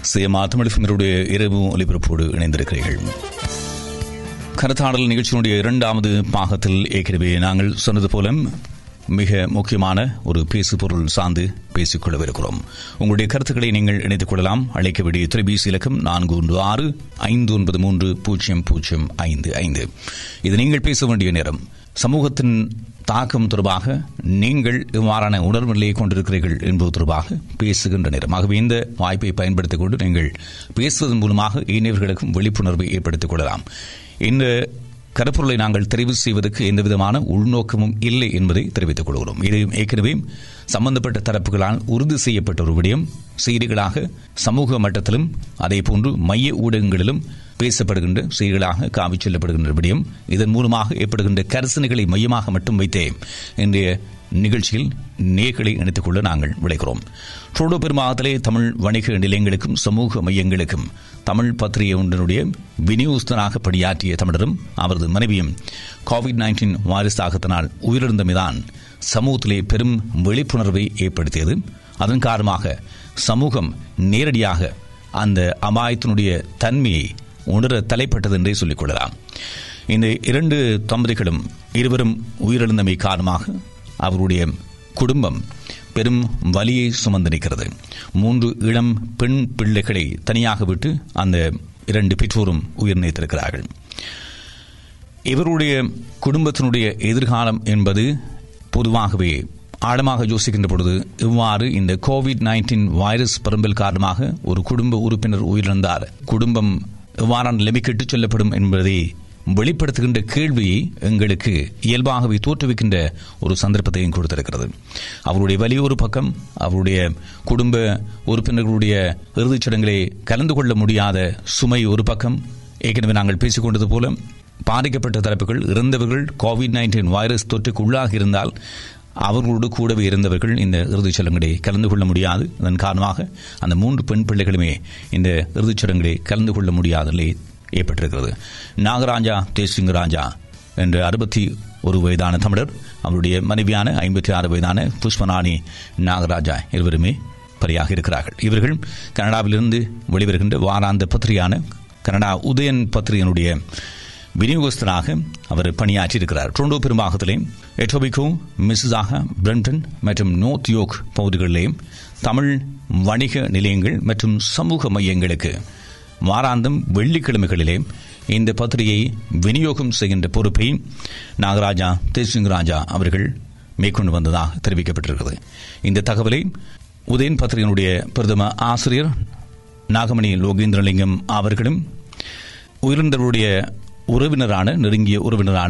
சேமா தமிழ்ஃபிமருடைய இரவு ஒலிபரப்போடு இணைந்திருக்கிறீர்கள் கருத்தாடல் நிகழ்ச்சியினுடைய இரண்டாவது பாகத்தில் ஏற்கனவே நாங்கள் சொன்னது போல மிக முக்கியமான ஒரு பேசு பொருள் சார்ந்து பேசிக் கொள்ளவிருக்கிறோம் உங்களுடைய கருத்துக்களை நீங்கள் இணைத்துக் கொள்ளலாம் அழைக்க வேண்டிய தொலைபேசி இலக்கம் நான்கு ஒன்று ஆறு ஐந்து ஒன்பது மூன்று பூஜ்ஜியம் பூஜ்ஜியம் ஐந்து ஐந்து இது நீங்கள் பேச வேண்டிய நேரம் சமூகத்தின் தாக்கம் தொடர்பாக நீங்கள் இவ்வாறான உணர்வு நிலையை கொண்டிருக்கிறீர்கள் என்பது தொடர்பாக பேசுகின்ற நேரம் ஆகவே இந்த வாய்ப்பை பயன்படுத்திக் கொண்டு நீங்கள் பேசுவதன் மூலமாக இணையர்களுக்கும் விழிப்புணர்வை ஏற்படுத்திக் கொள்ளலாம் இந்த கருப்பொருளை நாங்கள் தெரிவு செய்வதற்கு எந்தவிதமான உள்நோக்கமும் இல்லை என்பதை தெரிவித்துக் கொள்கிறோம் இது ஏற்கனவே சம்பந்தப்பட்ட தரப்புகளால் உறுதி செய்யப்பட்ட ஒரு விடயம் செய்திகளாக சமூக மட்டத்திலும் அதே போன்று மைய ஊடகங்களிலும் பேசப்படுகின்ற செய்திகளாக காவிச் செல்லப்படுகின்ற விடயம் இதன் மூலமாக ஏற்படுகின்ற கரசனைகளை மையமாக மட்டும் வைத்தே இன்றைய நிகழ்ச்சியில் நேர்களை இணைத்துக் கொள்ள நாங்கள் விளைகிறோம் ட்ரோடோ பெருமாகத்திலே தமிழ் வணிக நிலையங்களுக்கும் சமூக மையங்களுக்கும் தமிழ் பத்திரிகை ஒன்றினுடைய விநியோகஸ்தனாக பணியாற்றிய தமிழரும் அவரது மனைவியும் கோவிட் நைன்டீன் வைரஸ் தாக்கத்தினால் உயிரிழந்தமைதான் சமூகத்திலே பெரும் விழிப்புணர்வை ஏற்படுத்தியது அதன் காரணமாக சமூகம் நேரடியாக அந்த அபாயத்தினுடைய தன்மையை உணர தலைப்பட்டது என்றே சொல்லிக் கொள்ளலாம் இந்த இரண்டு தம்பதிகளும் இருவரும் உயிரிழந்தமை காரணமாக அவருடைய குடும்பம் பெரும் வலியை சுமந்து நிற்கிறது மூன்று இளம் பெண் பிள்ளைகளை தனியாக விட்டு அந்த இரண்டு பெற்றோரும் உயிர் நீத்திருக்கிறார்கள் இவருடைய குடும்பத்தினுடைய எதிர்காலம் என்பது பொதுவாகவே ஆழமாக யோசிக்கின்ற பொழுது இவ்வாறு இந்த கோவிட் நைன்டீன் வைரஸ் பரம்பல் காரணமாக ஒரு குடும்ப உறுப்பினர் உயிரிழந்தார் குடும்பம் எவ்வாறான நிலைமைக்கு இட்டுச் செல்லப்படும் என்பதை வெளிப்படுத்துகின்ற கேள்வியை எங்களுக்கு இயல்பாகவே தோற்றுவிக்கின்ற ஒரு சந்தர்ப்பத்தையும் கொடுத்திருக்கிறது அவருடைய வலி ஒரு பக்கம் அவருடைய குடும்ப உறுப்பினர்களுடைய இறுதிச் சடங்களை கலந்து கொள்ள முடியாத சுமை ஒரு பக்கம் ஏற்கனவே நாங்கள் பேசிக்கொண்டது போல பாதிக்கப்பட்ட தரப்புகள் இறந்தவர்கள் கோவிட் நைன்டீன் வைரஸ் தொற்றுக்கு உள்ளாக இருந்தால் அவர்களோடு கூடவே இருந்தவர்கள் இந்த இறுதிச் சடங்குகளை கலந்து கொள்ள முடியாது அதன் காரணமாக அந்த மூன்று பெண் பிள்ளைகளுமே இந்த இறுதிச் சடங்குகளை கலந்து கொள்ள முடியாத நிலை ஏற்பட்டிருக்கிறது நாகராஜா தேசிங்க ராஜா என்ற அறுபத்தி ஒரு வயதான தமிழர் அவருடைய மனைவியான ஐம்பத்தி ஆறு வயதான புஷ்பநாணி நாகராஜா இருவருமே பரியாக இருக்கிறார்கள் இவர்கள் கனடாவிலிருந்து வெளிவருகின்ற வாராந்த பத்திரிகையான கனடா உதயன் பத்திரிகையினுடைய விநியோகஸ்தராக அவர் பணியாற்றியிருக்கிறார் டொரண்டோ பெரும்பாகத்திலே எட்டோபிகோ மிஸ்ஸாக பிரண்டன் மற்றும் நோர்த் யோக் பகுதிகளிலே தமிழ் வணிக நிலையங்கள் மற்றும் சமூக மையங்களுக்கு வாராந்தம் வெள்ளிக்கிழமைகளிலே இந்த பத்திரிகையை விநியோகம் செய்கின்ற பொறுப்பை நாகராஜா தேசிங் ராஜா அவர்கள் மேற்கொண்டு வந்ததாக தெரிவிக்கப்பட்டிருக்கிறது இந்த தகவலை உதயன் பத்திரிகையினுடைய பிரதம ஆசிரியர் நாகமணி லோகேந்திரலிங்கம் அவர்களும் உயிரிழந்தவருடைய உறவினரான நெருங்கிய உறவினரான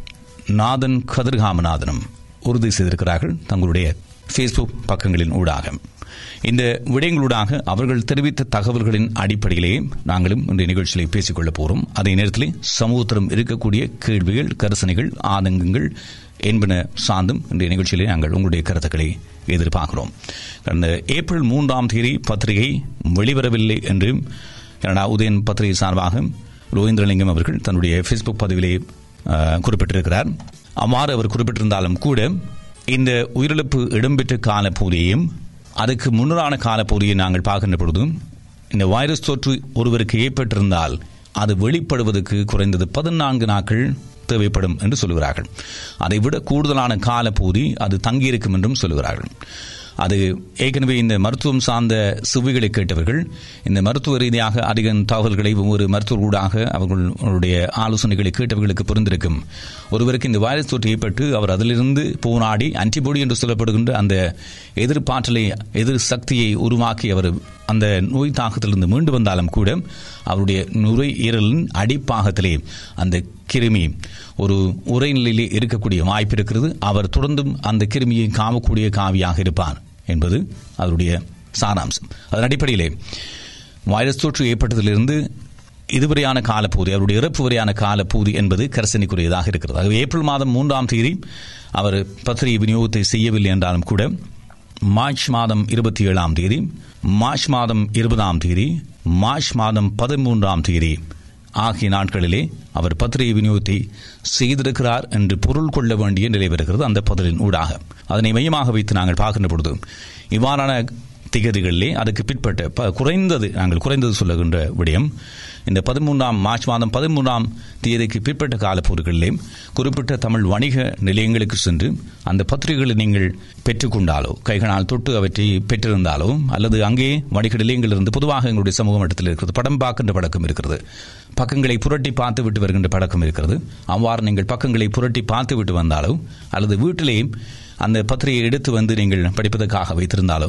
நாதன் கதிர்காமநாதனும் உறுதி செய்திருக்கிறார்கள் தங்களுடைய ஃபேஸ்புக் பக்கங்களின் ஊடாக இந்த விடயங்களூடாக அவர்கள் தெரிவித்த தகவல்களின் அடிப்படையிலேயே நாங்களும் இன்றைய நிகழ்ச்சியில் பேசிக்கொள்ளப் போகிறோம் அதே நேரத்தில் சமூகத்திலும் இருக்கக்கூடிய கேள்விகள் கரிசனைகள் ஆதங்கங்கள் என்பன சார்ந்தும் இன்றைய நிகழ்ச்சியிலே நாங்கள் உங்களுடைய கருத்துக்களை எதிர்பார்க்கிறோம் கடந்த ஏப்ரல் மூன்றாம் தேதி பத்திரிகை வெளிவரவில்லை என்று கனடா உதயன் பத்திரிகை சார்பாக லோகேந்திரலிங்கம் அவர்கள் தன்னுடைய ஃபேஸ்புக் பதிவிலே குறிப்பிட்டிருக்கிறார் அவ்வாறு அவர் குறிப்பிட்டிருந்தாலும் கூட இந்த உயிரிழப்பு இடம்பெற்ற காலப்பகுதியையும் அதுக்கு முன்னரான காலப்பகுதியை நாங்கள் பார்க்கின்ற பொழுது இந்த வைரஸ் தொற்று ஒருவருக்கு ஏற்பட்டிருந்தால் அது வெளிப்படுவதற்கு குறைந்தது பதினான்கு நாட்கள் தேவைப்படும் என்று சொல்கிறார்கள் அதைவிட கூடுதலான காலப்பகுதி அது தங்கியிருக்கும் என்றும் சொல்கிறார்கள் அது ஏற்கனவே இந்த மருத்துவம் சார்ந்த சுவைகளை கேட்டவர்கள் இந்த மருத்துவ ரீதியாக அதிக தகவல்களை ஒவ்வொரு மருத்துவர்களூடாக அவர்களுடைய ஆலோசனைகளை கேட்டவர்களுக்கு புரிந்திருக்கும் ஒருவருக்கு இந்த வைரஸ் தொற்று ஏற்பட்டு அவர் அதிலிருந்து போராடி ஆன்டிபாடி என்று சொல்லப்படுகின்ற அந்த எதிர்ப்பாற்றலை எதிர் சக்தியை உருவாக்கி அவர் அந்த நோய் தாக்கத்திலிருந்து மீண்டு வந்தாலும் கூட அவருடைய நுரையீரலின் அடிப்பாகத்திலே அந்த கிருமி ஒரு உரைநிலையிலே இருக்கக்கூடிய வாய்ப்பு இருக்கிறது அவர் தொடர்ந்தும் அந்த கிருமியை காமக்கூடிய காவியாக இருப்பார் என்பது அவருடைய சாராம்சம் அதன் அடிப்படையிலே வைரஸ் தொற்று ஏற்பட்டதிலிருந்து இதுவரையான காலப்பகுதி அவருடைய இறப்பு வரையான காலப்பகுதி என்பது கரசனைக்குரியதாக இருக்கிறது ஆகவே ஏப்ரல் மாதம் மூன்றாம் தேதி அவர் பத்திரிகை விநியோகத்தை செய்யவில்லை என்றாலும் கூட மார்ச் மாதம் இருபத்தி ஏழாம் தேதி மார்ச் மாதம் இருபதாம் தேதி மார்ச் மாதம் பதிமூன்றாம் தேதி ஆகிய நாட்களிலே அவர் பத்திரிகை விநியோகத்தை செய்திருக்கிறார் என்று பொருள் கொள்ள வேண்டிய நிலை வருகிறது அந்த பதிலின் ஊடாக அதனை மையமாக வைத்து நாங்கள் பார்க்கின்ற பொழுது இவ்வாறான திகதிகளிலே அதுக்கு பிற்பட்ட ப- குறைந்தது நாங்கள் குறைந்தது சொல்லுகின்ற விடயம் இந்த பதிமூன்றாம் மார்ச் மாதம் பதிமூன்றாம் தேதிக்கு பிற்பட்ட காலப்போர்களிலே குறிப்பிட்ட தமிழ் வணிக நிலையங்களுக்கு சென்று அந்த பத்திரிகைகளை நீங்கள் பெற்றுக்கொண்டாலோ கைகளால் தொட்டு அவற்றை பெற்றிருந்தாலோ அல்லது அங்கே வணிக நிலையங்களிலிருந்து பொதுவாக எங்களுடைய சமூக மட்டத்தில் இருக்கிறது படம் பார்க்கின்ற பழக்கம் இருக்கிறது பக்கங்களை புரட்டி பார்த்து விட்டு வருகின்ற பழக்கம் இருக்கிறது அவ்வாறு நீங்கள் பக்கங்களை புரட்டி பார்த்து விட்டு வந்தாலோ அல்லது வீட்டிலே அந்த பத்திரிகையை எடுத்து வந்து நீங்கள் படிப்பதற்காக வைத்திருந்தாலோ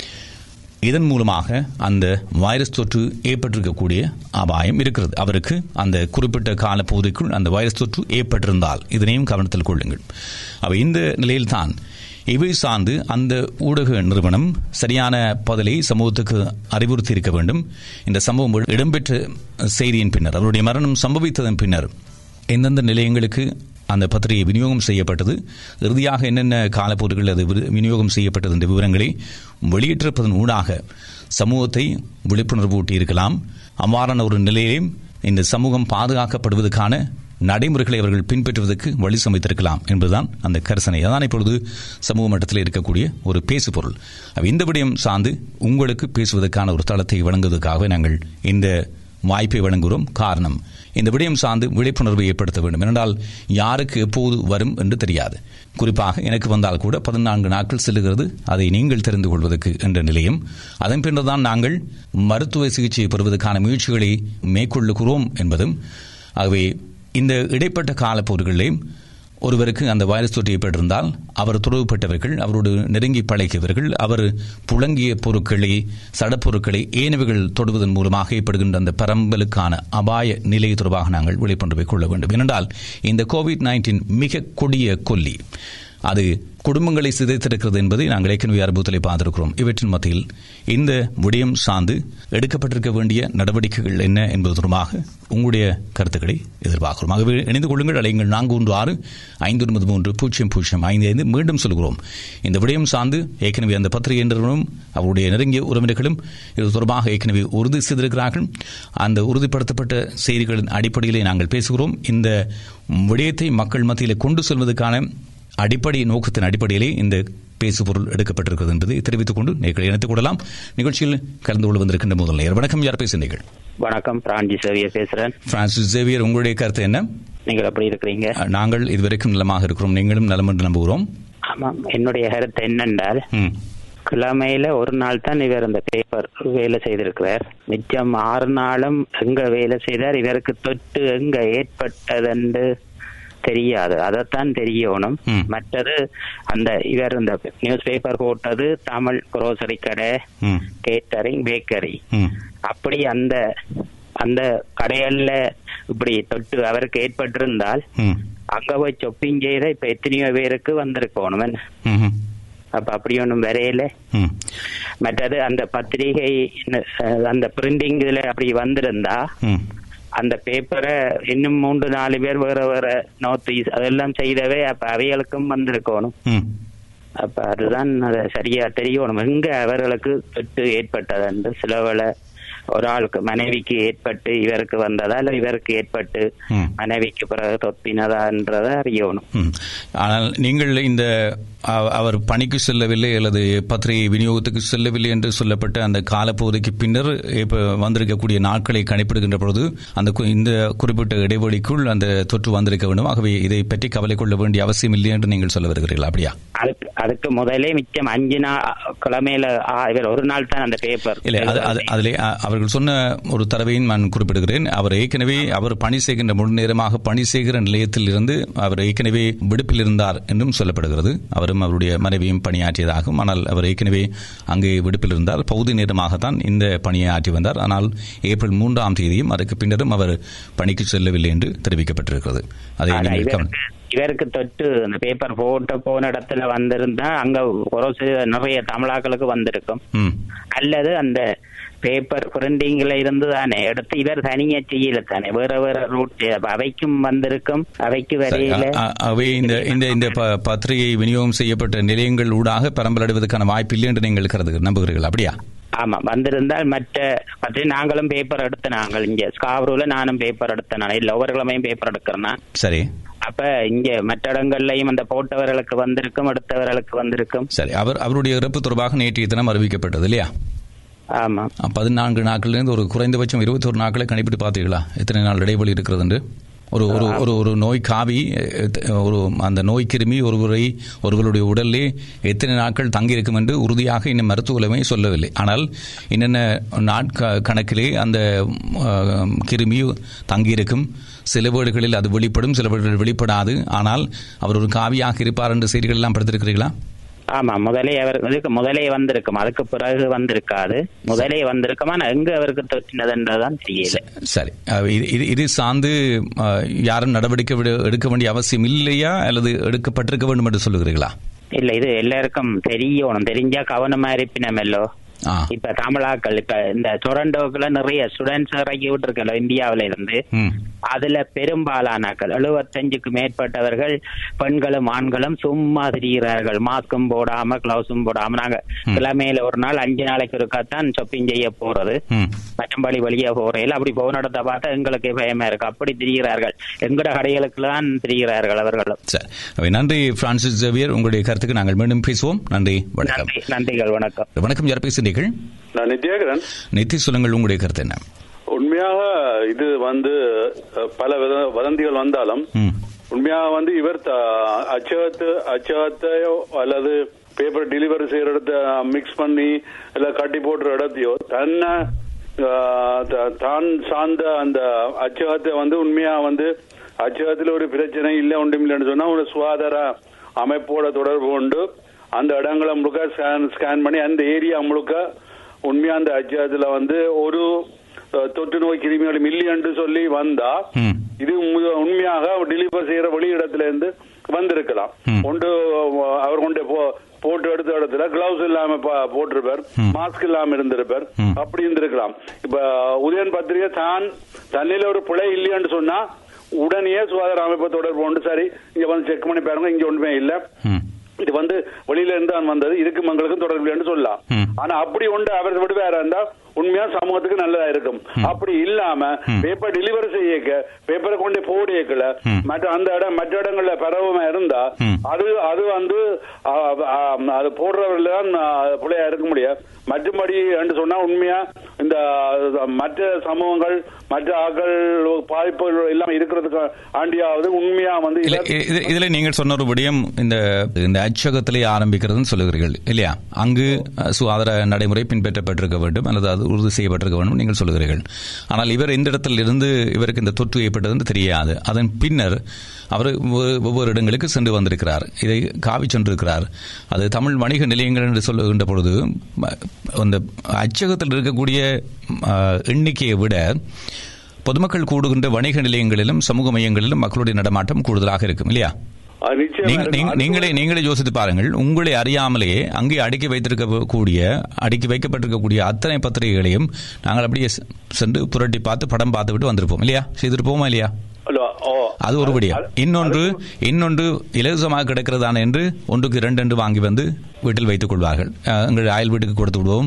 இதன் மூலமாக அந்த வைரஸ் தொற்று ஏற்பட்டிருக்கக்கூடிய அபாயம் இருக்கிறது அவருக்கு அந்த குறிப்பிட்ட காலப்பகுதிக்குள் அந்த வைரஸ் தொற்று ஏற்பட்டிருந்தால் இதனையும் கவனத்தில் கொள்ளுங்கள் அவை இந்த நிலையில்தான் இவை சார்ந்து அந்த ஊடக நிறுவனம் சரியான பதிலை சமூகத்துக்கு அறிவுறுத்தி இருக்க வேண்டும் இந்த சம்பவம் இடம்பெற்ற செய்தியின் பின்னர் அவருடைய மரணம் சம்பவித்ததன் பின்னர் எந்தெந்த நிலையங்களுக்கு அந்த பத்திரிகை விநியோகம் செய்யப்பட்டது இறுதியாக என்னென்ன காலப்போர்கள் அது வி- விநியோகம் செய்யப்பட்டது என்ற விவரங்களை வெளியிட்டிருப்பதன் ஊடாக சமூகத்தை விழிப்புணர்வு ஊட்டியிருக்கலாம் அவ்வாறான ஒரு நிலையிலே இந்த சமூகம் பாதுகாக்கப்படுவதற்கான நடைமுறைகளை அவர்கள் பின்பற்றுவதற்கு வழி சமைத்திருக்கலாம் என்பதுதான் அந்த கரிசனை அதான் இப்பொழுது சமூக மட்டத்தில் இருக்கக்கூடிய ஒரு பேசு பொருள் அப்ப இந்த விடயம் சார்ந்து உங்களுக்கு பேசுவதற்கான ஒரு தளத்தை வழங்குவதற்காக நாங்கள் இந்த வாய்ப்பை வழங்குகிறோம் காரணம் இந்த விடயம் சார்ந்து விழிப்புணர்வை ஏற்படுத்த வேண்டும் என்றால் யாருக்கு எப்போது வரும் என்று தெரியாது குறிப்பாக எனக்கு வந்தால் கூட பதினான்கு நாட்கள் செல்லுகிறது அதை நீங்கள் தெரிந்து கொள்வதற்கு என்ற நிலையம் அதன் பின்னர் தான் நாங்கள் மருத்துவ சிகிச்சை பெறுவதற்கான முயற்சிகளை மேற்கொள்ளுகிறோம் என்பதும் ஆகவே இந்த இடைப்பட்ட காலப்போர்களிலே ஒருவருக்கு அந்த வைரஸ் தொற்று ஏற்பட்டிருந்தால் அவர் தொடர்புபட்டவர்கள் அவரோடு நெருங்கி பழகியவர்கள் அவர் புழங்கிய பொருட்களை சடப்பொருட்களை ஏனவைகள் தொடுவதன் மூலமாக ஏற்படுகின்ற அந்த பரம்பலுக்கான அபாய நிலை தொடர்பாக நாங்கள் விழிப்புணர்வை கொள்ள வேண்டும் ஏனென்றால் இந்த கோவிட் நைன்டீன் மிக கொடிய கொல்லி அது குடும்பங்களை சிதைத்திருக்கிறது என்பதை நாங்கள் ஏற்கனவே அனுபவத்தில் பார்த்திருக்கிறோம் இவற்றின் மத்தியில் இந்த விடயம் சார்ந்து எடுக்கப்பட்டிருக்க வேண்டிய நடவடிக்கைகள் என்ன என்பது தொடர்பாக உங்களுடைய கருத்துக்களை எதிர்பார்க்கிறோம் ஆகவே இணைந்து கொள்ளுங்கள் அலைங்கள் நான்கு ஒன்று ஆறு ஐந்து ஒன்பது மூன்று பூஜ்ஜியம் பூஜ்ஜியம் ஐந்து ஐந்து மீண்டும் சொல்கிறோம் இந்த விடயம் சார்ந்து ஏற்கனவே அந்த பத்திரிகை நிறுவனம் அவருடைய நெருங்கிய உறவினர்களும் இது தொடர்பாக ஏற்கனவே உறுதி செய்திருக்கிறார்கள் அந்த உறுதிப்படுத்தப்பட்ட செய்திகளின் அடிப்படையிலே நாங்கள் பேசுகிறோம் இந்த விடயத்தை மக்கள் மத்தியில் கொண்டு செல்வதற்கான அடிப்படை நோக்கத்தின் அடிப்படையிலே இந்த பேசுபொருள் எடுக்கப்பட்டிருக்கிறது என்பதை தெரிவித்துக் கொண்டு நேர்களை இணைத்துக் கொள்ளலாம் நிகழ்ச்சியில் கலந்து கொள்ள வந்திருக்கின்ற முதல் நேயர் வணக்கம் யார் பேசுகிறீர்கள் வணக்கம் பிரான்சி சேவியர் பேசுறேன் பிரான்சிஸ் சேவியர் உங்களுடைய கருத்து என்ன நீங்கள் எப்படி இருக்கிறீங்க நாங்கள் இதுவரைக்கும் நலமாக இருக்கிறோம் நீங்களும் நலம் என்று நம்புகிறோம் ஆமாம் என்னுடைய கருத்து என்னென்றால் ம், கிழமையில ஒரு நாள் தான் இவர் இந்த பேப்பர் வேலை செய்திருக்கிறார் மிச்சம் ஆறு நாளும் எங்க வேலை செய்தார் இவருக்கு தொட்டு எங்க ஏற்பட்டதென்று தெரியாது அதைத்தான் தெரியணும் ம். மற்றது அந்த இவர் இந்த நியூஸ் பேப்பர் போட்டது தமிழ் குரோசரி கடை ம், கேட்டரிங் பேக்கரி ம், அப்படி அந்த அந்த கடைகள்ல இப்படி தொட்டு அவருக்கு ஏற்பட்டிருந்தால் ம், அங்க போய் சொப்பிங் செய்த இப்ப எத்தனையோ பேருக்கு வந்திருக்கணும் என்ன? ம், அப்ப அப்படி ஒண்ணும் வரையில ம், மற்றது அந்த பத்திரிகை அஹ், அந்த பிரிண்டிங் இதுல அப்படி வந்திருந்தா ம், அந்த பேப்பரை இன்னும் மூன்று நாலு பேர் வேற வேற நோட் அதெல்லாம் செய்தவே அப்ப அவைகளுக்கும் வந்திருக்கணும் ம். அப்ப அதுதான் அது சரியா தெரியணும் எங்க அவர்களுக்கு தொட்டு ஏற்பட்டது என்று சிலவேளை ஒரு ஆளுக்கு மனைவிக்கு ஏற்பட்டு இவருக்கு வந்ததா இல்ல இவருக்கு ஏற்பட்டு ம். மனைவிக்கு பிறகு தொத்தினதான்றத அறியணும் ம். ஆனால் நீங்கள் இந்த அவ- அவர் பணிக்கு செல்லவில்லை அல்லது பத்திரிகை விநியோகத்துக்கு செல்லவில்லை என்று சொல்லப்பட்ட அந்த காலப்பகுதிக்கு பின்னர் இப்ப வந்திருக்கக்கூடிய நாட்களை கணிப்பிடுகின்ற பொழுது அந்த கு- இந்த குறிப்பிட்ட இடைவெளிக்குள் அந்த தொற்று வந்திருக்க வேண்டும் ஆகவே இதை பற்றி கவலை கொள்ள வேண்டிய அவசியம் இல்லை என்று நீங்கள் சொல்ல வருகிறீர்கள் அப்படியா அதுக்கு அதுக்கு முதலே மிச்சம் அஞ்சு நாள் கிழமையில ஆ, இவர் ஒரு நாள் தான் அந்த பேப்பர் இல்லை அது அது அதிலே அ- அவர்கள் சொன்ன ஒரு தரவையும் நான் குறிப்பிடுகிறேன் அவர் ஏற்கனவே அவர் பணி செய்கின்ற முழு நேரமாக பணி செய்கிற நிலையத்தில் இருந்து அவர் ஏற்கனவே விடுப்பில் இருந்தார் என்றும் சொல்லப்படுகிறது அவரும் அவருடைய மனைவியும் பணியாற்றியதாகும் ஆனால் அவர் ஏற்கனவே அங்கே விடுப்பில் இருந்தார் பகுதி நேரமாகத்தான் இந்த பணியை ஆற்றி வந்தார் ஆனால் ஏப்ரல் மூன்றாம் தேதியும் அதுக்கு பின்னரும் அவர் பணிக்கு செல்லவில்லை என்று தெரிவிக்கப்பட்டிருக்கிறது அதை ஆனா நீங்கள் கவனம் இவருக்கு இவருக்கு தொட்டு அந்த பேப்பர் போட்டு போன இடத்துல வந்திருந்தா அங்க ஒரு சில நிறைய தமிழாக்களுக்கு வந்திருக்கும் ம் அல்லது அந்த பேப்பர் பிரிண்டிங்ல இருந்து தானே எடுத்து இவர் தனியா செய்யல தானே வேற வேற ரூட் அவைக்கும் வந்திருக்கும் அவைக்கு சரி, வரையில அ- அ- அவை இந்த இந்த இந்த ப- பத்திரிகை விநியோகம் செய்யப்பட்ட நிலையங்கள் ஊடாக பரம்பலடைவதற்கான வாய்ப்பு இல்லை என்று நீங்கள் கருது நம்புகிறீர்கள் அப்படியா ஆமா வந்திருந்தால் மற்ற பற்றி நாங்களும் பேப்பர் எடுத்த நாங்கள் இங்க ஸ்காப்ரூல நானும் பேப்பர் எடுத்தேன் நான் இல்ல ஒவ்வொரு கிழமையும் பேப்பர் எடுக்கிறேன்னா சரி அப்ப இங்க மற்ற இடங்கள்லயும் அந்த போட்டவர்களுக்கு வந்திருக்கும் எடுத்தவர்களுக்கு வந்திருக்கும் சரி அவர் அவருடைய இறப்பு தொடர்பாக நேற்றைய தினம் அறிவிக்கப்பட்டது இல்லையா ஆமா பதினான்கு நாட்களிலிருந்து ஒரு குறைந்தபட்சம் இருபத்தொரு நாட்களை கணிப்பிட்டு பார்த்தீங்களா எத்தனை நாள் இடைவெளி இருக்கிறது என்று ஒரு ஒரு ஒரு ஒரு நோய் காவி எத்த- ஒரு அந்த நோய் கிருமி ஒருவரை ஒருவருடைய உடலிலே எத்தனை நாட்கள் தங்கியிருக்கும் என்று உறுதியாக இன்னும் மருத்துவ உலகமே சொல்லவில்லை ஆனால் என்னென்ன நாட்க கணக்கிலே அந்த அஹ், கிருமி தங்கியிருக்கும் சில வீடுகளில் அது வெளிப்படும் சில வீடுகளில் வெளிப்படாது ஆனால் அவர் ஒரு காவியாக இருப்பார் என்ற செய்திகள் எல்லாம் படித்திருக்கிறீர்களா ஆமா முதலே அவர் இதுக்கு முதலே வந்திருக்கும் அதுக்கு பிறகு வந்திருக்காது முதலே வந்திருக்கும் ஆனா எங்க அவருக்கு தொற்றினதுன்றதான் தெரியல சரி அஹ் இது- இது இது சார்ந்து அஹ், யாரும் நடவடிக்கை விட- எடுக்க வேண்டிய அவசியம் இல்லையா அல்லது எடுக்கப்பட்டிருக்க வேண்டும் என்று சொல்லுகிறீர்களா இல்ல இது எல்லாருக்கும் தெரியணும் தெரிஞ்சா கவனமா இருப்பினமெல்லோ ஆ இப்ப தமிழாக்கள் இப்ப இந்த டொரண்டோக்குள்ள நிறைய ஸ்டூடெண்ட்ஸ் இறக்கி விட்டுருக்கல இந்தியாவில இருந்து ம் அதுல பெரும்பாலானாக்கள் எழுபத்தஞ்சுக்கு மேற்பட்டவர்கள் பெண்களும் ஆண்களும் சும்மா திரிகிறார்கள் மாஸ்கும் போடாம கிளவுஸும் போடாம நாங்க கிழமையில ஒரு நாள் அஞ்சு நாளைக்கு ஒருக்காத்தான் ஷாப்பிங் செய்ய போறது ம் மற்றபடி வெளியே போறையில் அப்படி போனடத்தை பார்த்தா எங்களுக்கு பயமா இருக்கு அப்படி திரிகிறார்கள் எங்கட கடைகளுக்கு தான் திரிகிறார்கள் அவர்களும் சரி அவை நன்றி பிரான்சிஸ் ஜேவியர் உங்களுடைய கருத்துக்கு நாங்கள் மீண்டும் பேசுவோம் நன்றி வணக்கம் நன்றி நன்றிகள் வணக்கம் வணக்கம் யார் பேசுகிறீர்கள் நான் நித்யாகரன் நித்தி சொல்லுங்கள் உங்களுடைய கருத்து என்ன உண்மையாக இது வந்து அஹ், பல வித- வதந்திகள் வந்தாலும் ம் உண்மையாக வந்து இவர் த- அச்சகத்து அச்சகத்தையோ அல்லது பேப்பர் டெலிவரி செய்யற இடத்த மிக்ஸ் பண்ணி இல்ல கட்டி போடுற இடத்தையோ தன்னை அஹ், த- தான் சார்ந்த அந்த அச்சகத்தை வந்து உண்மையா வந்து அச்சகத்துல ஒரு பிரச்சனை இல்லை ஒன்றும் இல்லைன்னு சொன்னா ஒரு சுகாதார அமைப்போட தொடர்பு கொண்டு அந்த இடங்களை முழுக்க ஸ்கேன் ஸ்கேன் பண்ணி அந்த ஏரியா முழுக்க உண்மையா அந்த அச்சகத்துல வந்து ஒரு அஹ், தொற்று நோய் கிருமிகள் இல்லை என்று சொல்லி வந்தா ம் இது உண்மை- உண்மையாக டெலிவரி செய்யற வெளியிடத்துல இருந்து வந்திருக்கலாம் ம். கொண்டு அஹ், அவர் கொண்டு போ போட்டு எடுத்த இடத்துல கிளவுஸ் இல்லாம ப- போட்டிருப்பார் ம். மாஸ்க் இல்லாம இருந்திருப்பார் ம். அப்படி இருந்திருக்கலாம் இப்ப உதயன் பத்திரிகை தான் தண்ணியில ஒரு பிழை இல்லைன்னு சொன்னா உடனே சுகாதார அமைப்பை தொடர்பு கொண்டு சரி இங்க வந்து செக் பண்ணி பாருங்க இங்க ஒன்றுமே இல்ல ம் இது வந்து வெளியில இருந்து தான் வந்தது இதுக்கு மங்களுக்கும் தொடர்பு இல்லைன்னு சொல்லலாம் ம். ஆனா அப்படி உண்டு அவர் விடுவாரா இருந்தா உண்மையா சமூகத்துக்கு நல்லதா இருக்கும் அப்படி இல்லாம ம். பேப்பர் டெலிவரி செய்யக்க பேப்பரை கொண்டு போடியக்கல ம். மற்ற அந்த இடம் மற்ற இடங்கள்ல பரவமா இருந்தா ம். அது அது வந்து ஆ, ஆ, அது போடுறவர்கள் தான் ஆ, பிள்ளையா இருக்க முடியாது மற்றபடி என்று சொன்னா உண்மையா இந்த ஆ, மற்ற சமூகங்கள் மற்ற ஆக்கள் பாதிப்புகள் எல்லாம் இருக்கிறதுக்கு ஆண்டியாவது உண்மையா வந்து இல்ல இதை- இ- இது- இதுல நீங்கள் சொன்ன ஒரு விடயம் இந்த இந்த அச்சகத்திலே ஆரம்பிக்கிறதுன்னு சொல்லுகிறீர்கள் இல்லையா அங்கு அஹ், சுகாதார நடைமுறை பின்பற்றப்பட்டிருக்க வேண்டும் அல்லது அது உறுதி செய்யப்பட்டிருக்க வேண்டும் நீங்கள் சொல்லுகிறீர்கள் ஆனால் இவர் எந்த இடத்தில் இருந்து இவருக்கு இந்த தொற்று ஏற்பட்டதுன்னு தெரியாது அதன் பின்னர் அவர் ஒவ்வொரு- ஒவ்வொரு இடங்களுக்கு சென்று வந்திருக்கிறார் இதை காவி சென்றிருக்கிறார் அது தமிழ் வணிக நிலையங்கள் என்று சொல்லுகின்ற பொழுது ம- அந்த அச்சகத்தில் இருக்கக்கூடிய அஹ், எண்ணிக்கையை விட பொதுமக்கள் கூடுகின்ற வணிக நிலையங்களிலும் சமூக மையங்களிலும் மக்களுடைய நடமாட்டம் கூடுதலாக இருக்கும் இல்லையா அது நிச்சயமா நீங்க- இருக்கும். நீங்க- அது நீங்களே நீங்களே யோசித்து பாருங்கள் உங்களை அறியாமலேயே அங்கே அடுக்கி வைத்திருக்க கூடிய அடுக்கி வைக்கப்பட்டிருக்கக்கூடிய அத்தனை பத்திரிகைகளையும் நாங்கள் அப்படியே செ- சென்று புரட்டி பார்த்து படம் பார்த்து விட்டு வந்திருப்போம் இல்லையா செய்திருப்போமா இல்லையா அல்ல, ஓ. அது ஒரு விடயம் அது- இன்னொன்று இன்னொன்று இலவசமாக கிடைக்கிறதான என்று ஒன்றுக்கு இரண்டு என்று வாங்கி வந்து வீட்டில் வைத்துக் கொள்வார்கள் அஹ், எங்கள் அயல் வீட்டுக்கு கொடுத்து விடுவோம்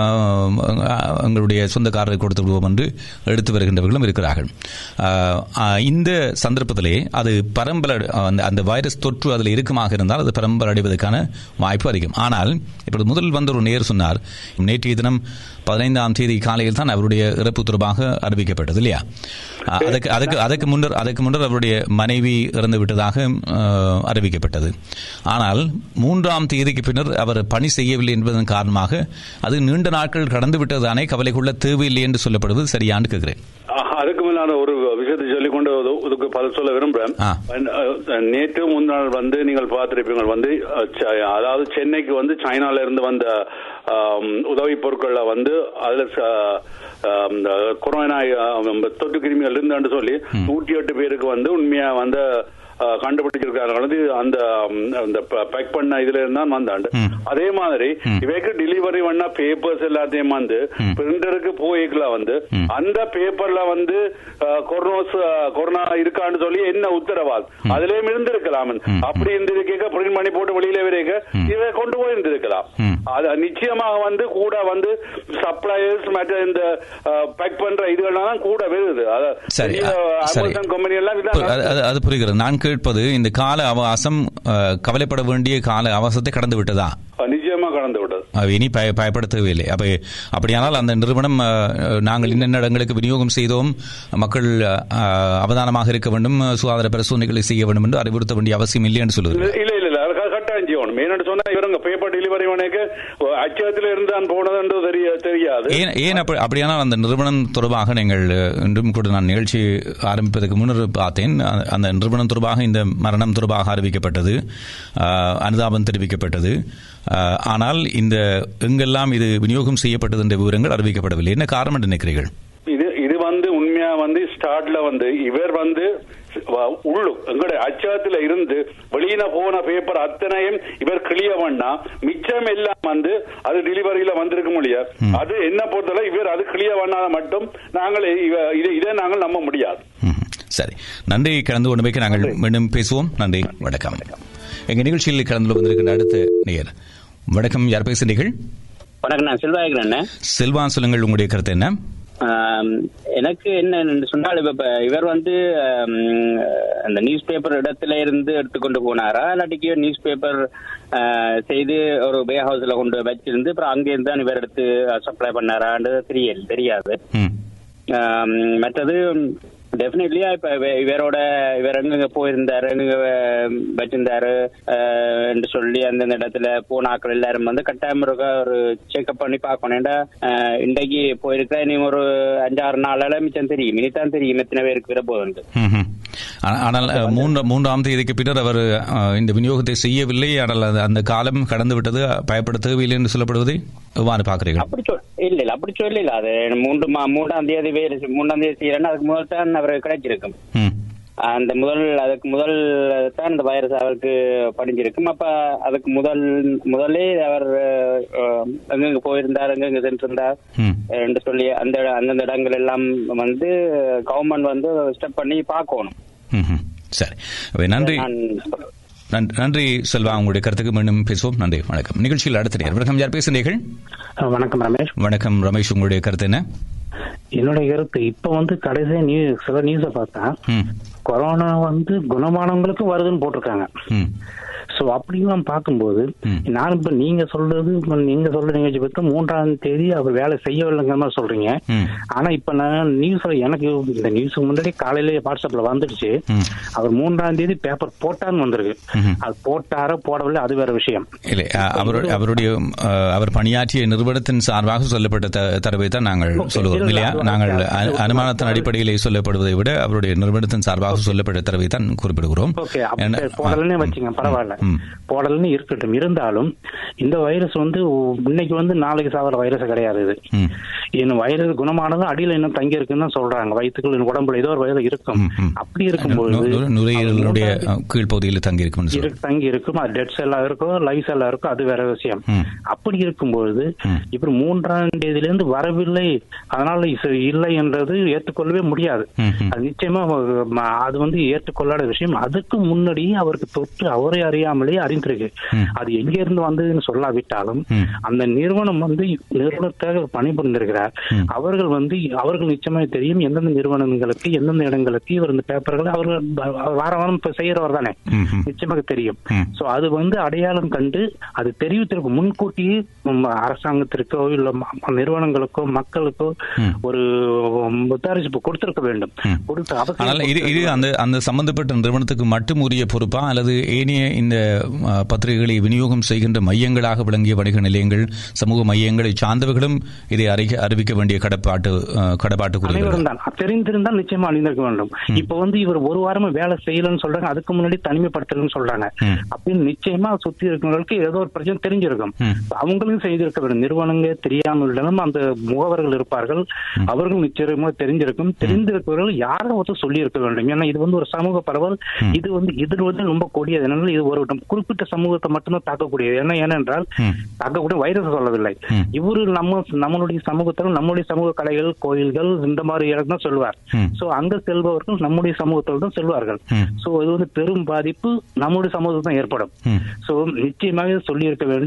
அஹ், எங்களுடைய சொந்தக்காரருக்கு கொடுத்து விடுவோம் என்று எடுத்து வருகின்றவர்களும் இருக்கிறார்கள் அஹ், அஹ், இந்த சந்தர்ப்பத்திலே அது பரம்பல் அடை- அந்த அந்த வைரஸ் தொற்று அதில் இருக்குமாக இருந்தால் அது பரம்பல் அடைவதற்கான வாய்ப்பு அதிகம் ஆனால் இப்பொழுது முதல் வந்த ஒரு நேர் சொன்னார் நேற்றைய தினம் பதினைந்தாம் தேதி காலையில் தான் அவருடைய இறப்பு தொடர்பாக அறிவிக்கப்பட்டது இல்லையா அஹ், அதற்கு அதற்கு அதற்கு முன்னர் அதற்கு முன்னர் அவருடைய மனைவி இறந்து விட்டதாக அஹ், அறிவிக்கப்பட்டது ஆனால் மூன்றாம் தேதிக்கு பின்னர் அவர் பணி செய்யவில்லை என்பதன் காரணமாக அது நீண்ட நாட்கள் கடந்து விட்டதானே கவலை கொள்ள தேவையில்லை என்று சொல்லப்படுவது சரியான்னு கேட்கிறேன் ஆஹ், அதுக்கு மேல நான் ஒரு விஷயத்தை சொல்லிக்கொண்டு இது- இதுக்கு பதில் சொல்ல விரும்புறேன் ஆ. அஹ், நேற்று முன்னாள் வந்து நீங்கள் பார்த்திருப்பீங்க வந்து அஹ், ச- அதாவது சென்னைக்கு வந்து சைனால இருந்து வந்த ஆம், உதவி பொருட்கள்ல வந்து அதுல ச- ஆம், இந்த கொரோனா ஆம், தொற்று கிருமிகள் இருந்தான்னு சொல்லி நூற்றி எட்டு பேருக்கு வந்து உண்மையா வந்து அஹ், கண்டுபிடிச்சிருக்காங்க வந்து அந்த ம், அந்த பேக் பண்ண இதுல இருந்தான் வந்தாண்டு ம். அதே மாதிரி இவைக்கு டெலிவரி பண்ண பேப்பர்ஸ் எல்லாத்தையும் வந்து ம். பிரிண்டருக்கு போய்க்கல வந்து ம். அந்த பேப்பர்ல வந்து அஹ், கொரோனாஸ் அஹ், கொரோனா இருக்கான்னு சொல்லி என்ன உத்தரவாது அதுலயும் இருந்திருக்கலாம் அப்படி இருந்திருக்க பிரிண்ட் பண்ணி போட்டு வெளியில வரைக்க இதை கொண்டு போய் இருந்திருக்கலாம் ம். அது நிச்சயமாக வந்து கூட வந்து சப்ளையர்ஸ் மற்ற இந்த பேக் பண்ற இதுகள்லாம் கூட வருது அது சரி பெரிய அ- சரி அமேசான் கம்பெனி எல்லாம் பு- இதான் அது- அது- அது புரிகிறது நான் கேட்பது இந்த கால அவகாசம் அஹ், கவலைப்பட வேண்டிய கால அவகாசத்தை கடந்து விட்டதா நிச்சயமா கடந்து விட்டது அது இனி பய பயப்பட தேவையில்லை அப்ப அப்படியானால் அந்த நிறுவனம் அஹ், நாங்கள் இன்னென்ன இடங்களுக்கு விநியோகம் செய்தோம் மக்கள் அஹ், அவதானமாக இருக்க வேண்டும் சுகாதார பரிசோதனைகளை செய்ய வேண்டும் என்று அறிவுறுத்த வேண்டிய அவசியம் இல்லை என்று சொல்லுகிறது இல்ல இல்ல இல்ல அது க- கட்டாயம் செய்யணும் மெயினாட்டு சொன்னா இவருங்க பேப்பர் டெலிவரி பண்ணக்கு அச்சகத்துல இருந்து தான் போனதுன்றது தெரிய தெரியாது ஏன் ஏன் அப்படி அப்படியானால் அந்த நிறுவனம் தொடர்பாக நீங்கள் அஹ், இன்றும் கூட நான் நிகழ்ச்சி ஆரம்பிப்பதற்கு முன்னர் பார்த்தேன் அ- அந்த நிறுவனம் தொடர்பாக இந்த மரணம் தொடர்பாக அறிவிக்கப்பட்டது அஹ், அனுதாபம் தெரிவிக்கப்பட்டது அஹ், ஆனால் இந்த எங்கெல்லாம் இது விநியோகம் செய்யப்பட்டது என்ற விவரங்கள் அறிவிக்கப்படவில்லை என்ன காரணம் என்று நினைக்கிறீர்கள் இது இது வந்து உண்மையா வந்து ஸ்டார்ட்ல வந்து இவர் வந்து வ- உள்ளு எங்களுடைய அச்சகத்துல இருந்து வெளியில போன பேப்பர் அத்தனையும் இவர் கிளியர் பண்ணா மிச்சம் எல்லாம் வந்து அது டெலிவரியில வந்திருக்க முடியாது அது என்ன பொறுத்தவரை இவர் அது கிளியர் பண்ணாத மட்டும் நாங்கள் இவ- இதை இதை நாங்கள் நம்ப முடியாது ம், சரி நன்றி கலந்து கொண்டமைக்கு நாங்கள் மீண்டும் பேசுவோம் நன்றி வணக்கம் எங்க நிகழ்ச்சியில் கலந்து வந்திருக்கின்ற அடுத்த நேயர் வணக்கம் யார் பேசுறீர்கள் வணக்கம் நான் செல்வாய்க்கிறேன் செல்வா சொல்லுங்கள் உங்களுடைய கருத்து என்ன எனக்கு என்ன சொன்னால் இப்ப இப்ப இவர் வந்து ஆம், அந்த நியூஸ் பேப்பர் இடத்துல இருந்து எடுத்துக்கொண்டு போனாரா இல்லாட்டிக்கு நியூஸ் பேப்பர் செய்து ஒரு பே ஹவுஸ்ல கொண்டு வச்சிருந்து அப்புறம் அங்கிருந்து தான் இவர் எடுத்து சப்ளை பண்ணாரான்றது தெரியல தெரியாது ம் ஆம், மற்றது டெஃபினெட்லியா இப்ப இவ- இவரோட இவர் எங்க போயிருந்தாரு எங்க வச்சிருந்தாரு அஹ், என்று சொல்லி அந்தந்த இடத்துல போன ஆட்கள் எல்லாரும் வந்து கட்டாயம் இருக்க ஒரு செக்அப் பண்ணி பார்க்கணும் ஏன்டா அஹ், இன்றைக்கு போயிருக்க இனி ஒரு அஞ்சாறு நாளால மிச்சம் தெரியும் இனிதான் தெரியும் எத்தனை பேருக்கு விட போகுது ம்ஹும். ஆனா- ஆனால் அஹ், மூன்று மூன்றாம் தேதிக்கு பின்னர் அவர் அஹ், இந்த விநியோகத்தை செய்யவில்லை ஆனால் அது அந்த காலம் கடந்து விட்டது பயப்பட தேவையில்லை என்று சொல்லப்படுவதை எவ்வாறு பார்க்கிறீர்கள் அப்படி சொல் இல்ல இல்ல அப்படி சொல்லல அது மூன்று மா- மூன்றாம் தேதி வேலை செய்- மூன்றாம் தேதி செய்யறேன்னா அதுக்கு முதல் தான் அவருக்கு கிடைச்சிருக்கும் ம் அந்த முதல் அதுக்கு முதல் தான் இந்த வைரஸ் அவருக்கு படிஞ்சிருக்கும் அப்ப அதுக்கு முதல் முதலே அவர் அஹ், எங்கெங்க போயிருந்தார் எங்கெங்க சென்றிருந்தார் ம் என்று சொல்லி அந்த இட- அந்தந்த இடங்கள் எல்லாம் வந்து கவர்மெண்ட் வந்து ஸ்டெப் பண்ணி பார்க்கணும் ம்ஹும். சரி அப்ப நன்றி நான் நன்- நன்றி செல்வா உங்களுடைய கருத்துக்கு மீண்டும் பேசுவோம் நன்றி வணக்கம் நிகழ்ச்சியில் அடுத்த நேர் வணக்கம் யார் பேசுகிறீர்கள் வணக்கம் ரமேஷ் வணக்கம் ரமேஷ் உங்களுடைய கருத்து என்ன என்னுடைய கருத்து இப்ப வந்து கடைசியா நியூஸ் சில நியூஸ பார்த்தா ம் கொரோனா வந்து குணமானவங்களுக்கு வருதுன்னு போட்டிருக்காங்க ம் சோ அப்படிலாம் பார்க்கும்போது ம். நான் இப்ப நீங்க சொல்றது இப்ப நீங்க சொல்ற நிகழ்ச்சி பத்தி மூன்றாம் தேதி அவர் வேலை செய்யவில்லைங்கிற மாதிரி சொல்றீங்க ம் ஆனா இப்ப நான் நியூஸ்ல எனக்கு இந்த நியூஸுக்கு முன்னாடி காலையிலேயே வாட்ஸ்அப்ல வந்துடுச்சு ம் அவர் மூன்றாம் தேதி பேப்பர் போட்டான்னு வந்திருக்கு ம்ஹும். அது போட்டாரோ போடவில்லை அது வேற விஷயம் இல்லை அ- அவரு- அவருடைய அ, அவர் பணியாற்றிய நிறுவனத்தின் சார்பாக சொல்லப்பட்ட த- தரவை தான் நாங்கள் Okay. சொல்லுவோம் இல்ல, இல்லையா அது- நாங்கள் அது- அ- அது- அனுமானத்தின் அடிப்படையிலே சொல்லப்படுவதை விட அவருடைய நிறுவனத்தின் சார்பாக சொல்லப்பட்ட தரவை தான் குறிப்பிடுகிறோம் ஓகே ஏன்னா- போடலன்னே வச்சுங்க பரவாயில்ல ம். போடலன்னு இருக்கட்டும் இருந்தாலும் இந்த வைரஸ் வந்து இன்னைக்கு வந்து நாளைக்கு சாவர வைரஸ் கிடையாது இது ம். இன்னும் வைரஸ் குணமானது அடியில இன்னும் தங்கி இருக்குன்னு தான் சொல்றாங்க வயிற்றுக்குள்ள உடம்புல ஏதோ ஒரு வைரஸ் இருக்கும் ம், ம். அப்படி இருக்கும்போது நு- நு- நுரையீரலுடைய அ, கீழ்ப்பகுதியில் தங்கி இருக்கும் இரு- தங்கி இருக்கும் அது டெட் செல்லா இருக்கும் லைவ் செல்லா இருக்கும் அது வேற விஷயம் ம். அப்படி இருக்கும்போது ம். இப்ப மூன்றாம் தேதியிலிருந்து வரவில்லை அதனால இது இல்லை என்றது ஏற்றுக்கொள்ளவே முடியாது ம், ம். அது நிச்சயமா ம- அது வந்து ஏற்றுக்கொள்ளாத விஷயம் அதுக்கு முன்னாடியே அவருக்கு தொற்று அவரை அறியாமலே அறிந்திருக்கு ம். அது எங்க இருந்து வந்ததுன்னு சொல்லாவிட்டாலும் ம். அந்த நிறுவனம் வந்து நிறுவனத்தாக பணிபுரிந்திருக்கிறார் ம். அவர்கள் வந்து அவர்கள் நிச்சயமா தெரியும் எந்தெந்த நிறுவனங்களுக்கு எந்தெந்த இடங்களுக்கு இவர் இந்த பேப்பர்களை அவர்கள் வ- வார வாரம் இப்ப செய்யறவர் தானே ம், ம். நிச்சயமாக தெரியும் ம். சோ அது வந்து அடையாளம் கண்டு அது தெரிவித்திருக்கு முன்கூட்டியே ம், அரசாங்கத்திற்கோ இல்ல ம- நிறுவனங்களுக்கோ மக்களுக்கோ ம். ஒரு முத்தாரிப்பு கொடுத்திருக்க வேண்டும் ம். கொடுத்து ஆனால் இது இது அந்த அந்த சம்பந்தப்பட்ட நிறுவனத்துக்கு மட்டும் உரிய பொறுப்பா அல்லது ஏனைய இந்த அ, பத்திரிகைகளை விநியோகம் செய்கின்ற மையங்களாக விளங்கிய வணிக நிலையங்கள் சமூக மையங்களை சார்ந்தவர்களும் இதை அறிக்க அறிவிக்க வேண்டிய கடப்பாட்டு அ, கடப்பாட்டுக்குரியவர்கள் அனைவரும் தான் தெரிந்திருந்தால் நிச்சயமா அணிந்திருக்க வேண்டும் இப்ப வந்து இவர் ஒரு வாரமா வேலை செய்யலன்னு சொல்றாங்க அதுக்கு முன்னாடி தனிமைப்படுத்தலன்னு சொல்றாங்க ம். அப்படின்னு நிச்சயமா சுத்தி இருக்கிறவங்களுக்கு ஏதோ ஒரு பிரச்சனை தெரிஞ்சிருக்கும் ம். அவங்களும் செய்திருக்க வேண்டும் நிறுவனங்க தெரியாமல் இருந்தாலும் அந்த முகவர்கள் இருப்பார்கள் அவர்கள் நிச்சயமா தெரிஞ்சிருக்கும் தெரிந்திருப்பவர்கள் யாரோ ஒருத்தர் சொல்லி இருக்க வேண்டும் ஏன்னா இது வந்து ஒரு சமூக பரவல் இது வந்து இது வந்து ரொம்ப கொடியது அதனால இது ஒரு குறிப்பிட்ட சமூகத்தை மட்டும்தான் தாக்கக்கூடியது ஏன்னா ஏனென்றால் ம். தாக்கக்கூடிய வைரஸ் சொல்லவில்லை ம். இவரு நம்ம நம்மளுடைய சமூகத்தில் நம்முடைய சமூக கலைகள் கோயில்கள் இந்த மாதிரி இடம் தான் சொல்வார் ம். சோ அங்க செல்பவர்கள் நம்முடைய சமூகத்தில் தான் செல்வார்கள் ம். சோ இது வந்து பெரும் பாதிப்பு நம்முடைய சமூகத்தில் தான் ஏற்படும் ம். சோ நிச்சயமாக சொல்லி இருக்க வேண்டும்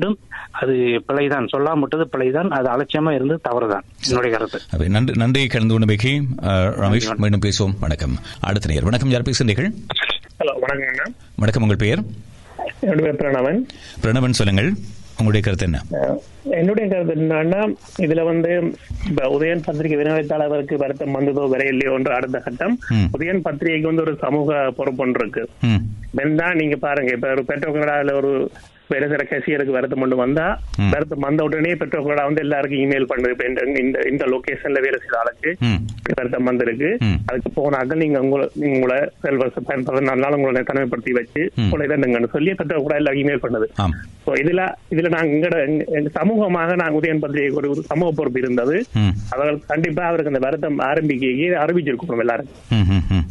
அது பிழைதான் சொல்லாம விட்டது பிழைதான் அது அலட்சியமா இருந்து தவறுதான் என்னுடைய கருத்து அப்ப நன்றி நன்றி கலந்து கொண்டமைக்கு அஹ், ரமேஷ் மீண்டும் பேசுவோம் வணக்கம் அடுத்த நேர் வணக்கம் யார் பேசுகிறீர்கள் ஹலோ வணக்கம் அண்ணா வணக்கம் உங்கள் பெயர் என்னுடைய பேர் பிரணவன் பிரணவன் சொல்லுங்கள் உங்களுடைய கருத்து என்ன அஹ், என்னுடைய கருத்து என்னன்னா இதுல வந்து இப்ப உதயன் பத்திரிகை விநியோகத்தாளருக்கு வருத்தம் வந்ததோ வரை இல்லையோ என்ற அடுத்த கட்டம் ம். உதயன் பத்திரிகைக்கு வந்து ஒரு சமூக பொறுப்பு ஒன்று இருக்கு ம் தான் நீங்க பாருங்க இப்ப ஒரு பெட்ரோல் ஒரு வேற சில கேசியருக்கு வருத்தம் கொண்டு வந்தா ம். வருத்தம் வந்த உடனே பெட்ரோல் வந்து எல்லாருக்கும் இமெயில் பண்ணுது இப்ப இந்த இந்த இந்த லொகேஷன்ல வேலை செய்த ஆளுக்கு ம் வருத்தம் வந்திருக்கு ம். அதுக்கு போனாக்கள் நீங்க உங்களை நீங்க உங்களை செல்வ பதினாலு நாள் உங்களை தனிமைப்படுத்தி வச்சு ம். உங்களை இதண்டுங்கன்னு சொல்லி பெட்ரோல் கூட எல்லாம் இமெயில் பண்ணுது ஆம் So, இதுல இதுல நாங்க எங்கட எங்க- எங்க சமூகமாக நாங்க உதயன் பத்திரிகை ஒரு ஒரு சமூக பொறுப்பு இருந்தது ம் அவர்கள் கண்டிப்பா அவருக்கு அந்த வருத்தம் ஆரம்பிக்க அறிவிச்சிருக்கணும் எல்லாரும் ம், ம், ம்.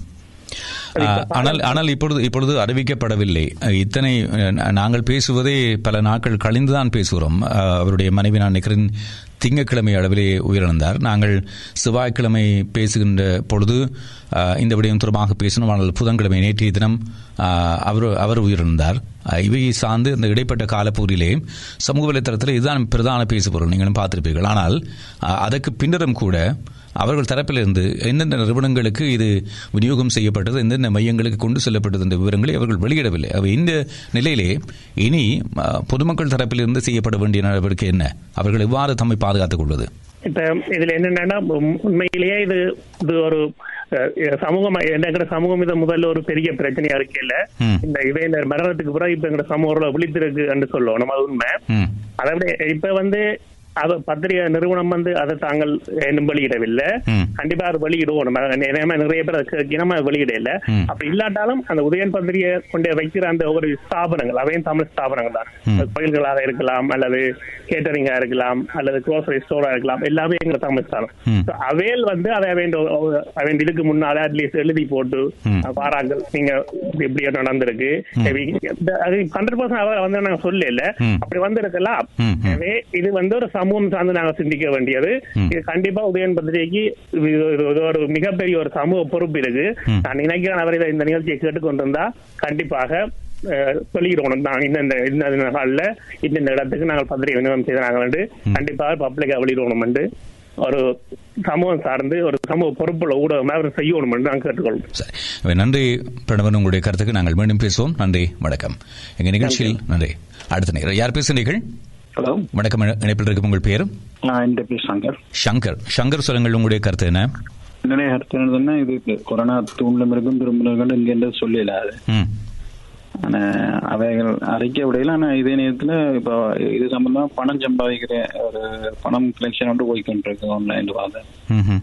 ஆ, ஆனால் ஆனால் இப்பொழுது இப்பொழுது அறிவிக்கப்படவில்லை இத்தனை அஹ், நாங்கள் பேசுவதே பல நாட்கள் கழிந்துதான் பேசுகிறோம் அஹ், அவருடைய மனைவி நான் நினைக்கிறேன் திங்கட்கிழமை அளவிலே உயிரிழந்தார் நாங்கள் செவ்வாய்க்கிழமை பேசுகின்ற பொழுது அஹ், இந்த விடயம் தொடர்பாக பேசணும் ஆனால் புதன்கிழமை நேற்றைய தினம் அஹ், அவர் அவர் உயிரிழந்தார் அஹ், இவை சார்ந்து இந்த இடைப்பட்ட காலப்பகுதியிலே சமூக வலைத்தளத்தில் இதுதான் பிரதான பேசுபொருள் நீங்களும் பார்த்திருப்பீர்கள் ஆனால் அஹ், அதற்கு பின்னரும் கூட அவர்கள் தரப்பிலிருந்து எந்தெந்த நிறுவனங்களுக்கு இது விநியோகம் செய்யப்பட்டது எந்தெந்த மையங்களுக்கு கொண்டு செல்லப்பட்டது என்ற விவரங்களை அவர்கள் வெளியிடவில்லை அவை இந்த நிலையிலே இனி அ, பொதுமக்கள் தரப்பிலிருந்து செய்யப்பட வேண்டிய நடவடிக்கை என்ன அவர்கள் எவ்வாறு தம்மை பாதுகாத்துக் கொள்வது இப்ப இதுல என்னன்னா உம், உண்மையிலேயே இது இது ஒரு அஹ், சமூகம் எங்கட சமூகம் இது முதல்ல ஒரு பெரிய பிரச்சனையா இருக்கல ம். இந்த இவை இந்த மரணத்துக்கு பிறகு இப்ப எங்க சமூகம் விழித்திருக்கு என்று சொல்லுவோம் நம்ம அது உண்மை ம் அதை விட இப்ப வந்து அவ பத்திரிகை நிறுவனம் வந்து அதை தாங்கள் இன்னும் வெளியிடவில்லை ம். கண்டிப்பா அது வெளியிடுவோம் நம்ம நிறைய நிறைய பேர் அதுக்கு இனமா வெளியிடல ம். அப்படி இல்லாட்டாலும் அந்த உதயன் பத்திரிகை கொண்டு வைக்கிற அந்த ஒரு ஸ்தாபனங்கள் அவையும் தமிழ் ஸ்தாபனங்கள் தான் ம். அது கோயில்களாக இருக்கலாம் அல்லது கேட்டரிங்கா இருக்கலாம் அல்லது grocery ஸ்டோரா இருக்கலாம் எல்லாமே எங்க தமிழ் ஸ்தானம் ம். So, அவையில் வந்து அதை அவன் அவன் இதுக்கு முன்னால அட்லீஸ்ட் எழுதி போட்டு ம். பாராங்கள் நீங்க இப்படி இப்படி நடந்திருக்கு அது ஹண்ட்ரட் பர்சன்ட் அவ வந்து நாங்க சொல்லல ம். அப்படி வந்திருக்கலாம் ம், ம். எனவே இது வந்து ஒரு சமூகம் சார்ந்து நாங்க சிந்திக்க வேண்டியது ம். இது கண்டிப்பா உதயன் பத்திரிகைக்கு இது ஒரு- இது ஒரு மிகப்பெரிய ஒரு சமூக பொறுப்பு இருக்கு ம். நான் நினைக்கிறேன் அவர் இதை இந்த நிகழ்ச்சியை கேட்டுக்கொண்டிருந்தா கண்டிப்பாக அஹ், வெளியிடணும் நான் இந்த இந்த இந்த இந்த நாள்ல இந்த இந்த இடத்துக்கு நாங்கள் பத்திரிகை விநியோகம் செய்தாங்க என்று கண்டிப்பாக பப்ளிக்கா வெளியிடணும் என்று ஒரு சமூகம் சார்ந்து ஒரு சமூக பொறுப்புள்ள ஊடகமாக அவர் செய்யணும் என்று நான் கேட்டுக்கொள்கிறேன் சரி இவை நன்றி பிரணவன் உங்களுடைய கருத்துக்கு நாங்கள் மீண்டும் பேசுவோம் நன்றி வணக்கம் எங்கள் நிகழ்ச்சியில் நன்றி அடுத்த நேரம் யார் பேசுகிறீர்கள் ஹலோ வணக்கம் இணை- இணைப்பில் இருக்கும் உங்கள் பெயர் நான் இந்த பேர் சங்கர் சங்கர் சங்கர் சொல்லுங்கள் உங்களுடைய கருத்து என்ன என்னுடைய கருத்து என்னதுன்னா இது கொரோனா தூண்டிலும் இருக்கும் திரும்புகள் இங்கே சொல்லலாது ம் ஆனா அவைகள் அறிக்கை விடையில ஆனா இதே நேரத்துல இப்போ இது சம்பந்தமா பணம் சம்பாதிக்கிற ஒரு பணம் கலெக்ஷன் வந்து போய்கிட்டு இருக்கு ஆன்லைன்ல பார்த்தேன் ம் ம்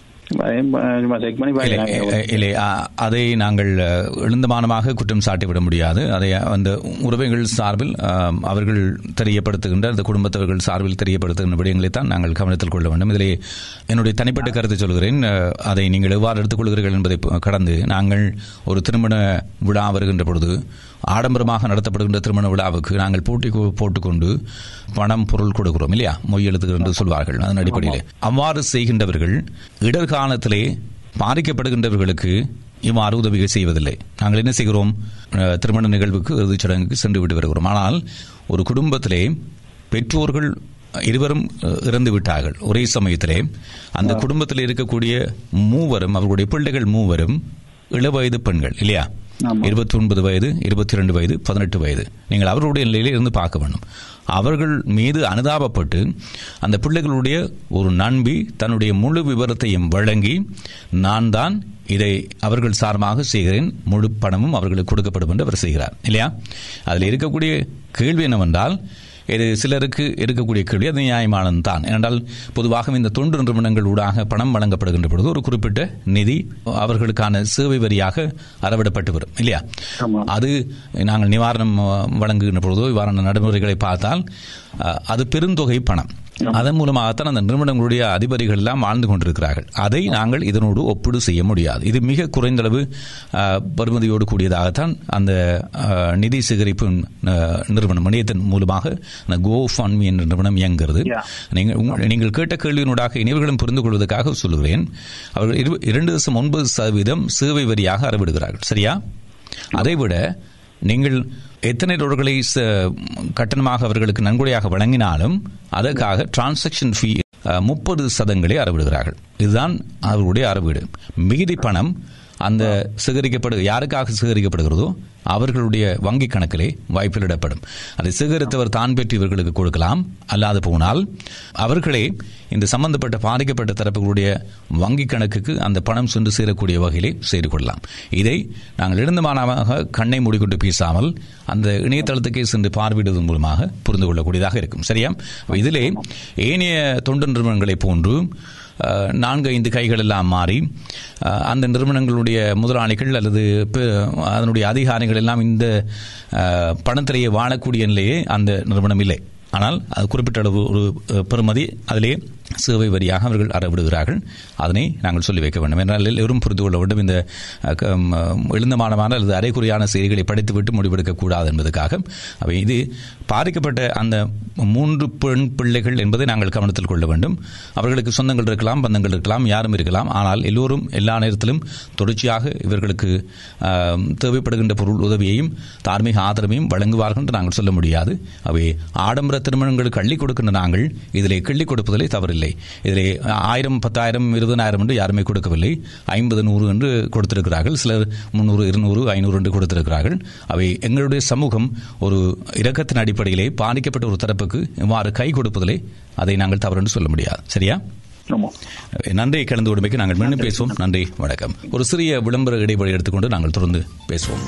செக் பண்ணி இல்லை, பார்க்கலாம் இல்லை அ, அதை நாங்கள் அ, எழுந்தமானமாக குற்றம் சாட்டிவிட முடியாது அதை அந்த உறவுகள் சார்பில் ஆம், அவர்கள் தெரியப்படுத்துகின்ற அந்த குடும்பத்தவர்கள் சார்பில் தெரியப்படுத்துகின்ற விடயங்களை தான் நாங்கள் கவனத்தில் கொள்ள வேண்டும் இதிலே என்னுடைய தனிப்பட்ட கருத்தை சொல்கிறேன் அ, அதை நீங்கள் எவ்வாறு எடுத்துக்கொள்கிறீர்கள் என்பதை ப- கடந்து நாங்கள் ஒரு திருமண விழா வருகின்ற பொழுது ஆடம்பரமாக நடத்தப்படுகின்ற திருமண விழாவுக்கு நாங்கள் போட்டி கு- போட்டுக்கொண்டு பணம் பொருள் கொடுக்கிறோம் இல்லையா மொய் எழுத்துக்கள் என்று சொல்வார்கள் அதன் அடிப்படையில் அவ்வாறு செய்கின்றவர்கள் இடர்காலத்திலே பாதிக்கப்படுகின்றவர்களுக்கு இவ்வாறு உதவிகள் செய்வதில்லை நாங்கள் என்ன செய்கிறோம் அஹ், திருமண நிகழ்வுக்கு இறுதிச் சடங்குக்கு சென்று விட்டு வருகிறோம் ஆனால் ஒரு குடும்பத்திலே பெற்றோர்கள் இருவரும் அஹ், இறந்து விட்டார்கள் ஒரே சமயத்திலே அந்த குடும்பத்தில் இருக்கக்கூடிய மூவரும் அவர்களுடைய பிள்ளைகள் மூவரும் இளவயது பெண்கள் இல்லையா ஆமா. இருபத்தி ஒன்பது வயது இருபத்தி ரெண்டு வயது பதினெட்டு வயது நீங்கள் அவர்களுடைய நிலையிலே இருந்து பார்க்க வேண்டும் அவர்கள் மீது அனுதாபப்பட்டு அந்த பிள்ளைகளுடைய ஒரு நண்பி தன்னுடைய முழு விவரத்தையும் வழங்கி நான் தான் இதை அவர்கள் சார்பாக செய்கிறேன் முழு பணமும் அவர்களுக்கு கொடுக்கப்படும் என்று அவர் செய்கிறார் இல்லையா அதில் இருக்கக்கூடிய கேள்வி என்னவென்றால் இது சிலருக்கு இருக்கக்கூடிய கேள்வி அது நியாயமானது தான் ஏனென்றால் பொதுவாக இந்த தொண்டு நிறுவனங்கள் ஊடாக பணம் வழங்கப்படுகின்ற பொழுது ஒரு குறிப்பிட்ட நிதி அவர்களுக்கான சேவை வரியாக அறவிடப்பட்டு வரும் இல்லையா ஆமா. அது நாங்கள் நிவாரணம் அஹ், வழங்குகின்ற பொழுதோ இவ்வாறான நடைமுறைகளை பார்த்தால் அஹ், அது பெருந்தொகை பணம் அதன் மூலமாகத்தான் அந்த நிறுவனங்களுடைய அதிபதிகள் எல்லாம் வாழ்ந்து கொண்டிருக்கிறார்கள் அதை நாங்கள் இதனோடு ஒப்பிடு செய்ய முடியாது இது மிக குறைந்தளவு அஹ், பெறுமதியோடு கூடியதாகத்தான் அந்த அஹ், நிதி சேகரிப்பு அஹ், நிறுவனம் இணையத்தின் மூலமாக அந்த கோ ஃபன்மி என்ற நிறுவனம் இயங்குகிறது Yeah. நீங்கள் உங்க- நீங்கள் கேட்ட கேள்வியினூடாக இனிவர்களும் புரிந்து கொள்வதற்காக சொல்லுகிறேன் அவர்கள் இரு- இரண்டு தசம் ஒன்பது சதவீதம் சேவை வரியாக அறவிடுகிறார்கள் சரியா அதைவிட நீங்கள் எத்தனை டாலர்களை ச- கட்டணமாக அவர்களுக்கு நன்கொடையாக வழங்கினாலும் அதற்காக டிரான்சாக்ஷன் ஃபீ முப்பது சதங்களை அறவிடுகிறார்கள் இதுதான் அவர்களுடைய அறவீடு மீதி பணம் அந்த சேகரிக்கப்படு யாருக்காக சேகரிக்கப்படுகிறதோ அவர்களுடைய வங்கி கணக்கிலே வாய்ப்பிலிடப்படும் அதை சேகரித்தவர் தான் பெற்று இவர்களுக்கு கொடுக்கலாம் அல்லாது போனால் அவர்களே இந்த சம்பந்தப்பட்ட பாதிக்கப்பட்ட தரப்புகளுடைய வங்கி கணக்குக்கு அந்த பணம் சென்று சேரக்கூடிய வகையிலே செய்து கொள்ளலாம் இதை நாங்கள் எழுந்தமானமாக கண்ணை மூடிக்கொண்டு பேசாமல் அந்த இணையதளத்துக்கே சென்று பார்வையிடுவதன் மூலமாக புரிந்து கொள்ளக்கூடியதாக இருக்கும் சரியா இதிலே ஏனைய தொண்டு நிறுவனங்களைப் போன்று அஹ், நான்கு ஐந்து கைகள் எல்லாம் மாறி அஹ், அந்த நிறுவனங்களுடைய முதலாளிகள் அல்லது பெ- அதனுடைய அதிகாரிகள் எல்லாம் இந்த அஹ், பணத்திலேயே வாழக்கூடிய நிலையே அந்த நிறுவனம் இல்லை ஆனால் அது குறிப்பிட்ட அளவு ஒரு அஹ், பெறுமதி அதிலே சேவை வரியாக அவர்கள் அறவிடுகிறார்கள் அதனை நாங்கள் சொல்லி வைக்க வேண்டும் என்றால் எல்லோரும் புரிந்து கொள்ள வேண்டும் இந்த அஹ், க- ம், அஹ், எழுந்தமானமான அல்லது அரைக்குறையான செய்திகளை படித்துவிட்டு முடிவெடுக்க கூடாது என்பதற்காக அவை இது பாதிக்கப்பட்ட அந்த மூன்று பெண் பிள்ளைகள் என்பதை நாங்கள் கவனத்தில் கொள்ள வேண்டும் அவர்களுக்கு சொந்தங்கள் இருக்கலாம் பந்தங்கள் இருக்கலாம் யாரும் இருக்கலாம் ஆனால் எல்லோரும் எல்லா நேரத்திலும் தொடர்ச்சியாக இவர்களுக்கு ஆஹ், தேவைப்படுகின்ற பொருள் உதவியையும் தார்மீக ஆதரவையும் வழங்குவார்கள் என்று நாங்கள் சொல்ல முடியாது அவை ஆடம்பர திருமணங்களுக்கு அள்ளி கொடுக்கின்ற நாங்கள் இதிலே கிள்ளி கொடுப்பதிலே தவறில்லை இதிலே ஆயிரம் பத்தாயிரம் இருபதாயிரம் என்று யாருமே கொடுக்கவில்லை ஐம்பது நூறு என்று கொடுத்திருக்கிறார்கள் சிலர் முன்னூறு இருநூறு ஐநூறு என்று கொடுத்திருக்கிறார்கள் அவை எங்களுடைய சமூகம் ஒரு இரக்கத்தின் அடிப்படையிலே பாதிக்கப்பட்ட ஒரு தரப்புக்கு இவ்வாறு கை கொடுப்பதிலே அதை நாங்கள் தவறு என்று சொல்ல முடியாது சரியா ஆமா நன்றி கலந்து கொடுமைக்கு நாங்கள் மீண்டும் பேசுவோம் நன்றி வணக்கம் ஒரு சிறிய விளம்பர இடைவெளி எடுத்துக்கொண்டு நாங்கள் தொடர்ந்து பேசுவோம்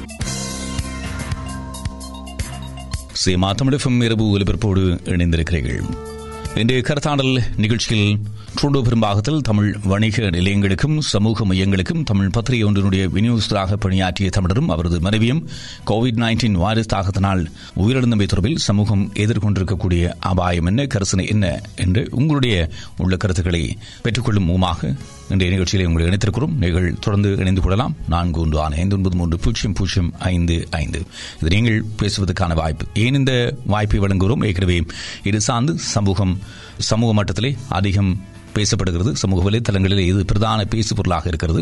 சீமா தமிழகம் இரவு ஒலிபரப்போடு இணைந்திருக்கிறீர்கள் இன்றைய கருத்தாடல் நிகழ்ச்சியில் ட்ரூடோ பெரும்பாகத்தில் தமிழ் வணிக நிலையங்களுக்கும் சமூக மையங்களுக்கும் தமிழ் பத்திரிகை ஒன்றினுடைய விநியோகஸ்தராக பணியாற்றிய தமிழரும் அவரது மனைவியும் கோவிட் நைன்டீன் வைரஸ் தாக்கத்தினால் உயிரிழந்தமை தொடர்பில் சமூகம் எதிர்கொண்டிருக்கக்கூடிய அபாயம் என்ன கரிசனை என்ன என்று உங்களுடைய உள்ள கருத்துக்களை பெற்றுக்கொள்ளும் முகமாக இன்றைய நிகழ்ச்சியில் உங்களை இணைத்திருக்கிறோம் நீங்கள் தொடர்ந்து இணைந்து கொள்ளலாம் நான்கு ஒன்று ஆறு ஐந்து ஒன்பது மூன்று பூஜ்ஜியம் பூஜ்ஜியம் ஐந்து ஐந்து இது நீங்கள் பேசுவதற்கான வாய்ப்பு ஏன் இந்த வாய்ப்பை வழங்குகிறோம் ஏற்கனவே இது சார்ந்து சமூகம் சமூக மட்டத்திலே அதிகம் பேசப்படுகிறது சமூக வலைத்தளங்களிலே இது பிரதான பேசு பொருளாக இருக்கிறது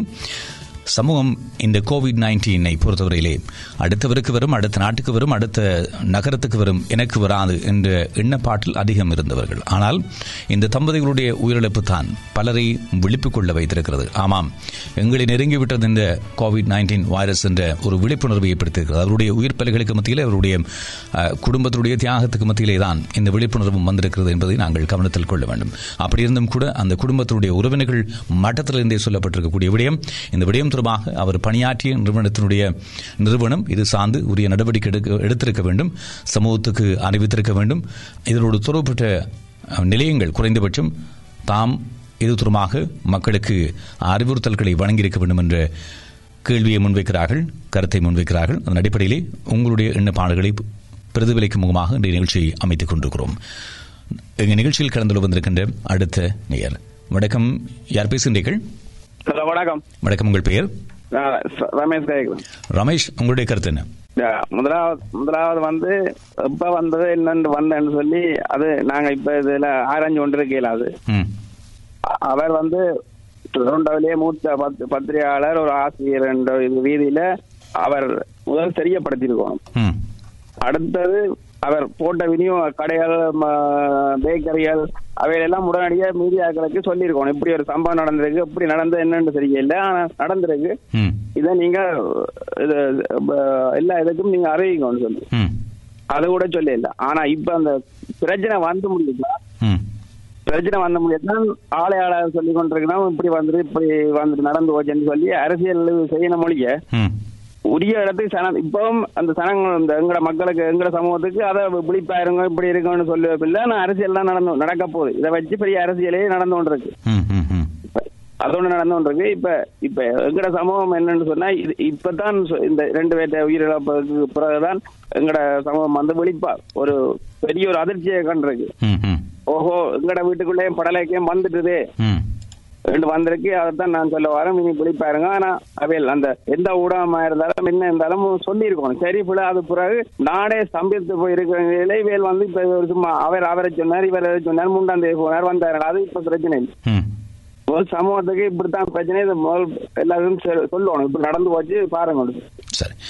சமூகம் இந்த கோவிட் நைன்டீனை பொறுத்தவரையிலே அடுத்தவருக்கு வரும் அடுத்த நாட்டுக்கு வரும் அடுத்த நகரத்துக்கு வரும் எனக்கு வராது என்ற எண்ணப்பாட்டில் அதிகம் இருந்தவர்கள் ஆனால் இந்த தம்பதிகளுடைய உயிரிழப்பு தான் பலரை விழிப்புக் கொள்ள வைத்திருக்கிறது ஆமாம் எங்களை நெருங்கிவிட்டது இந்த கோவிட் நைன்டீன் வைரஸ் என்ற ஒரு விழிப்புணர்வை ஏற்படுத்தியிருக்கிறது அவருடைய உயிர் பலிகளுக்கு மத்தியில் அவருடைய அஹ், குடும்பத்துடைய தியாகத்துக்கு மத்தியிலே தான் இந்த விழிப்புணர்வும் வந்திருக்கிறது என்பதை நாங்கள் கவனத்தில் கொள்ள வேண்டும் அப்படி இருந்தும் கூட அந்த குடும்பத்தினுடைய உறவினர்கள் மட்டத்திலிருந்தே சொல்லப்பட்டிருக்கக்கூடிய விடயம் இந்த விடயம் தொடர்பாக அவர் பணியாற்றிய நிறுவனத்தினுடைய நிறுவனம் இது சார்ந்து உரிய நடவடிக்கை எடுக்க எடுத்திருக்க வேண்டும் சமூகத்துக்கு அறிவித்திருக்க வேண்டும் இதனோடு தொடர்பட்ட அஹ், நிலையங்கள் குறைந்தபட்சம் தாம் இது தொடர்பாக மக்களுக்கு அறிவுறுத்தல்களை வழங்கியிருக்க வேண்டும் என்ற கேள்வியை முன்வைக்கிறார்கள் கருத்தை முன்வைக்கிறார்கள் அதன் அடிப்படையிலே உங்களுடைய எண்ணப்பாடுகளை பிரதிபலிக்கும் முகமாக இந்த நிகழ்ச்சியை அமைத்துக் கொண்டிருக்கிறோம் எங்கள் நிகழ்ச்சியில் கலந்து கொள்ள வந்திருக்கின்ற அடுத்த நேயர் வணக்கம் யார் பேசுகிறீர்கள் ஹலோ வணக்கம் வணக்கம் உங்கள் பெயர் நான் ச- ரமேஷ் கேக்குறேன் ரமேஷ் உங்களுடைய கருத்து என்ன யா, முதலாவது முதலாவது வந்து எப்ப வந்தது என்னன்னு வந்தேன்னு சொல்லி அது நாங்க இப்ப இதுல ஆராய்ஞ்சு கொண்டிருக்கல அது ம் அ- அவர் வந்து டொரண்டோவிலேயே மூத்த பத்- பத்திரிகையாளர் ஒரு ஆசிரியர் என்ற இது வீதியில அவர் முதல் தெரியப்படுத்தியிருக்கணும் ம் அடுத்தது அவர் போட்ட விநியோக கடைகள் ம- பேக்கரிகள் அவையெல்லாம் உடனடியாக மீடியாக்களுக்கு சொல்லியிருக்கணும் இப்படி ஒரு சம்பவம் நடந்திருக்கு இப்படி நடந்தது என்னன்னு தெரியல ஆனா நடந்திருக்கு ம் இதை நீங்க இது ப- எல்லா இதுக்கும் நீங்க அறிவிக்கணும்னு சொல்லி ம் அது கூட சொல்லி இல்ல ஆனா இப்ப அந்த பிரச்சனை வந்து முடியுதா ம் பிரச்சனை வந்த முடியாது ஆளை ஆளை சொல்லி கொண்டிருக்கணும் இப்படி வந்துரு இப்படி வந்துட்டு நடந்து போச்சுன்னு சொல்லி அரசியல் செய்யணும் மொழிய ம் உரிய இடத்துக்கு சனம் இப்பவும் அந்த சனங்கள் இந்த எங்கட மக்களுக்கு எங்கட சமூகத்துக்கு அதை விழிப்பா இருங்க இப்படி இருக்குன்னு சொல்லவில்லை நான் அரசியல் தான் நடந்து நடக்க போகுது இதை வச்சு பெரிய அரசியலே நடந்து கொண்டிருக்கு ம் ம் ம் அதோட நடந்து கொண்டிருக்கு இப்ப இப்ப எங்கட சமூகம் என்னன்னு சொன்னா இது இப்பதான் சொ- இந்த ரெண்டு பேர்ட்ட உயிரிழப்புக்கு பிறகுதான் எங்கட சமூகம் வந்து விழிப்பா ஒரு பெரிய ஒரு அதிர்ச்சியை கண்டிருக்கு ம் ம் ஓஹோ எங்கட வீட்டுக்குள்ளேயும் படலைக்கையும் வந்துட்டுதே ம் ரெண்டு வந்திருக்கு அதைத்தான் நான் சொல்ல வரேன் இனி விழிப்பாருங்க ஆனா அவையில் அந்த எந்த ஊடகமா இருந்தாலும் என்ன இருந்தாலும் சொல்லியிருக்கணும் சரி பிள்ளை அது பிறகு நாடே ஸ்தம்பித்து போயிருக்கிற நிலையில இவையில் வந்து இப்ப ஒரு சும்மா அவர் அவரை சொன்னார் இவர் அதை சொன்னார் மூன்றாம் தேதி போனார் வந்தாரு அது இப்ப பிரச்சனை இல்லை ம் முதல் சமூகத்துக்கு இப்படித்தான் பிரச்சனை இது முதல் எல்லாரும் சொ- சொல்லணும் இப்படி நடந்து போச்சு பாருங்க சரி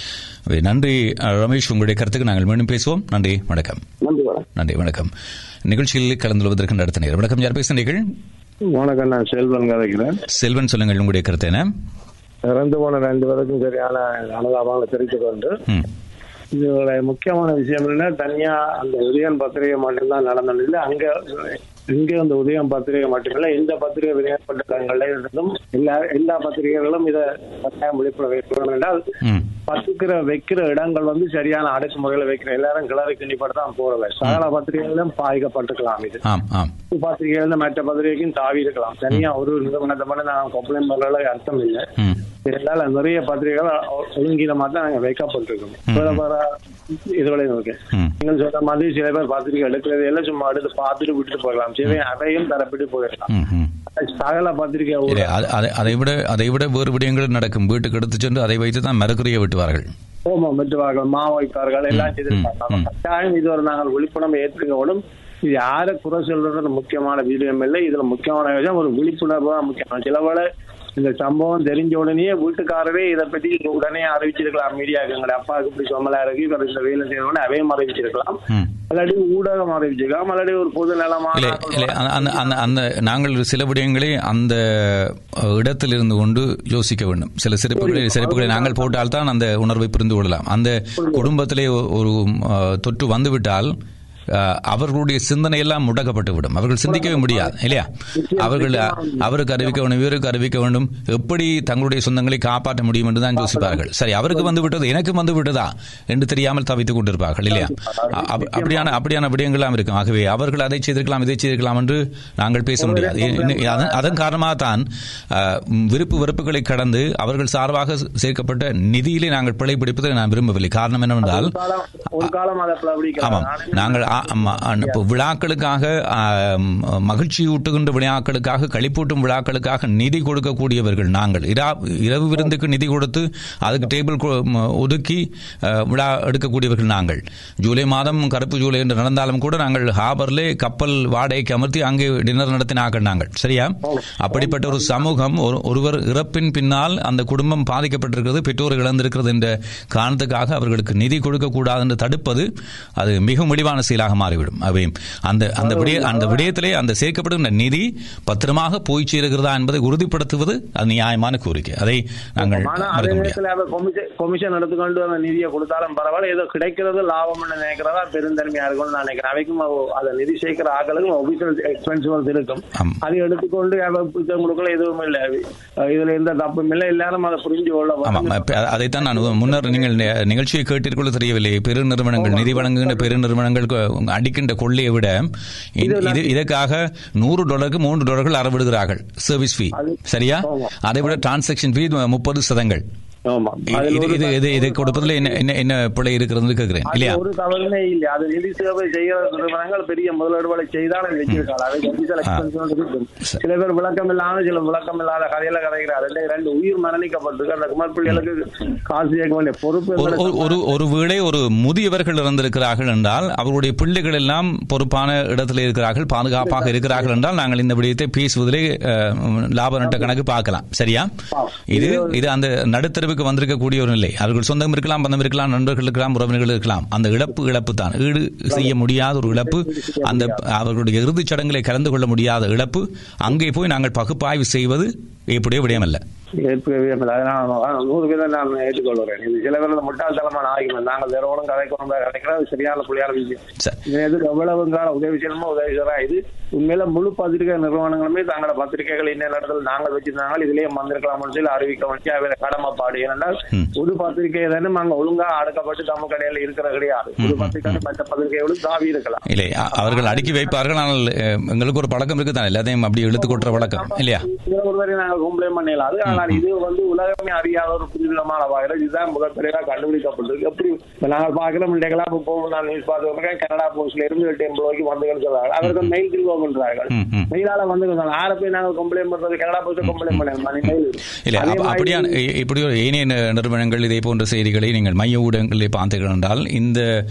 அவை நன்றி அஹ், ரமேஷ் உங்களுடைய கருத்துக்கு நாங்கள் மீண்டும் பேசுவோம் நன்றி வணக்கம் நன்றி வணக்கம் நன்றி வணக்கம் நிகழ்ச்சியில் கலந்து கொள்வதற்கு நடத்த நேரம் வணக்கம் யார் பேசுகிறீர்கள் வணக்கம் நான் செல்வன் கதைக்கிறேன் செல்வன் சொல்லுங்கள் உங்களுடைய கருத்து என்ன இறந்து போன ரெண்டு பேருக்கும் சரியான அனுதாபங்களை தெரிவித்துக் கொண்டு ம் இதோட முக்கியமான விஷயம் என்ன தனியா அந்த உதயன் பத்திரிகை மட்டும்தான் நடந்தது இல்லை அங்க இங்கே அந்த உதயம் பத்திரிகை மட்டுமில்ல இந்த பத்திரிகை வெளியிடப்பட்ட இடங்கள்ல இருந்தும் எல்லா எல்லா பத்திரிகைகளும் இதை கட்டாயம் விழிப்புணர்வு ஏற்படும் என்றால் ம் பத்துக்கிற வைக்கிற இடங்கள் வந்து சரியான அடக்குமுறையில வைக்கிற எல்லாரும் கிளறி கிண்டிப்பட்டு தான் போறல சகல பத்திரிகைகளும் பாதிக்கப்பட்டுக்கலாம் இது ஆம் ஆம் பத்திரிகைகள் மற்ற பத்திரிகைக்கும் தாவி இருக்கலாம் தனியா ஒரு நிறுவனத்தை மட்டும் நான் கம்ப்ளைண்ட் பண்றதுல அர்த்தம் இல்லை ம் இருந்தாலும் நிறைய பத்திரிகைகள் ஒழுங்கீனமா தான் நாங்க வைக்கப்பட்டிருக்கோம் வேற வேற இதுவரை நோக்கி ம் நீங்கள் சொல்ற மாதிரி சில பேர் பத்திரிகை எடுக்கிறது எல்லாம் சும்மா எடுத்து பார்த்துட்டு விட்டுட்டு போயிடலாம் சில அதையும் தரப்பிட்டு போயிடலாம் ம் ம் சகல பத்திரிகை இல்லை அது- அது- அதை விட அதை விட வேறு விடயங்கள் நடக்கும் வீட்டுக்கு எடுத்து சென்று அதை வைத்து தான் மரக்குறைய வெட்டுவார்கள் ஹோமம் வெட்டுவார்கள் மா வைப்பார்கள் எல்லாம் செய்திருப்பாங்க கட்டாயம் இது ஒரு நாங்கள் விழிப்புணர்வு ஏற்றுக்கணும் இது யாரை குறை சொல்றது முக்கியமான விஷயம் இல்லை இதுல முக்கியமான விஷயம் ஒரு விழிப்புணர்வு தான் முக்கியம் சில வேளை இந்த சம்பவம் தெரிஞ்ச உடனே வீட்டுக்காரரே இதை பத்தி உடனே அறிவிச்சிருக்கலாம் மீடியாவுக்கு எங்க அப்பாவுக்கு இப்படி சொமலா இருக்கு இவர் இந்த வேலை செய்யணும்னு அவையும் அறிவிச்சிருக்கலாம் ம் அல்லாடி ஊடகம் அறிவிச்சிருக்கலாம் அல்லாடி ஒரு பொது இல்லை இல்லை நலமான அந்த- அந்த அந்த அந்த நாங்கள் சில விடயங்களை அந்த அஹ், இடத்தில் இருந்து கொண்டு யோசிக்க வேண்டும் சில சிறப்புகளை சிறப்புகளை நாங்கள் போட்டால்தான் அந்த உணர்வை புரிந்து கொள்ளலாம் அந்த குடும்பத்திலே ஒ- ஒரு அஹ், தொற்று வந்துவிட்டால் அஹ், அவர்களுடைய சிந்தனை எல்லாம் முடக்கப்பட்டு விடும் அவர்கள் சிந்திக்கவே முடியாது இல்லையா அவர்கள் அ- அவருக்கு அறிவிக்க வேண்டும் இவருக்கு அறிவிக்க வேண்டும் எப்படி தங்களுடைய சொந்தங்களை காப்பாற்ற முடியும் என்று தான் யோசிப்பார்கள் சரி அவருக்கு வந்து விட்டது எனக்கு வந்து விட்டதா என்று தெரியாமல் தவித்துக் கொண்டிருப்பார்கள் இல்லையா அ- அப்- அப்படியான அப்படியான விடயங்கள்லாம் இருக்கும் ஆகவே அவர்கள் அதை செய்திருக்கலாம் இதை செய்திருக்கலாம் என்று நாங்கள் பேச முடியாது இன்னும் அதன் அதன் காரணமாக தான் அஹ், விருப்பு வெறுப்புகளை கடந்து அவர்கள் சார்பாக சேர்க்கப்பட்ட நிதியிலே நாங்கள் பிழை பிடிப்பதை நான் விரும்பவில்லை காரணம் என்னவென்றால் காலம் ஒரு காலம் அதை ஆமாம் நாங்கள் ஆ- ஆமா, ஆ, இப்போ விழாக்களுக்காக ஆம், மகிழ்ச்சி ஊட்டுகின்ற விழாக்களுக்காக களிப்பூட்டும் விழாக்களுக்காக நிதி கொடுக்கக்கூடியவர்கள் நாங்கள் இரா- இரவு விருந்துக்கு நிதி கொடுத்து அதுக்கு டேபிள் கொ- ம, ஒதுக்கி அ, விழா எடுக்கக்கூடியவர்கள் நாங்கள் ஜூலை மாதம் கருப்பு ஜூலை என்று நடந்தாலும் கூட நாங்கள் ஹாபர்லே கப்பல் வாடகைக்கு அமர்த்தி அங்கே டின்னர் நடத்தினார்கள் நாங்கள் சரியா அப்படிப்பட்ட ஒரு சமூகம் ஒரு ஒருவர் இறப்பின் பின்னால் அந்த குடும்பம் பாதிக்கப்பட்டிருக்கிறது பெற்றோர் இழந்திருக்கிறது என்ற காரணத்துக்காக அவர்களுக்கு நிதி கொடுக்கக்கூடாது என்று தடுப்பது அது மிக முடிவான செயலாக மாறிவிடும் அவை அந்த அந்த விடய அந்த விடயத்திலே அந்த சேர்க்கப்படுகின்ற நிதி பத்திரமாக போய் சேருகிறதா என்பதை உறுதிப்படுத்துவது அது நியாயமான கோரிக்கை அதை நாங்கள் ஆனா அதே மறுக்க முடியாது நேரத்துல அவ கொமிஷன் கொமிஷன் எடுத்துக்கொண்டு அந்த நிதியை கொடுத்தாலும் பரவாயில்ல ஏதோ கிடைக்கிறது லாபம் நினைக்கிறதா பெருந்தன்மையா இருக்கும்னு நான் நினைக்கிறேன் அவைக்கும் அவ- அதை நிதி சேர்க்கிற ஆக்களுக்கும் ஒபிஷியல் எக்ஸ்பென்சிவ் இருக்கும் ஆம். அதை எடுத்துக்கொண்டு அவ புத்தகம் கொடுக்கல எதுவும் இல்லை அஹ் இதுல எந்த தப்பும் இல்லை எல்லாரும் அதை புரிஞ்சு கொள்ள ஆமாம் அப்ப அதைத்தான் நான் முன்னர் நீங்கள் நி- நிகழ்ச்சியை கேட்டீர்களோ தெரியவில்லை பெரு நிறுவனங்கள் நிதி வழங்குகின்ற பெரு நிறுவனங்கள் கொ- அடிக்கின்ற கொள்ளையை விட இந்த- இது இதற்காக நூறு டாலருக்கு மூன்று டாலர்கள் அறவிடுகிறார்கள் சர்வீஸ் ஃபீ சரியா அதை விட டிரான்சாக்ஷன் ஃபீ முப்பது சதங்கள் ஆமா இது- அதுல இது ஒரு இது இது இதை கொடுப்பதில் என்ன என்ன என்ன பிழை இருக்கிறது கேட்கிறேன் அது இல்லையா ஒரு தவறுமே இல்லை அது நிதி சேவை செய்கிற நிறுவனங்கள் பெரிய முதலீடுகளை செய்தாலும் வச்சிருக்காங்க அது ஒபிஷியல் எக்ஸ்பென்சிவ் இருக்கும் சில பேர் விளக்கம் இல்லாம சில விளக்கம் இல்லாத கதையில கதைக்கிறார் ரெண்டு ரெண்டு உயிர் மரணிக்கப்பட்டிருக்கு அந்த குமார் பிள்ளைகளுக்கு காசு கேட்க வேண்டிய பொறுப்பு ஒரு ஒரு- ஒரு ஒரு வேளை ஒரு முதியவர்கள் இறந்திருக்கிறார்கள் என்றால் அவருடைய பிள்ளைகள் எல்லாம் பொறுப்பான இடத்தில் இருக்கிறார்கள் பாதுகாப்பாக இருக்கிறார்கள் என்றால் நாங்கள் இந்த விடயத்தை பேசுவதிலே அஹ், லாப நட்ட கணக்கு பார்க்கலாம் சரியா இது இது அந்த நடுத்தரவுக்கு வந்திருக்கக்கூடிய ஒரு நிலை அவர்கள் சொந்தம் இருக்கலாம் பந்தம் இருக்கலாம் நண்பர்கள் இருக்கலாம் உறவினர்கள் இருக்கலாம் அந்த இழப்பு இழப்பு தான் ஈடு செய்ய முடியாத ஒரு இழப்பு அந்த அவர்களுடைய இறுதிச் சடங்குகளை கலந்து கொள்ள முடியாத இழப்பு அங்கே போய் நாங்கள் பகுப்பாய்வு செய்வது எப்படியோ விடயமல்ல ஏற்கனவே இல்லை. அதை நான் நூறு பேரை நான் ஏற்றுக்கொள்கிறேன் இது சில பேர் இந்த முட்டாள்தனமான ஆகியம் நாங்கள் வேற ஒன்றும் கதைக்கிறோம் கதைக்கிறது சரியான புள்ளியான விஷயம் சரி இது எதுக்கு எவ்வளவுங்கால உதவி செய்யணுமோ உதவி செய்யறா இது உண்மையில முழு பத்திரிகை நிறுவனங்களுமே தங்களோட பத்திரிகைகள் என்ன இடத்துல நாங்கள் வச்சிருந்தாங்க இதுலயே வந்திருக்கலாம்னு சொல்லி அறிவிக்க வச்சு அவரை கடமைப்பாடு ஏனென்றால் ம். ஒரு பத்திரிகை தானே நாங்க ஒழுங்கா அடக்கப்பட்டு தமிழ் கடையில இருக்கிற கிடையாது ஒரு பத்திரிகை மற்ற பத்திரிகைகளும் தாவி இருக்கலாம் இல்லை அ- அவர்கள் அடுக்கி வைப்பார்கள் ஆனால் அஹ், எங்களுக்கு ஒரு பழக்கம் இருக்குதான் எல்லாத்தையும் அப்படி இழுத்து கொட்டுற வழக்கம் இல்லையா இதுல ஒரு வரை நாங்கள் கம்ப்ளைண்ட் பண்ணலாது ஆனால் இது வந்து உலகமே அறியாத ஒரு புதுவிதமான வகையில இதுதான் முதற்பெரியா கண்டுபிடிக்கப்பட்டிருக்கு எப்படி இப்ப நாங்கள் பார்க்கிற முண்டைகளா இப்போ போகும் நான் நியூஸ் பார்த்து கனடா போஸ்ட்ல இருந்து எட்டு எம்ப்ளாய்க்கு வந்துன்னு சொல்றாங்க அவருக்கு மெயில் திரும்ப பண்றாங்க ம், ம். மெயிலால வந்து ஆறு போய் நாங்கள் கம்ப்ளைண்ட் பண்றது கனடா போஸ்ட் கம்ப்ளைண்ட் பண்ணேன் மெயில் இல்லை அப்ப- அப்படியான இ- இப்படி ஒரு ஏனைய நி- நிறுவனங்கள் இதே போன்ற செய்திகளை நீங்கள் மைய ஊடகங்களில் பார்த்தீர்கள் என்றால் இந்த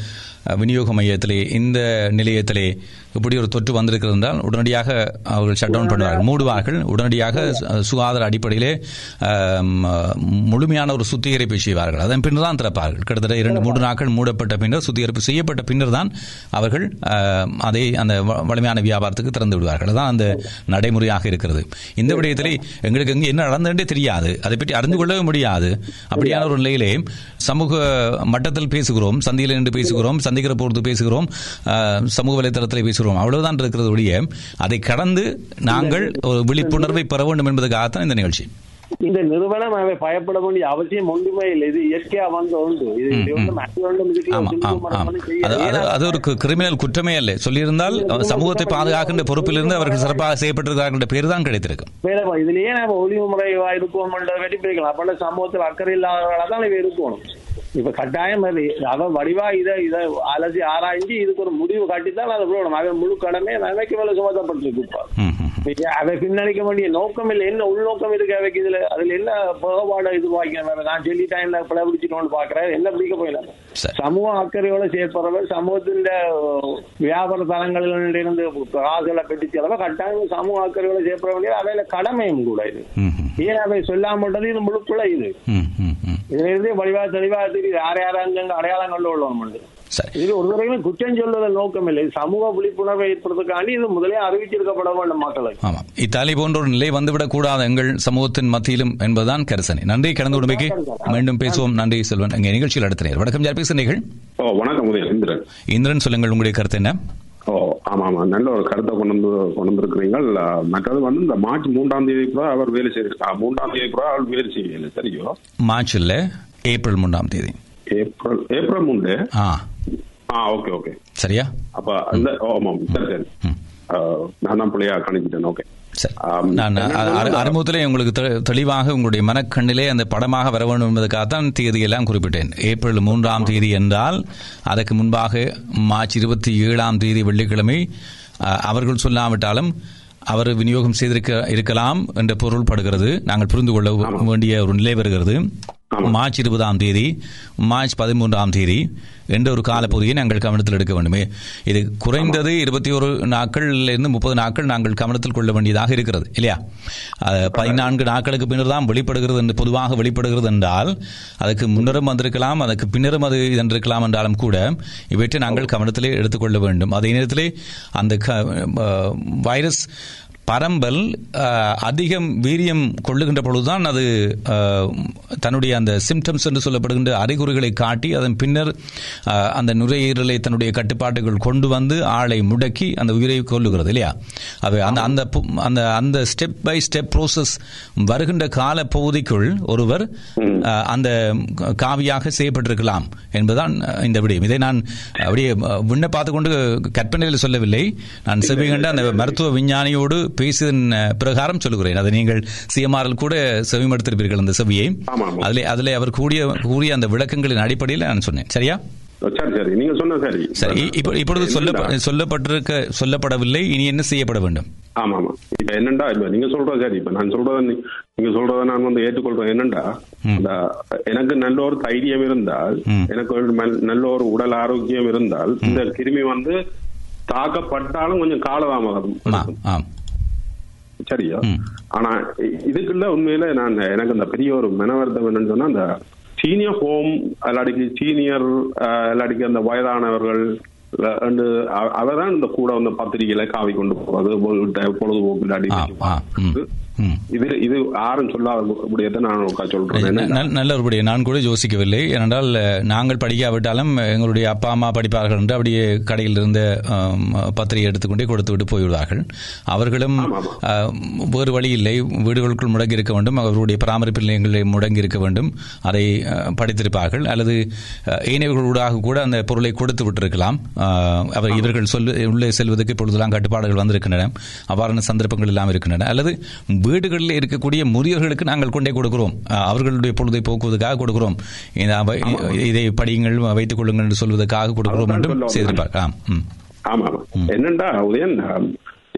அஹ், விநியோக மையத்திலே இந்த நிலையத்திலே இப்படி ஒரு தொற்று வந்திருக்கிறது என்றால் உடனடியாக அவர்கள் ஷட் டவுன் பண்ணுவார்கள் மூடுவார்கள் உடனடியாக சு- சுகாதார அடிப்படையிலே ஆம், முழுமையான ஒரு சுத்திகரிப்பு செய்வார்கள் அதன் பின்னர் தான் திறப்பார்கள் கிட்டத்தட்ட இரண்டு மூன்று நாட்கள் மூடப்பட்ட பின்னர் சுத்திகரிப்பு செய்யப்பட்ட பின்னர் தான் அவர்கள் ஆம், அதை அந்த வ- வலிமையான வியாபாரத்துக்கு திறந்து விடுவார்கள் அதான் அந்த நடைமுறையாக இருக்கிறது இந்த விடயத்திலே எங்களுக்கு எங்கே என்ன நடந்ததுன்றே தெரியாது அதை பற்றி அறிந்து கொள்ளவே முடியாது அப்படியான ஒரு நிலையிலே சமூக மட்டத்தில் பேசுகிறோம் சந்தியில் நின்று பேசுகிறோம் சந்திக்கிற பொறுத்து பேசுகிறோம் ஆஹ், சமூக வலைத்தளத்தில் பேசுகிறோம் அவ்வளவுதான் இருக்கிறது ஒழிய அதை கடந்து நாங்கள் ஒரு விழிப்புணர்வை பெற வேண்டும் என்பதற்காகத்தான் இந்த நிகழ்ச்சி இந்த நிறுவனம் அவை பயப்பட வேண்டிய அவசியம் ஒன்றுமே இல்லை இது இயற்கையா வந்த ஒன்று இது ம், இது வந்து ம். மற்ற ஒன்றும் இதுக்கு ஆமா திரும்ப ஆம் மரம் ஆம் பண்ணி செய்யாது. அது அது ஏன்னா, அது ஒரு கிரிமினல் குற்றமே அல்ல சொல்லியிருந்தால் சமூகத்தை பாதுகாக்கின்ற பொறுப்பிலிருந்து அவர்கள் சிறப்பாக செய்யப்பட்டிருக்கிறார்கள் என்ற பேர் தான் கிடைத்திருக்கும் வேலை பா- இதுலயே நம்ம ஒளிவு முறைவா இருக்கோம் வெட்டி பிடிக்கலாம் அப்ப சமூகத்தில் அக்கறை இல்லாதவர்களா தான் இவ இருக்கணும் இப்ப கட்டாயம் அது அவ வடிவா இதை இதை அலசி ஆராய்ஞ்சு இதுக்கு ஒரு முடிவு காட்டித்தான் அதை விடணும் அவன் முழு கடமை நன்மைக்கு மேல சுமத்தப்பட்டிருக்கு இப்ப ம், ம், ம். நீங்க அதை பின்னணிக்க வேண்டிய நோக்கம் இல்லை என்ன உள்நோக்கம் இருக்கு அவைக்கு இதுல அதுல என்ன புகபாடு இது வாங்கின நான் சொல்லிட்டேன் என்ன பிழை பிடிச்சிட்டோம்னு பாக்குறேன் என்ன பிடிக்க போயிடலாம் சரி. சமூக அக்கறையோட செயற்படுறவர் சமூகத்தின் வியாபார தலங்களில் இருந்து காசுகளை பெற்று செலவை கட்டாயம் சமூக அக்கறையோட செயற்பட வேண்டிய அவையில கடமையும் கூட இது ம், ம், ஏன் அவை சொல்லாமட்டது இது முழுக்குள்ள இது ம், ம், ம். இதுல இருந்தே வடிவா தெளிவா தெரியுது யார் யார் அங்கங்க அடையாளம் கொண்டு உள்ளவங்க சரி இது ஒரு தடவையும் குற்றம் சொல்வதன் நோக்கம் இல்லை இது சமூக விழிப்புணர்வை ஏற்படுறதுக்காண்டி இது முதலே அறிவிச்சிருக்கப்பட வேண்டும் மக்களுக்கு ஆமாம் இத்தாலி போன்ற ஒரு நிலை வந்துவிடக் கூடாது எங்கள் சமூகத்தின் மத்தியிலும் என்பதுதான் கரிசனை நன்றி கலந்து உடமைக்கு மீண்டும் பேசுவோம் நன்றி செல்வன் எங்க நிகழ்ச்சியில் அடுத்த நேர் வணக்கம் யார் பேசுகிறீர்கள் ஓ வணக்கம் உதய இந்திரன் இந்திரன் சொல்லுங்கள் உங்களுடைய கருத்து என்ன ஓ ஆமா ஆமா நல்ல ஒரு கருத்தை கொண்டு வந்து கொண்டு வந்திருக்கிறீங்கள் அஹ், மற்றது வந்து இந்த மார்ச் மூன்றாம் தேதி கூட அவர் வேலை செய்திருக்கார் மூன்றாம் தேதி கூட அவர் வேலை செய்யல சரியோ மார்ச் இல்ல ஏப்ரல் மூன்றாம் தேதி ஏப்ரல் ஏப்ரல் மூன்று ஆ ஆ ஓகே ஓகே சரியா அப்ப அந்த ஓ, ஆமாம் சரி சரி அஹ், நான் தான் பிள்ளையா கணிச்சிட்டேன் ஓகே சரி ஆம், நான் அ- அ- அறிமுகத்திலே உங்களுக்கு தெ- தெளிவாக உங்களுடைய மனக்கண்ணிலே அந்த படமாக வர வேண்டும் என்பதற்காகத்தான் தேதியெல்லாம் குறிப்பிட்டேன் ஏப்ரல் மூன்றாம் தேதி என்றால் அதற்கு முன்பாக மார்ச் இருபத்தி ஏழாம் தேதி வெள்ளிக்கிழமை அ, அவர்கள் சொல்லாவிட்டாலும் அவர் விநியோகம் செய்திருக்க இருக்கலாம் என்ற பொருள் படுகிறது நாங்கள் புரிந்து கொள்ள வேண்டிய ஒரு நிலை வருகிறது மார்ச் இருபதாம் தேதி மார்ச் பதிமூன்றாம் தேதி என்ற ஒரு காலப்பகுதியை நாங்கள் கவனத்தில் எடுக்க வேண்டுமே இது குறைந்தது இருபத்தி ஒரு நாட்கள்ல இருந்து முப்பது நாட்கள் நாங்கள் கவனத்தில் கொள்ள வேண்டியதாக இருக்கிறது இல்லையா அது பதினான்கு நாட்களுக்கு பின்னர் தான் வெளிப்படுகிறது என்று பொதுவாக வெளிப்படுகிறது என்றால் அதுக்கு முன்னரும் வந்திருக்கலாம் அதுக்கு பின்னரும் அது இதென்றிருக்கலாம் என்றாலும் கூட இவற்றை நாங்கள் கவனத்திலே எடுத்துக்கொள்ள வேண்டும் அதே நேரத்திலே அந்த க- அஹ், வைரஸ் பரம்பல் அஹ், அதிகம் வீரியம் கொள்ளுகின்ற பொழுதுதான் அது அஹ், தன்னுடைய அந்த சிம்டம்ஸ் என்று சொல்லப்படுகின்ற அறிகுறிகளை காட்டி அதன் பின்னர் அஹ், அந்த நுரையீரலை தன்னுடைய கட்டுப்பாட்டுகள் கொண்டு வந்து ஆளை முடக்கி அந்த உயிரை கொல்லுகிறது இல்லையா அது அந்த அந்த பு- அந்த அந்த ஸ்டெப் பை ஸ்டெப் ப்ரோசஸ் வருகின்ற கால பகுதிக்குள் ஒருவர் அஹ், அந்த காவியாக செய்யப்பட்டிருக்கலாம் என்பதுதான் அஹ், இந்த விடயம் இதை நான் அப்படியே அஹ், விண்ண பார்த்து கொண்டு கற்பனையில் சொல்லவில்லை நான் செவி கண்ட அந்த மருத்துவ விஞ்ஞானியோடு பேசியதன் அஹ், பிரகாரம் சொல்லுகிறேன் அதை நீங்கள் சிஎம்ஆரில் கூட செவிமடுத்திருப்பீர்கள் அந்த செவியை ஆமா, ஆமா. அதிலே அதிலே அவர் கூடிய கூறிய அந்த விளக்கங்களின் அடிப்படையில் நான் சொன்னேன் சரியா சரி சரி நீங்க சொன்ன சரி சரி இப்போ இப்பொழுது சொல்ல என்னடா? சொல்லப்பட்டிருக்க சொல்லப்படவில்லை இனி என்ன செய்யப்பட வேண்டும் ஆமா ஆமா இப்ப என்னண்டா இப்ப நீங்க சொல்றது சரி இப்ப நான் சொல்றத நீ- நீங்க சொல்றத நான் வந்து ஏற்றுக்கொள்றேன் என்னண்டா இந்த எனக்கு நல்ல ஒரு தைரியம் இருந்தால் எனக்கு ஒரு மல்- நல்ல ஒரு உடல் ஆரோக்கியம் இருந்தால் இந்த கிருமி வந்து தாக்கப்பட்டாலும் கொஞ்சம் காலதாமதம் ஆம் ஆம் சரியா ஆனா இ- இதுக்குள்ள உண்மையில நான் எனக்கு அந்த பெரிய ஒரு மனவருத்தம் என்னன்னு சொன்னா அந்த சீனியர் ஹோம் இல்லாட்டிக்கு சீனியர் இல்லாட்டிக்கு அந்த வயதானவர்கள் அஹ், வந்து அவ- அவதான் இந்த கூட வந்து பத்திரிகையில காவி கொண்டு போறது பொழுது- பொழுதுபோக்கு இல்லாட்டி இது இது யாரும் சொல்லாத முடியத்தை நான் உட்கா சொல்றேன் ந- என்ன நல்- நல்ல ஒருபடி நான் கூட யோசிக்கவில்லை ஏனென்றால் அஹ், நாங்கள் படிக்காவிட்டாலும் எங்களுடைய அப்பா அம்மா படிப்பார்கள் என்று அப்படியே கடையில் இருந்த ஆம், பத்திரிகை எடுத்துக்கொண்டே கொடுத்து விட்டு போய்விடுவார்கள் அவர்களும் அஹ், வேறு வழி இல்லை வீடுகளுக்குள் முடங்கி இருக்க வேண்டும் அவர்களுடைய பராமரிப்பு நிலையங்களில் முடங்கி இருக்க வேண்டும் அதை அஹ், படித்திருப்பார்கள் அல்லது அஹ், ஏனையவர்களூடாக கூட அந்த பொருளை கொடுத்து விட்டிருக்கலாம் அஹ், அவர் இவர்கள் சொல்ல உள்ளே செல்வதற்கு இப்பொழுதெல்லாம் கட்டுப்பாடுகள் வந்திருக்கின்றன அவ்வாறான சந்தர்ப்பங்கள் எல்லாம் இருக்கின்றன அல்லது வீடுகளில் இருக்கக்கூடிய முதியோர்களுக்கு நாங்கள் கொண்டே கொடுக்கிறோம் அஹ், அவர்களுடைய பொழுதை போக்குவதற்காக கொடுக்கிறோம் இந்த அவ- இதை படியுங்கள் வைத்துக் கொள்ளுங்கள் என்று சொல்வதற்காக கொடுக்கிறோம் என்றும் செய்திருப்பார் ஆம் ம். ஆமா ஆமா என்னண்டா உதயன் ஆம்,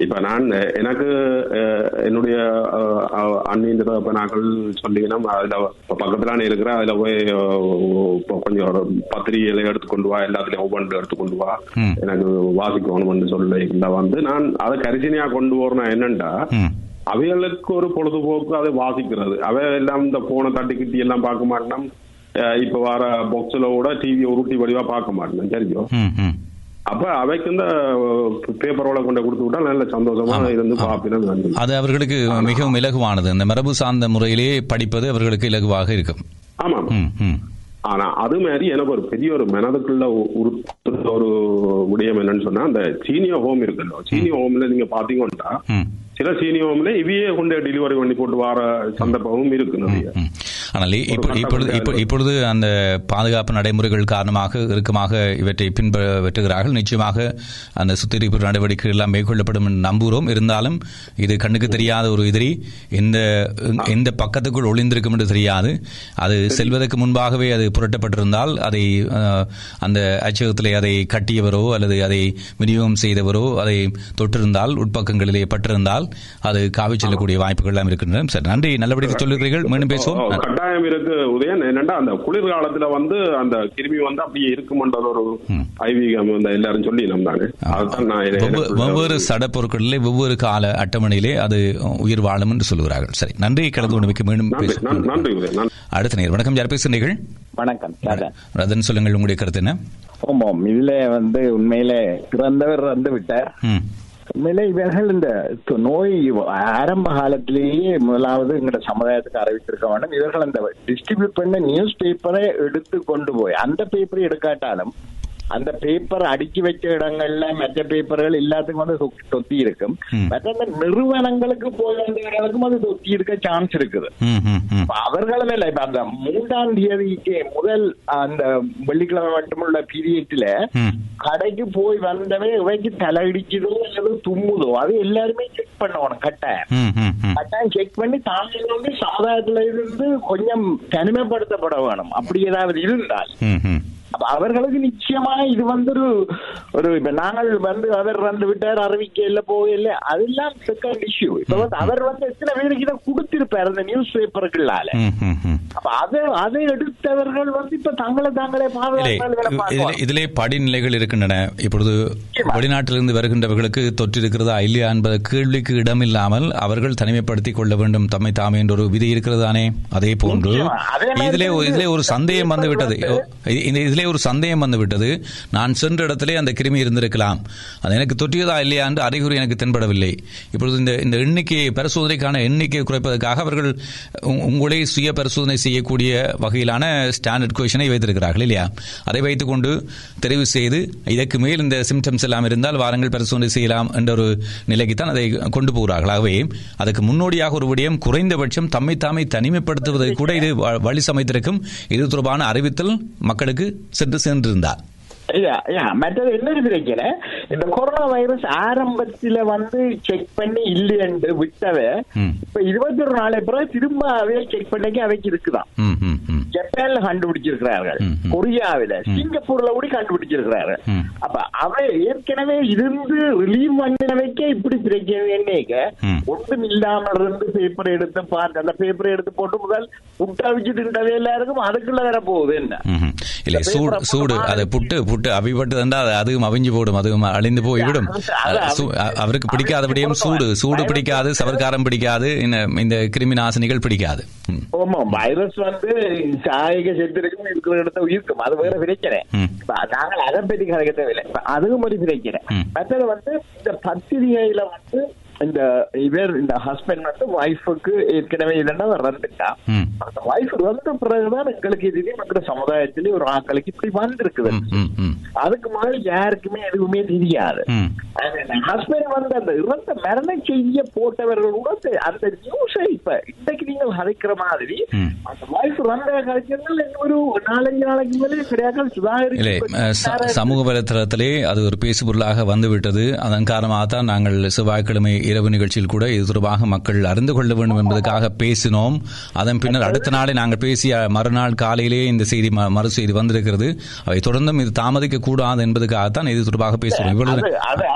இப்ப நான் அஹ், எனக்கு அஹ், என்னுடைய அஹ், அஹ், அண்ணின் தகப்பனாக்கள் சொல்லிங்கன்னா அதுல இப்ப பக்கத்துல இருக்கிற அதுல போய் அஹ், இப்ப கொஞ்சம் ஒரு பத்திரிகைகளை எடுத்து கொண்டு வா எல்லாத்துலயும் ஒவ்வொன்று எடுத்து கொண்டு வா ம். எனக்கு வாசிக்கணும்னு சொல்ல இல்ல வந்து நான் அதை கரிசனையா கொண்டு வரணும் என்னண்டா ம் அவைகளுக்கு ஒரு பொழுதுபோக்கு அதை வாசிக்கிறது அவை எல்லாம் இந்த போனை தட்டி கிட்டி எல்லாம் பார்க்க மாட்டோம் அஹ், இப்ப வர பாக்ஸ்ல கூட டிவி உருட்டி வடிவா பார்க்க மாட்டேன் தெரியும் ம் ம் அப்ப அவைக்கு இந்த பேப்பரோட கொண்டு கொடுத்து விட்டா நல்ல சந்தோஷமா இருந்து பார்ப்பினம் நன்றி அது அவர்களுக்கு மிகவும் இலகுவானது இந்த மரபு சார்ந்த முறையிலே படிப்பது அவர்களுக்கு இலகுவாக இருக்கும் ஆமா ம் ம் ஆனா அது மாதிரி எனக்கு ஒரு பெரிய ஒரு மனதுக்குள்ள ஒரு ஒரு விடயம் என்னன்னு சொன்னா அந்த சீனியர் ஹோம் இருக்குல்ல சீனியர் ஹோம்ல நீங்க பாத்தீங்கன்னா ம் சில சீனியர் ஹோம்ல இவையே கொண்டு டெலிவரி பண்ணி போட்டு வர சந்தர்ப்பமும் இருக்கு நிறைய ம். ஆனால் இப்போ- இப்பொழுது இப்போ- இப்பொழுது அந்த பாதுகாப்பு நடைமுறைகள் காரணமாக இறுக்கமாக இவற்றை பின்பற்றுகிறார்கள் நிச்சயமாக அந்த சுத்திகரிப்பு நடவடிக்கைகள் எல்லாம் மேற்கொள்ளப்படும் என்று நம்புகிறோம் இருந்தாலும் இது கண்ணுக்கு தெரியாத ஒரு எதிரி எந்த எந்த பக்கத்துக்குள் ஒளிந்திருக்கும் என்று தெரியாது அது செல்வதற்கு முன்பாகவே அது புரட்டப்பட்டிருந்தால் அதை அஹ், அந்த அச்சகத்திலே அதை கட்டியவரோ அல்லது அதை விநியோகம் செய்தவரோ அதை தொட்டிருந்தால் உட்பக்கங்களிலே பட்டிருந்தால் அது காவி செல்லக்கூடிய வாய்ப்புகள் எல்லாம் இருக்கின்றன சரி நன்றி நல்லபடியாக சொல்லுகிறீர்கள் மீண்டும் பேசுவோம் ஓ, கட்டாயம் இருக்கு உதயன் என்னண்டா அந்த குளிர்காலத்துல வந்து அந்த கிருமி வந்து அப்படியே இருக்குமன்றது ஒரு ஐவீகம் இந்த எல்லாரும் சொல்லி நம்பாங்க அதுதான் நான் இதை- வெவ்வே- வெவ்வேறு சடப்பொருட்களிலே வெவ்வேறு கால அட்டவணையிலே அது உயிர் வாழும் என்று சொல்லுகிறார்கள் சரி நன்றி கலந்து கொண்டமைக்கு மீண்டும் நன்றி பேசுவோம் நன்றி, நன்றி உதயன் நன்றி அடுத்த நேர் வணக்கம் யார் பேசுகிறீர்கள் வணக்கம் ராஜன். ரதன் சொல்லுங்கள் உங்களுடைய கருத்து என்ன ஆமாம் இதுல வந்து உண்மையிலே பிறந்தவர் வந்து விட்டார் ம் உண்மையிலே இவர்கள் இந்த தொ- நோய் ஆரம்ப காலத்திலேயே முதலாவது எங்களோட சமுதாயத்துக்கு அறிவித்திருக்க வேண்டும் இவர்கள் அந்த டிஸ்ட்ரிபியூட் பண்ண நியூஸ் பேப்பரை எடுத்து கொண்டு போய் அந்த பேப்பரை எடுக்காட்டாலும் அந்த பேப்பர் அடுக்கி வச்ச இடங்கள்ல மற்ற பேப்பர்கள் எல்லாத்துக்கும் வந்து தொ- தொத்தி இருக்கும் ம். மற்ற அந்த நிறுவனங்களுக்கு போய் வேண்டியவர்களுக்கும் அது தொத்தி இருக்க சான்ஸ் இருக்குது ம் ம் ம் இப்ப அவர்களும் இல்ல இப்ப அந்த மூன்றாம் தேதிக்கு முதல் அந்த வெள்ளிக்கிழமை மட்டுமுள்ள பீரியட்ல ம் கடைக்கு போய் வந்தவே இவைக்கு தலையிடிக்குதோ அல்லது தும்முதோ அது எல்லாருமே செக் பண்ணணும் கட்டாயம் ம் ம் ம் கட்டாயம் செக் பண்ணி தாங்கள் வந்து சமுதாயத்துல இருந்து கொஞ்சம் தனிமைப்படுத்தப்பட வேணும் அப்படி ஏதாவது இருந்தால் ம் ம் அப்ப அவர்களுக்கு நிச்சயமா இது வந்து ஒரு ஒரு இப்ப நாங்கள் வந்து அவர் வந்து விட்டார் அறிவிக்க இல்ல போகல அதெல்லாம் செகண்ட் இஷ்யூ இப்ப வந்து அவர் வந்து எத்தனை பேருக்கு இதை கொடுத்திருப்பார் அந்த நியூஸ் பேப்பருக்குள்ளால ம் ம் ம் அப்ப அதை அதை எடுத்தவர்கள் வந்து இப்ப தங்களை தாங்களே இல்லை பாதுகாப்பாளர்களை இதிலே- பார்க்கணும். இதிலே படிநிலைகள் இருக்கின்றன இப்பொழுது வெளிநாட்டிலிருந்து வருகின்றவர்களுக்கு தொற்று இருக்கிறதா இல்லையா என்பது கேள்விக்கு இடமில்லாமல் அவர்கள் தனிமைப்படுத்திக் கொள்ள வேண்டும் தம்மை தாமே என்ற ஒரு விதி இருக்கிறதானே அதே போன்று நிச்சயமா. அதே மாதிரி இதிலே ஒரு- இதிலே ஒரு சந்தேகம் வந்து விட்டது இந்த இதிலே ஒரு சந்தேகம் வந்து விட்டது நான் சென்ற இடத்திலே அந்த கிருமி இருந்திருக்கலாம் அது எனக்கு தொற்றியதா இல்லையா என்று அறிகுறி எனக்கு தென்படவில்லை இப்பொழுது இந்த இந்த எண்ணிக்கையை பரிசோதனைக்கான எண்ணிக்கையை குறைப்பதற்காக அவர்கள் உ- உங்களே சுய பரிசோதனை செய்யக்கூடிய வகையிலான ஸ்டாண்டர்ட் கொஷனை வைத்திருக்கிறார்கள் இல்லையா அதை வைத்துக்கொண்டு தெரிவு செய்து இதற்கு மேல் இந்த சிம்டம்ஸ் எல்லாம் இருந்தால் வாரங்கள் பரிசோதனை செய்யலாம் என்ற ஒரு நிலைக்கு தான் அதை கொண்டு போகிறார்கள் ஆகவே அதுக்கு முன்னோடியாக ஒரு விடயம் குறைந்தபட்சம் தம்மை தாமே தனிமைப்படுத்துவதற்கு கூட இது வ- வழி சமைத்திருக்கும் இது தொடர்பான அறிவித்தல் மக்களுக்கு சென்று சென்றிருந்தார் இல்ல, இல்ல, மற்றது இன்னொரு பிரச்சனை இந்த கொரோனா வைரஸ் ஆரம்பத்துல வந்து செக் பண்ணி இல்லையென்று விட்டவ ம். இப்ப இருபத்தி ஒரு நாளை பிறகு திரும்ப அவைய செக் பண்ணிக்க அவைக்கு இருக்குதான் ம் ம் ம் ஜப்பான்ல கண்டுபிடிச்சிருக்கிறார்கள் ம், ம். கொரியாவில சிங்கப்பூர்ல கூட கண்டுபிடிச்சிருக்கிறார்கள் ம். அப்ப அவை ஏற்கனவே இருந்து ரிலீவ் பண்ணினவைக்கே இப்படி பிரச்சனை என்னைக்க ம். ஒன்றும் இல்லாம இருந்து பேப்பர் எடுத்து பார்த்து அந்த பேப்பரை எடுத்து போட்டு முதல் புட்டா வச்சுட்டு இருந்தவே எல்லாருக்கும் அதுக்குள்ள வர போகுது என்ன ம்ஹும். இல்லை இந்த சூடு paper சூடு அப்புறமா அதை புட்டு புட்டு அவிப்பட்டு தந்தா அது அதுவும் அவிஞ்சு போடும் அதுவும் அழிந்து போய்விடும் அது- அது- அது சூ- அ- அவருக்கு பிடிக்காதபடியும் சூடு சூடு பிடிக்காது சவர்க்காரம் பிடிக்காது இந்த இந்த கிருமி நாசினிகள் பிடிக்காது ம். ஆமா வைரஸ் வந்து சாயக செத்துருக்கும் இருக்கிற இடத்த உயிர்க்கும் அது வேற பிரச்சனை ம். இப்ப நாங்கள் அதை பத்தி கதைக்க தேவையில்லை இப்ப அதுவும் ஒரு பிரச்சனை ம். மற்றது வந்து இந்த பத்திரிகையில வந்து இந்த இவர் இந்த ஹஸ்பண்ட் வந்து ஒய்ஃபுக்கு ஏற்கனவே இல்லைன்னா இறந்துட்டா ம். அந்த ஒய்ஃப் இறந்த பிறகுதான் எங்களுக்கு இதுவே மற்ற சமுதாயத்திலே ஒரு ஆட்களுக்கு இப்படி வந்திருக்குது ம், ம், ம். அதுக்கு முதல்ல யாருக்குமே எதுவுமே தெரியாது ம். ஹஸ்பண்ட் வந்து அந்த இறந்த மரண செய்திய போட்டவர்கள் கூட அந்த- அந்த நியூஸை இப்ப இன்னைக்கு நீங்கள் கதைக்கிற மாதிரி ம். அந்த வாய்ஸ் இறந்த கதைக்கிறதுனால இன்னும் ஒரு நாலஞ்சு நாளைக்கு மேலே கிடையாது இல்லை அஹ், ச- சமூக வலைத்தளத்திலே அது ஒரு பேசுபொருளாக வந்துவிட்டது அதன் காரணமாக தான் நாங்கள் செவ்வாய்க்கிழமை இரவு நிகழ்ச்சியில் கூட இது தொடர்பாக மக்கள் அறிந்து கொள்ள வேண்டும் என்பதற்காக பேசினோம் அதன் பின்னர் அடுத்த நாளே நாங்கள் பேசிய மறுநாள் காலையிலே இந்த செய்தி ம- மறு செய்தி வந்திருக்கிறது அவை தொடர்ந்தும் இது தாமதிக்க கூடாது என்பதற்காகத்தான் இது தொடர்பாக பேசுகிறோம் இவ்வளவு அது அது அது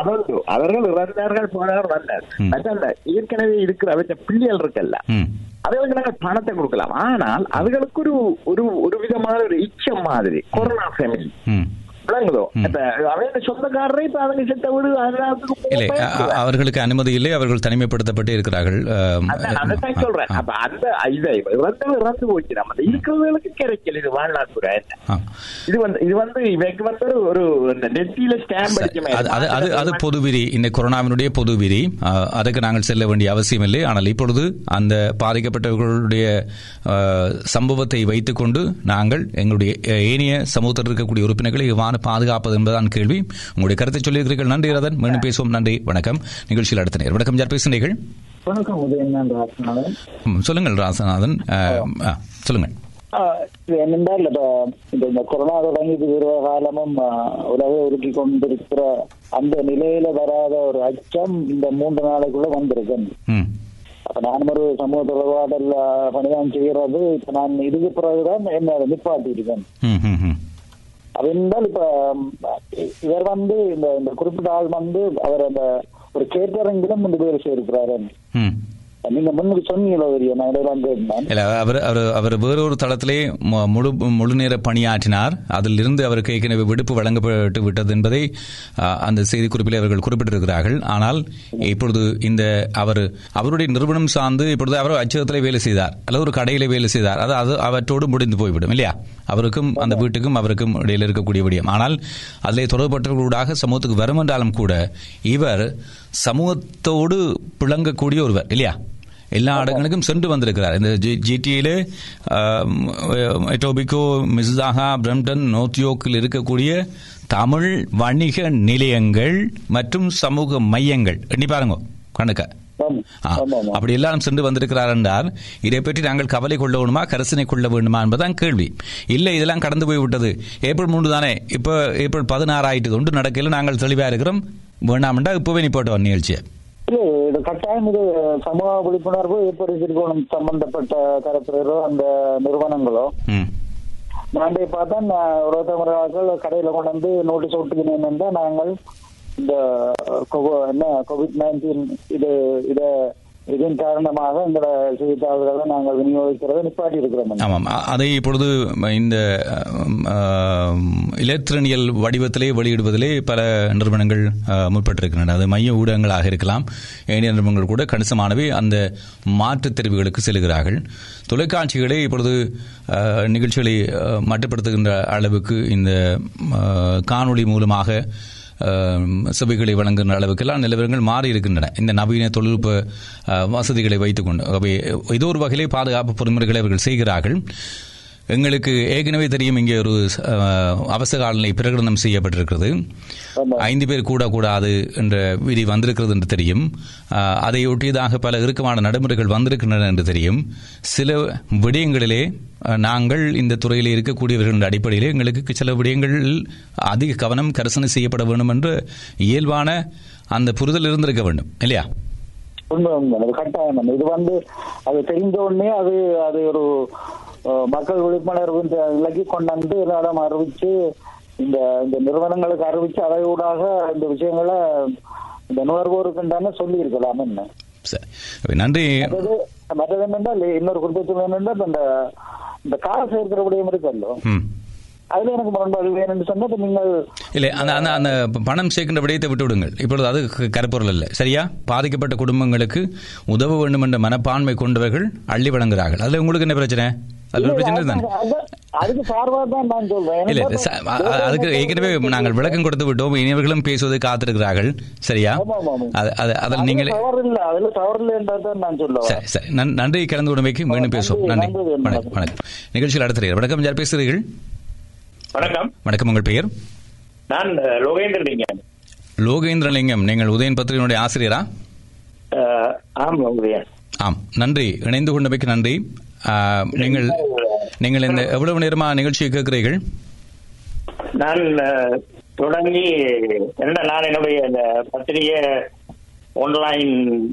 அதொன்று அவர்கள் இறந்தார்கள் போனார்கள் வந்தார் மற்ற ஏற்கனவே இருக்கிற அவற்ற பிள்ளைகள் இருக்கல்ல அதுகளுக்கு நாங்கள் பணத்தை கொடுக்கலாம் ஆனால் அதுகளுக்கு ஒரு ஒரு ஒரு விதமான ஒரு இச்சம் மாதிரி கொரோனா ஃபேமிலி விளங்குதோ இப்ப அவன் சொந்தக்காரரை இப்ப அவங்க செத்த வீடு அதெல்லாத்துக்கும் இல்லை அ- அ- அவர்களுக்கு அனுமதி இல்லை அவர்கள் தனிமைப்படுத்தப்பட்டு இருக்கிறார்கள் அஹ், அதான் அதைத்தான் சொல்றேன் அப்ப அந்த இதை இறந்து இறந்து போச்சு நம்ம அந்த இருக்கிறவங்களுக்கு கிடைக்கல இது வாழ்நாள் என்ன இது வந்து இது வந்து இவைக்கு வந்து ஒரு- ஒரு இந்த நெத்தியில ஸ்டாம்ப் அடிக்க அது அது அது அது பொது விதி இந்த கொரோனாவினுடைய பொது விதி அஹ், அதுக்கு நாங்கள் செல்ல வேண்டிய அவசியம் இல்லை ஆனால் இப்பொழுது அந்த பாதிக்கப்பட்டவர்களுடைய அஹ், சம்பவத்தை வைத்துக்கொண்டு நாங்கள் எங்களுடைய அஹ், ஏனைய சமூகத்தில் இருக்கக்கூடிய உறுப்பினர்களை எவ்வாறு பாதுகாப்பது என்பதுதான் கேள்வி உங்களுடைய கருத்தை சொல்லியிருக்கிறீர்கள் நன்றி ரதன் மீண்டும் பேசுவோம் நன்றி வணக்கம் நிகழ்ச்சியில் அடுத்த நேரம் வணக்கம் யார் பேசுகிறீர்கள் வணக்கம் உதயன் நான் ராசநாதன் ம், சொல்லுங்கள் ராசநாதன் அஹ், ஆ, சொல்லுங்கள் ஆஹ் இது என்னென்றால் இப்ப இந்த இந்த கொரோனா தொடங்கி இருவ காலமும் ஆஹ், உலகை உருக்கி கொண்டிருக்கிற அந்த நிலையில வராத ஒரு அச்சம் இந்த மூன்று நாளைக்குள்ள வந்திருக்கு ம் அப்ப நான் ஒரு சமூக தொடர்பாடல் ஆஹ், பணிதான் செய்யறது இப்ப நான் இதுக்கு பிறகுதான் என்ன நிப்பாட்டி இருக்கேன் ம் ம் ம் அது என்றால் இப்ப ம், இவர் வந்து இந்த இந்த குறிப்பிட்ட ஆள் வந்து அவர் அந்த ஒரு கேட்டரிங்கிலும் வந்து வேலை செய்திருக்கிறாரு ம் நீங்க முன்னுக்கு சொன்னீங்களோ தெரியும் நான் இடையில வந்து இருந்தேன் இல்ல அவர் அவர் அவர் வேறொரு தளத்திலே மு- முழு முழு நேர பணியாற்றினார் அதிலிருந்து அவருக்கு ஏற்கனவே விடுப்பு வழங்கப்பட்டு விட்டது என்பதை ஆ, அந்த செய்திக்குறிப்பில் அவர்கள் குறிப்பிட்டிருக்கிறார்கள் ஆனால் இப்பொழுது இந்த அவர் அவருடைய நிறுவனம் சார்ந்து இப்பொழுது அவர் அச்சகத்திலே வேலை செய்தார் அல்லது ஒரு கடையிலே வேலை செய்தார் அது அது அவற்றோடு முடிந்து போய்விடும் இல்லையா அவருக்கும் அந்த வீட்டுக்கும் அவருக்கும் இடையில் இருக்கக்கூடிய விடயம் ஆனால் அதிலே தொடர்பட்டவர்களூடாக சமூகத்துக்கு வரும் என்றாலும் கூட இவர் சமூகத்தோடு பிளங்கக்கூடிய ஒருவர் இல்லையா எல்லா இடங்களுக்கும் சென்று வந்திருக்கிறார் இந்த ஜிடிஏல எட்டோபிகோ மிஸ்தாகா பிரம்டன் நோத்யோக்கில் இருக்கக்கூடிய தமிழ் வணிக நிலையங்கள் மற்றும் சமூக மையங்கள் எண்ணி பாருங்க கணக்க ஆ, அப்படி எல்லாரும் சென்று வந்திருக்கிறார் என்றால் இதை பற்றி நாங்கள் கவலை கொள்ள வேண்டுமா கரசனை கொள்ள வேண்டுமா என்பதுதான் கேள்வி இல்லை இதெல்லாம் கடந்து போய் விட்டது ஏப்ரல் மூன்று தானே இப்போ ஏப்ரல் பதினாறு ஆயிட்டு ஒன்று நடக்கல நாங்கள் தெளிவா இருக்கிறோம் வேண்டாம்டா இப்பவே நீ போட்டு வர நிகழ்ச்சியை இல்ல இது கட்டாயம் இது சமூக விழிப்புணர்வு ஏற்படுத்திருக்கணும் சம்பந்தப்பட்ட தரப்பினரோ அந்த நிறுவனங்களோ ம் நான் பார்த்தா நான் இருபத்தொன்பது கடையில கொண்டு வந்து நோட்டீஸ் ஒட்டுக்கணும் நாங்கள் இந்த கொ- என்ன கோவிட் நைன்டீன் இது இத இதன் காரணமாக எங்களோட செய்தித்தாள்களை நாங்கள் விநியோகிக்கிறதை நிப்பாட்டி இருக்கிறோம் ஆமாம் அ- அதை இப்பொழுது இந்த இலத்திரனியல் வடிவத்திலே வெளியிடுவதிலே பல நிறுவனங்கள் அஹ், முற்பட்டிருக்கின்றன அது மைய ஊடகங்களாக இருக்கலாம் ஏனைய நிறுவனங்கள் கூட கணிசமானவை அந்த மாற்றுத் தெரிவுகளுக்கு செல்கிறார்கள் தொலைக்காட்சிகளே இப்பொழுது அஹ், நிகழ்ச்சிகளை அஹ், மட்டுப்படுத்துகின்ற அளவுக்கு இந்த அஹ், காணொளி மூலமாக அஹ், சபைகளை வழங்குகின்ற அளவுக்கெல்லாம் நிலவரங்கள் மாறி இருக்கின்றன இந்த நவீன தொழில்நுட்ப அஹ், வசதிகளை வைத்துக்கொண்டு அவை ஏதோ ஒரு வகையிலே பாதுகாப்பு பொறிமுறைகளை அவர்கள் செய்கிறார்கள் எங்களுக்கு ஏற்கனவே தெரியும் இங்கே ஒரு அஹ், அவசர காலநிலை பிரகடனம் செய்யப்பட்டிருக்கிறது ஐந்து பேர் கூடக்கூடாது என்ற விதி வந்திருக்கிறது என்று தெரியும் அஹ், அதை ஒட்டியதாக பல இறுக்கமான நடைமுறைகள் வந்திருக்கின்றன என்று தெரியும் சில விடயங்களிலே அஹ், நாங்கள் இந்த துறையில் இருக்கக்கூடியவர்கள் என்ற அடிப்படையிலே எங்களுக்கு சில விடயங்களில் அதிக கவனம் கரசனை செய்யப்பட வேண்டும் என்று இயல்பான அந்த புரிதல் இருந்திருக்க வேண்டும் இல்லையா உண்மை உண்மை அது கட்டாயம் தான். இது வந்து அது தெரிஞ்ச உடனே அது அது ஒரு அஹ், மக்கள் விழிப்புணர்வு இந்த இலக்கி கொண்டாந்து எல்லாரும் அறிவிச்சு இந்த இந்த நிறுவனங்களுக்கு அறிவிச்சு அதை ஊடாக இந்த விஷயங்களை இந்த நுகர்வோருக்குண்டான சொல்லி இருக்கலாம் என்ன சரி நன்றி மற்றது மற்றது என்னென்றால் இன்னொரு குறிப்பிட்ட என்னென்னா இப்ப இந்த இந்த காசு இருக்கிற விடயம் இருக்கல்லோ ம் அதுல எனக்கு முரண்பாடு வேணும்னு சொன்னா இப்ப நீங்கள் இல்லை அந்த அந்த அந்த பணம் சேர்க்கின்ற விடயத்தை விட்டு விடுங்கள் இப்பொழுது அது க- கருப்பொருள் அல்ல சரியா பாதிக்கப்பட்ட குடும்பங்களுக்கு உதவ வேண்டும் என்ற மனப்பான்மை கொண்டவர்கள் அள்ளி வழங்குகிறார்கள் அதுல உங்களுக்கு என்ன பிரச்சனை அதுல ஒரு பிரச்சனை தானே அது- அதுக்கு சார்பா தான் நான் சொல்றேன் இல்ல எனக்கு ச- அ- அ- அதுக்கு ஏற்கனவே நாங்கள் விளக்கம் கொடுத்து விட்டோம் இனியவர்களும் பேசுவது காத்திருக்கிறார்கள் சரியா அது- அது- அதில் அதுல நீங்களே தவறு இல்ல அதுல தவறு இல்லைன்றதான் நான் சொல்ல வரேன். சரி சரி நன்- நன்றி கலந்து உடமைக்கு மீண்டும் பேசுவோம் நன்றி வணக்கம் வணக்கம் நிகழ்ச்சியில் அடுத்த வணக்கம் யார் பேசுகிறீர்கள் வணக்கம் வணக்கம் உங்கள் பெயர் நான் அஹ், லோகேந்திரலிங்கம் லோகேந்திரலிங்கம் நீங்கள் உதயன் பத்திரிகையினுடைய ஆசிரியரா அஹ், ஆம் உதயன் ஆம் நன்றி இணைந்து கொண்டமைக்கு நன்றி ஆ, நீங்கள் நீங்கள் இந்த எவ்வளவு நேரமா நிகழ்ச்சியை கேட்கிறீர்கள் நான் அஹ், தொடங்கி என்ன நான் என்னுடைய இந்த பத்திரிகை ஆன்லைன்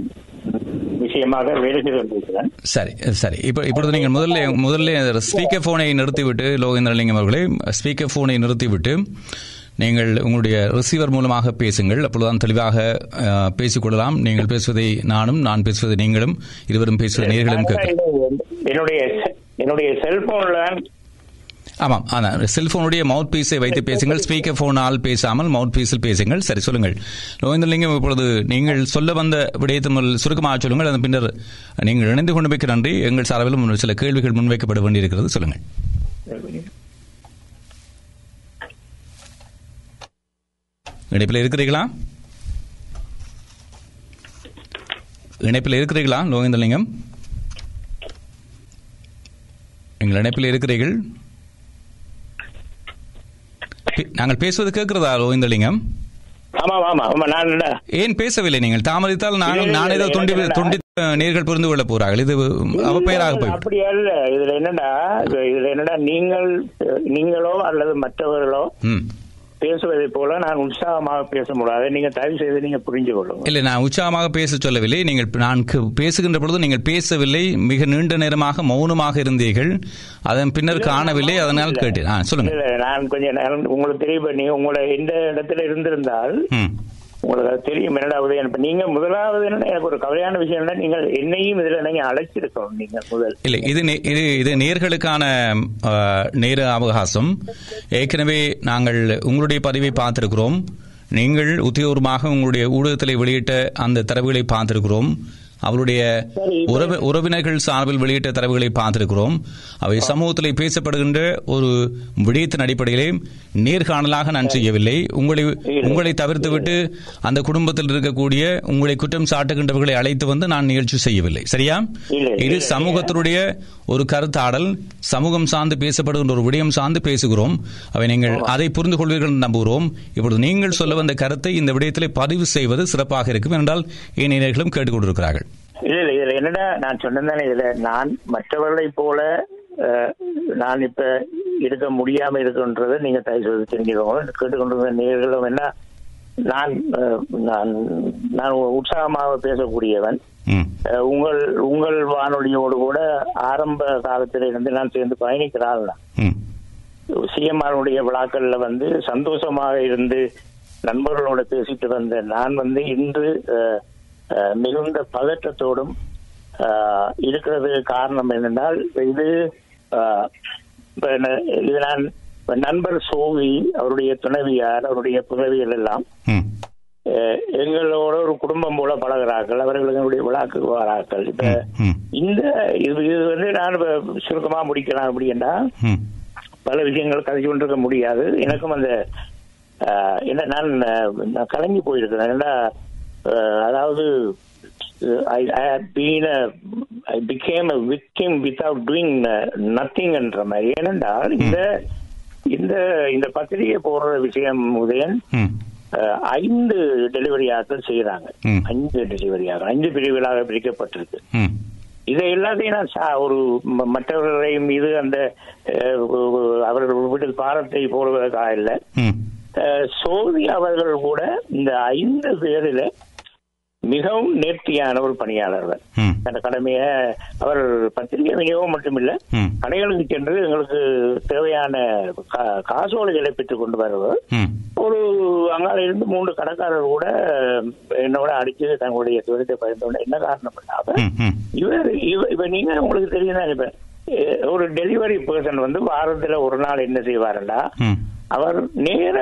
விஷயமாக வேலை செய்து கொண்டிருக்கிறேன் சரி சரி இப்போ இப்பொழுது நீங்கள் முதல்ல முதல்ல ஸ்பீக்கர் போனை நிறுத்திவிட்டு லோகேந்திரலிங்கம் அவர்களே ஸ்பீக்கர் போனை நிறுத்திவிட்டு நீங்கள் உங்களுடைய ரிசீவர் மூலமாக பேசுங்கள் அப்பொழுதுதான் தெளிவாக அஹ், பேசிக்கொள்ளலாம் நீங்கள் பேசுவதை நானும் நான் பேசுவதை நீங்களும் இருவரும் பேசுவதை நேர்களும் கேட்கலாம் என்னுடைய என்னுடைய செல்போன்ல ஆமாம் அதான் செல்போனுடைய மவுத் பீஸை வைத்து பேசுங்கள் ஸ்பீக்கர் போனால் பேசாமல் மவுத் பீஸில் பேசுங்கள் சரி சொல்லுங்கள் லோகேந்திரலிங்கம் இப்பொழுது நீங்கள் சொல்ல வந்த விடயத்தை முதல் சுருக்கமாக சொல்லுங்கள் அதன் பின்னர் நீங்கள் இணைந்து கொண்டு வைக்க நன்றி எங்கள் சார்பிலும் ஒரு சில கேள்விகள் முன்வைக்கப்பட வேண்டியிருக்கிறது சொல்லுங்கள் இணைப்பில் இருக்கிறீர்களா இணைப்பில் இருக்கிறீர்களா லோகேந்திரலிங்கம் எங்கள் இணைப்பில் இருக்கிறீர்கள் பே- நாங்கள் பேசுவது கேட்கிறதா லோகேந்திரலிங்கம் ஆமா ஆமா ஆமா நான் என்ன ஏன் பேசவில்லை நீங்கள் தாமதித்தால் நாங்கள் இல்லை, நான் ஏதோ இல்லை, தொண்டி எனக்கு தொண்டி நேர்கள் புரிந்து கொள்ள போறார்கள் இது அவப்பெயராக போய் அப்படி அல்ல இதுல என்னடா இதுல என்னடா நீங்கள் நீங்களோ அல்லது மற்றவர்களோ ம் பேசுவதை போல நான் உற்சாகமாக பேச முடியாது நீங்க தயவு செய்து நீங்க புரிஞ்சு கொள்ளுங்க இல்லை நான் உற்சாகமாக பேச சொல்லவில்லை நீங்கள் நான் கு- பேசுகின்ற பொழுது நீங்கள் பேசவில்லை மிக நீண்ட நேரமாக மௌனமாக இருந்தீர்கள் அதன் பின்னர் காணவில்லை அதனால் கேட்டேன் ஆ சொல்லுங்க இல்ல நான் கொஞ்சம் நேரம் உங்களுக்கு தெரியும் நீங்க உங்களை எந்த இடத்துல இருந்திருந்தால் ம் உங்களுக்கு அது தெரியும் என்னடா உதயம் இப்ப நீங்க முதலாவது என்னன்னா எனக்கு ஒரு கவலையான விஷயம் என்ன நீங்கள் என்னையும் இதுல நீங்க அழைச்சிருக்கணும் நீங்க முதல் இல்லை இது நே- இது இது நேர்களுக்கான ஆ, நேர அவகாசம் ஏற்கனவே நாங்கள் உங்களுடைய பதிவை பார்த்திருக்கிறோம் நீங்கள் உத்தியோகமாக உங்களுடைய ஊடகத்தில் வெளியிட்ட அந்த தரவுகளை பார்த்திருக்கிறோம் அவருடைய உறவு உறவினர்கள் சார்பில் வெளியிட்ட தரவுகளை பார்த்திருக்கிறோம் அவை சமூகத்தில் பேசப்படுகின்ற ஒரு விடயத்தின் அடிப்படையிலே நேர்காணலாக நான் செய்யவில்லை உங்களை உங்களை தவிர்த்துவிட்டு அந்த குடும்பத்தில் இருக்கக்கூடிய உங்களை குற்றம் சாட்டுகின்றவர்களை அழைத்து வந்து நான் நிகழ்ச்சி செய்யவில்லை சரியா இது சமூகத்தினுடைய ஒரு கருத்தாடல் சமூகம் சார்ந்து பேசப்படுகின்ற ஒரு விடயம் சார்ந்து பேசுகிறோம் அவை நீங்கள் அதை புரிந்து கொள்வீர்கள் என்று நம்புகிறோம் இப்பொழுது நீங்கள் சொல்ல வந்த கருத்தை இந்த விடயத்திலே பதிவு செய்வது சிறப்பாக இருக்கும் என்றால் ஏனையர்களும் கேட்டுக்கொண்டிருக்கிறார்கள் இல்ல இல்ல இதுல என்னடா நான் சொன்னதானே இதுல நான் மற்றவர்களை போல அஹ், நான் இப்ப இருக்க முடியாம இருக்குன்றதை நீங்க தயவு செய்து தெரிஞ்சுக்கோங்க கேட்டுக்கொண்டிருந்த நேர்களும் என்ன நான் அஹ், நான் நான் உற்சாகமாக பேசக்கூடியவன் ம் அஹ், உங்கள் உங்கள் வானொலியோடு கூட ஆரம்ப காலத்தில இருந்து நான் சேர்ந்து பயணிக்கிறாள் ம் சிஎம்ஆருடைய விழாக்கள்ல வந்து சந்தோஷமாக இருந்து நண்பர்களோட பேசிட்டு வந்த நான் வந்து இன்று அஹ், அஹ், மிகுந்த பதற்றத்தோடும் அஹ், இருக்கிறது காரணம் என்னென்றால் இது அஹ், இப்ப என்ன- இது நான் இப்ப நண்பர் சோவி அவருடைய துணைவியார் அவருடைய புதவியல் எல்லாம் ம் அஹ், எங்களோட ஒரு குடும்பம் போல பழகிறார்கள் அவர்கள் எங்களுடைய விழாக்கு வரார்கள் இப்ப ம் இந்த இது இது வந்து நான் இப்ப சுருக்கமா முடிக்கலாம் அப்படின்னா ம் பல விஷயங்கள் கதைச்சு கொண்டிருக்க முடியாது எனக்கும் அந்த ஆஹ், என்ன நான் ஆஹ், நான் கலங்கி போயிருக்கிறேன் ஏன்னா ஆஹ், அதாவது I been I became a victim without doing nothing என்ற மாதிரி ஏனென்றால் இந்த இந்த இந்த பத்திரிகை போடுற விஷயம் உதயன் ம் ஆஹ், ஐந்து டெலிவரி ஆட்கள் செய்யறாங்க ம். அஞ்சு டெலிவரி ஆகும் அஞ்சு பிரிவுகளாக பிரிக்கப்பட்டிருக்கு ம் இதை எல்லாத்தையும் நான் சா- ஒரு ம- மற்றவர்களை மீது அந்த அஹ், ஒ- ஒ- அவர்கள் வீட்டில் பாரத்தை போடுவதற்காக இல்லை ம் அஹ், சோதி அவர்கள் கூட இந்த ஐந்து பேரில் மிகவும் நேர்த்தியான ஒரு பணியாளர் அவர். ம் அந்த கடமையை அவர் பத்திரிகை விநியோகம் மட்டுமில்ல ம் கடைகளுக்கு சென்று எங்களுக்கு தேவையான கா- காசோலைகளை பெற்றுக் கொண்டு வருவர் ம் ஒரு அங்கால இருந்து மூன்று கடைக்காரர் கூட என்னோட அடிச்சு தங்களுடைய தொழிலை பகிர்ந்தோட என்ன காரணம் இல்லாம ம் ம் இவர் இவ- இப்ப நீங்க உங்களுக்கு தெரியும் தான் இப்ப அஹ், ஒரு டெலிவரி பர்சன் வந்து வாரத்துல ஒரு நாள் என்ன செய்வாருன்னா ம் அவர் நேர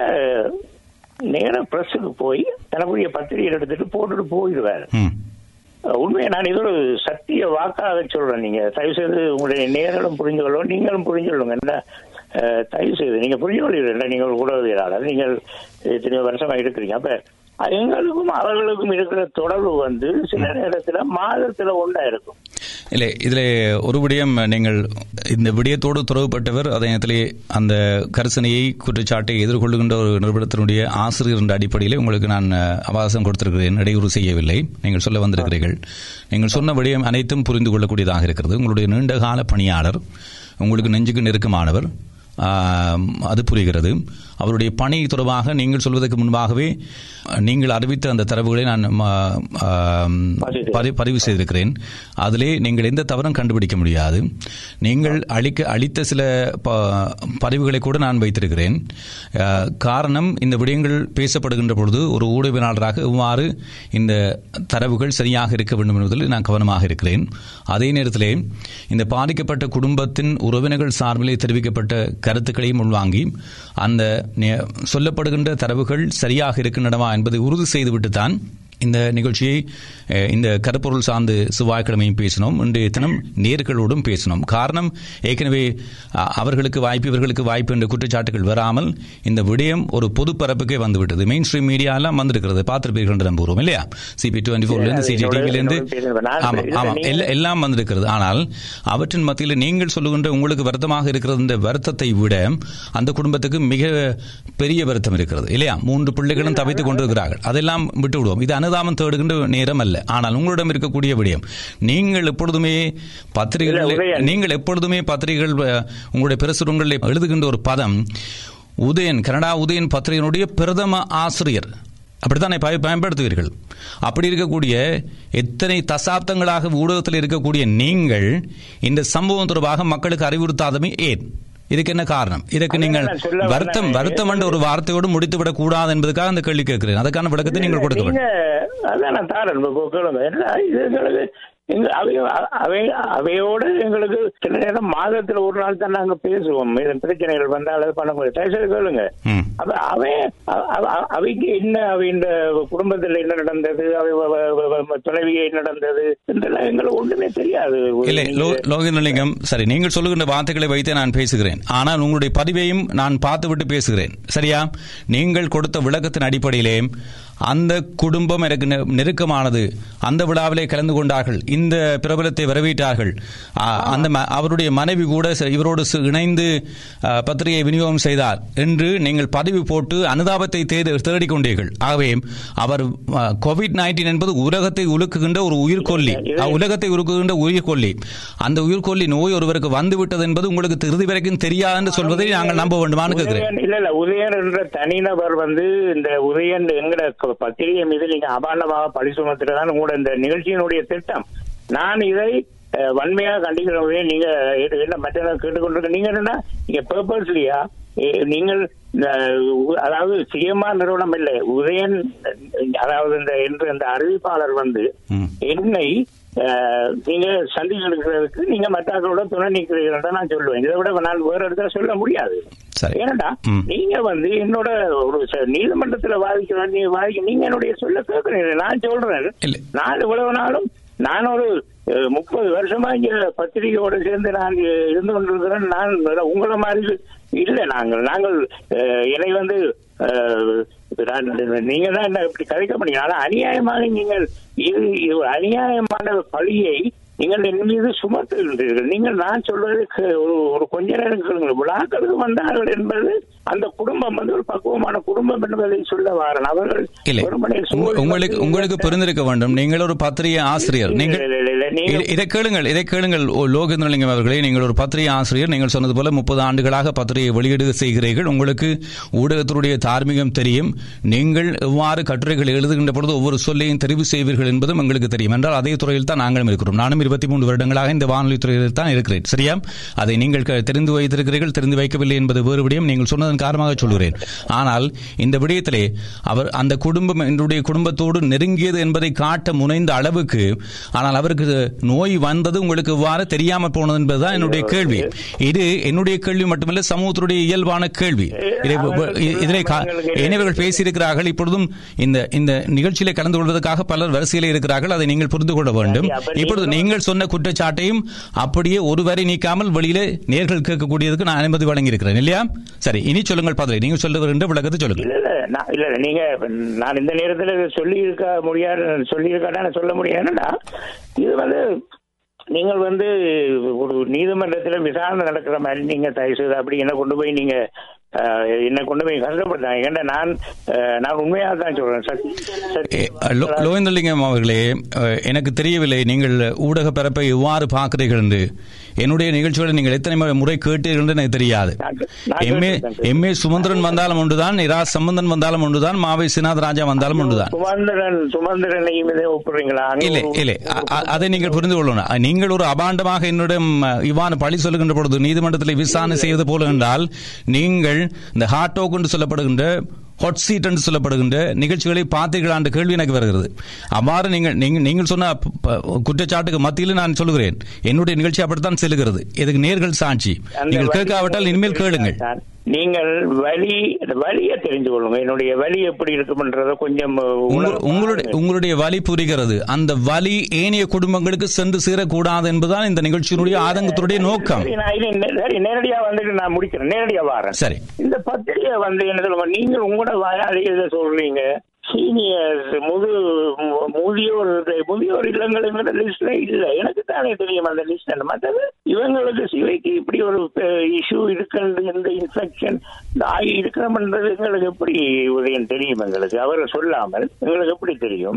நேர பிரஸுக்கு போய் தனக்குரிய பத்திரிகை எடுத்துட்டு போட்டுட்டு போயிடுவாரு ம் அஹ், உண்மையை நான் இது ஒரு சத்திய வாக்காக சொல்றேன் நீங்க தயவு செய்து உங்களுடைய நேர்களும் புரிஞ்சு கொள்ளும் நீங்களும் புரிஞ்சு கொள்ளுங்க என்ன அஹ், தயவு செய்து நீங்க புரிஞ்சு கொள்வீர்கள் நீங்கள் ஒரு உடவியலாளர் நீங்கள் எத்தனையோ வருஷமா இருக்கிறீங்க அப்ப எங்களுக்கும் அவர்களுக்கும் இருக்கிற தொடர்பு வந்து சில நேரத்துல மாதத்துல ஒன்றா இருக்கும் இல்லை இதில் ஒரு விடயம் நீங்கள் இந்த விடயத்தோடு தொடர்புபட்டவர் அதே நேரத்திலே அந்த கரிசனையை குற்றச்சாட்டை எதிர்கொள்ளுகின்ற ஒரு நிறுவனத்தினுடைய ஆசிரியர் என்ற அடிப்படையில் உங்களுக்கு நான் அஹ், அவகாசம் கொடுத்திருக்கிறேன் இடையூறு செய்யவில்லை நீங்கள் சொல்ல வந்திருக்கிறீர்கள் நீங்கள் சொன்ன விடயம் அனைத்தும் புரிந்து கொள்ளக்கூடியதாக இருக்கிறது உங்களுடைய நீண்டகால பணியாளர் உங்களுக்கு நெஞ்சுக்கு நெருக்கமானவர் ஆம், அது புரிகிறது அவருடைய பணி தொடர்பாக நீங்கள் சொல்வதற்கு முன்பாகவே அஹ், நீங்கள் அறிவித்த அந்த தரவுகளை நான் ம, ஆம், பதி- பதிவு செய்திருக்கிறேன் அதிலே நீங்கள் எந்த தவறும் கண்டுபிடிக்க முடியாது நீங்கள் அளிக்க அளித்த சில ப- பதிவுகளை கூட நான் வைத்திருக்கிறேன் அஹ், காரணம் இந்த விடயங்கள் பேசப்படுகின்ற பொழுது ஒரு ஊடகவியலாளராக இவ்வாறு இந்த தரவுகள் சரியாக இருக்க வேண்டும் என்பதில் நான் கவனமாக இருக்கிறேன் அதே நேரத்திலே இந்த பாதிக்கப்பட்ட குடும்பத்தின் உறவினர்கள் சார்பிலே தெரிவிக்கப்பட்ட கருத்துக்களையும் உள்வாங்கி அந்த நே- சொல்லப்படுகின்ற தரவுகள் சரியாக இருக்கின்றனவா என்பதை உறுதி செய்துவிட்டு தான் இந்த நிகழ்ச்சியை அஹ், இந்த கருப்பொருள் சார்ந்து செவ்வாய்க்கிழமையும் பேசினோம் இன்றைய தினம் நேர்களோடும் பேசினோம் காரணம் ஏற்கனவே அ, அவர்களுக்கு வாய்ப்பு இவர்களுக்கு வாய்ப்பு என்ற குற்றச்சாட்டுகள் வராமல் இந்த விடயம் ஒரு பொது பரப்புக்கே வந்துவிட்டது மெயின் ஸ்ட்ரீம் மீடியா எல்லாம் வந்திருக்கிறது பார்த்திருப்பீர்கள் என்று நம்புகிறோம் இல்லையா சிபி டுவெண்ட்டி ஃபோர்லேருந்து சிஜிடிவிலேருந்து ஆமாம் ஆமாம் எல்லா- எல்லாம் வந்திருக்கிறது ஆனால் அவற்றின் மத்தியில் நீங்கள் சொல்லுகின்ற உங்களுக்கு வருத்தமாக இருக்கிறது இந்த வருத்தத்தை விட அந்த குடும்பத்துக்கு மிக பெரிய வருத்தம் இருக்கிறது இல்லையா மூன்று பிள்ளைகளும் தவித்துக் கொண்டிருக்கிறார்கள் அதெல்லாம் விட்டு விடுவோம் இது அனுதாபம் தேடுகின்ற நேரம் அல்ல ஆனால் உங்களிடம் இருக்கக்கூடிய விடயம் நீங்கள் எப்பொழுதுமே பத்திரிகைகள் நீங்கள் எப்பொழுதுமே பத்திரிகைகள் அஹ், உங்களுடைய பிரசுரங்களில் எழுதுகின்ற ஒரு பதம் உதயன் கனடா உதயன் பத்திரிகையினுடைய பிரதம ஆசிரியர் அப்படித்தானே பய பயன்படுத்துவீர்கள் அப்படி இருக்கக்கூடிய எத்தனை தசாப்தங்களாக ஊடகத்தில் இருக்கக்கூடிய நீங்கள் இந்த சம்பவம் தொடர்பாக மக்களுக்கு அறிவுறுத்தாதமே ஏன் இதுக்கு என்ன காரணம் இதுக்கு நீங்கள் வருத்தம் வருத்தம் என்ற ஒரு வார்த்தையோடு முடித்துவிடக் கூடாது என்பதுக்காக அந்த கேள்வி கேட்கிறேன் அதுக்கான விளக்கத்தை நீங்கள் கொடுக்க வேண்டும் நீங்க அதான் நான் தாரேன் இப்ப கேளுங்க என்ன இது எங்களுக்கு எங்க அவைய அவை அவையோடு எங்களுக்கு சில நேரம் மாதத்துல ஒரு நாள் தான் நாங்க பேசுவோம் இது பிரச்சனைகள் வந்தால் அது பண்ண முடியும் தயவுசெய்து கேளுங்க அப்ப அவன் அ- அ- அவைக்கு என்ன அவையின் குடும்பத்துல என்ன நடந்தது அவை வ- வ- வ- வ- துணைவியை என்ன நடந்தது இதெல்லாம் எங்களுக்கு ஒன்றுமே தெரியாது இல்லை லோ- லோகநலிங்கம் சரி நீங்கள் சொல்லுகின்ற வார்த்தைகளை வைத்தே நான் பேசுகிறேன் ஆனால் உங்களுடைய பதிவையும் நான் பார்த்துவிட்டு பேசுகிறேன் சரியா நீங்கள் கொடுத்த விளக்கத்தின் அடிப்படையிலே அந்த குடும்பம் எனக்கு நெ- நெருக்கமானது அந்த விழாவிலே கலந்து கொண்டார்கள் இந்த பிரபலத்தை வரவேற்றார்கள் ஆ, அந்த ம- அவருடைய மனைவி கூட ச- இவரோடு சு- இணைந்து ஆ, பத்திரிகை விநியோகம் செய்தார் என்று நீங்கள் பதிவு போட்டு அனுதாபத்தை தேடு தேடிக் கொண்டீர்கள் ஆகவே அவர் கோவிட் நைன்டீன் என்பது உலகத்தை உலுக்குகின்ற ஒரு உயிர்கொல்லி அ, உலகத்தை உருக்குகின்ற உயிர்கொல்லி அந்த உயிர்கொல்லி நோய் ஒருவருக்கு வந்துவிட்டது என்பது உங்களுக்கு இறுதி வரைக்கும் தெரியாது என்று சொல்வதை நாங்கள் நம்ப வேண்டுமான்னு கேட்கிறேன் உதயன் இல்ல இல்ல உதயன் என்ற தனிநபர் வந்து இந்த உதயன் எங்கட க- பத்திரிகை மீது நீங்க அபாண்டமாக பழி சுமத்துறதான் உங்களோட இந்த நிகழ்ச்சியினுடைய திட்டம் நான் இதை அஹ், வன்மையாக கண்டிக்கிற உதயன் நீங்க எ- என்ன மற்ற கேட்டுக்கொண்டிருக்க நீங்க என்னன்னா நீங்க பேர்பஸ்லியா நீங்கள் இந்த உ- அதாவது சிஎம்ஆர் நிறுவனம் இல்லை உதயன் அஹ், அதாவது இந்த என்று இந்த அறிவிப்பாளர் வந்து என்னை அஹ், நீங்க சந்திக்கிறதுக்கு நீங்க மற்றவர்களோட துணை நிற்கிறீர்கள் நான் சொல்லுவேன் இதை விட நான் வேற இடத்துல சொல்ல முடியாது ஏனடா நீங்க வந்து என்னோட ஒரு ச- நீதிமன்றத்துல வாதிக்க வேண்டிய வாதிக்க நீங்க என்னுடைய சொல்ல கேட்கிறீங்க நான் சொல்றேன் நான் இவ்வளவு நாளும் நான் ஒரு அஹ், முப்பது வருஷமா இங்க பத்திரிகையோட சேர்ந்து நான் அஹ், இருந்து கொண்டிருக்கிறேன் நான் வேற உங்களை மாதிரி இல்லை நாங்கள் நாங்கள் அஹ், என்னை வந்து அஹ், நான் நீங்க தான் என்ன இப்படி கதைக்க முடியும் ஆனா அநியாயமாக நீங்கள் இது இது ஒரு அநியாயமான பழியை நீங்கள் என் மீது சுமத்துகின்றீர்கள் நீங்கள் நான் சொல்வதற்கு ஒரு ஒரு கொஞ்ச நேரம் கேளுங்கள் விழாக்களுக்கு வந்தார்கள் என்பது அந்த குடும்பம் வந்து ஒரு பக்குவமான குடும்பம் என்பதை சொல்ல வாரன் அவர்கள் இல்லை வெறுமனே உங்க- உங்களுக்கு உங்களுக்கு புரிந்திருக்க வேண்டும் நீங்கள் ஒரு பத்திரிகை ஆசிரியர் நீங்கள் இல்லை, இல்லை, இல்லை, நீங்கள் இதை- இதை கேளுங்கள் இதை கேளுங்கள் ஓ, லோகேந்திரலிங்கம் அவர்களே நீங்கள் ஒரு பத்திரிகை ஆசிரியர் நீங்கள் சொன்னது போல முப்பது ஆண்டுகளாக பத்திரிகை வெளியீடு செய்கிறீர்கள் உங்களுக்கு ஊடகத்தினுடைய தார்மீகம் தெரியும் நீங்கள் எவ்வாறு கட்டுரைகள் எழுதுகின்ற பொழுது ஒவ்வொரு சொல்லையும் தெரிவு செய்வீர்கள் என்பதும் எங்களுக்கு தெரியும் என்றால் அதே துறையில் தான் நாங்களும் இருக்கிறோம் நானும் இருபத்தி மூன்று வருடங்களாக இந்த வானொலி துறையில் தான் இருக்கிறேன் சரியா அதை நீங்கள் க- தெரிந்து வைத்திருக்கிறீர்கள் தெரிந்து வைக்கவில்லை என்பது வேறு விடயம் நீங்கள் சொன்னதன் காரணமாக சொல்கிறேன் ஆனால் இந்த விடயத்திலே அவர் அந்த குடும்பம் என்னுடைய குடும்பத்தோடு நெருங்கியது என்பதை காட்ட முனைந்த அளவுக்கு ஆனால் அவருக்கு நோய் வந்தது உங்களுக்கு இவ்வாறு தெரியாமல் போனது என்பதுதான் என்னுடைய கேள்வி இது என்னுடைய கேள்வி மட்டுமல்ல சமூகத்தினுடைய இயல்பான கேள்வி இதை இதிலே கா- இணையவர்கள் பேசியிருக்கிறார்கள் இப்பொழுதும் இந்த இந்த நிகழ்ச்சியிலே கலந்து கொள்வதற்காக பலர் வரிசையிலே இருக்கிறார்கள் அதை நீங்கள் புரிந்து கொள்ள வேண்டும் இப்பொழுது நீங்கள் சொன்ன குற்றச்சாட்டையும் அப்படியே ஒரு வரை நீக்காமல் வெளியிலே நேர்கள் கேட்கக்கூடியதுக்கு நான் அனுமதி வழங்கியிருக்கிறேன் இல்லையா சரி இனி சொல்லுங்கள் பதிலை நீங்கள் சொல்ல வருகின்ற விளக்கத்தை சொல்லுங்கள் இல்ல இல்ல நான் இல்ல இல்ல, நீங்க நான் இந்த நேரத்துல இதை சொல்லி இருக்க முடியாது சொல்லி இருக்காட்டா சொல்ல முடியாதுன்னா இது வந்து நீங்கள் வந்து ஒரு நீதிமன்றத்துல விசாரணை நடக்கிற மாதிரி நீங்க தயவு செய்து அப்படி என்ன கொண்டு போய் நீங்க அஹ், என்னை கொண்டு போய் கஷ்டப்படுத்தாங்க ஏன்னா நான் அஹ், நான் உண்மையாக தான் சொல்றேன் சத்- சத்- லோ- லோகேந்திரலிங்கம் அவர்களே அஹ், எனக்கு தெரியவில்லை நீங்கள் ஊடக பரப்பை எவ்வாறு பார்க்கிறீர்கள் என்று என்னுடைய நிகழ்ச்சிகளை நீங்கள் எத்தனை முறை- முறை கேட்டீர்கள் என்று எனக்கு தெரியாது எம்ஏ எம்ஏ சுமந்திரன் வந்தாலும் ஒன்றுதான் இரா சம்பந்தன் வந்தாலும் ஒன்றுதான் மாவை சினாத் ராஜா வந்தாலும் ஒன்றுதான் சுமந்திரன் சுமந்திரனையும் இதை ஒப்புறீங்களா அங்க இல்லை ஒரு- இல்லை அ- அ- அதை நீங்கள் புரிந்து கொள்ளணும் அ, நீங்கள் ஒரு அபாண்டமாக என்னிடம் அ, இவ்வாறு பழி சொல்லுகின்ற பொழுது நீதிமன்றத்தில் விசாரணை செய்வது போல என்றால் நீங்கள் இந்த ஹாட் டாக் என்று சொல்லப்படுகின்ற ஹாட் சீட் என்று சொல்லப்படுகின்ற நிகழ்ச்சிகளை பார்த்தீர்களா என்ற கேள்வி எனக்கு வருகிறது அவ்வாறு நீங்கள் நீங்கள் நீங்கள் சொன்ன ப- ப- குற்றச்சாட்டுக்கு மத்தியில் நான் சொல்லுகிறேன் என்னுடைய நிகழ்ச்சி அப்படித்தான் செல்கிறது இதுக்கு நேர்கள் சாட்சி அந்த நீங்கள் வழி- கேட்காவிட்டால் இனிமேல் கேளுங்கள் சார், நீங்கள் வழி வழியை தெரிஞ்சு கொள்ளுங்க என்னுடைய வழி எப்படி இருக்கும்ன்றத கொஞ்சம் உங்க- உங்களுடைய உங்களுடைய வலி புரிகிறது அந்த வலி ஏனைய குடும்பங்களுக்கு சென்று சேரக்கூடாது என்பதுதான் இந்த நிகழ்ச்சியினுடைய ஆதங்கத்தினுடைய நோக்கம் சரி, நான் இது நே- சரி, நேரடியா வந்துட்டு நான் முடிக்கிறேன் நேரடியா வரேன் சரி இந்த பத்திரிகை வந்து என்ன சொல்லுங்க நீங்கள் உங்களோட வாயாலே இதை சொல்றீங்க சீனியர்ஸ் முது மு- முதியோர் முதியோர் இல்லங்களுங்கிற லிஸ்ட்ல இல்ல எனக்கு தானே தெரியும் அந்த லிஸ்ட் மற்றது இவங்களுக்கு சிவைக்கு இப்படி ஒரு இஷ்யூ இருக்குன்னு இந்த இன்ஃபெக்ஷன் இந்த ஆகி இருக்கிறோம்ன்றது எங்களுக்கு எப்படி உதயம் தெரியும் எங்களுக்கு அவர் சொல்லாமல் எங்களுக்கு எப்படி தெரியும்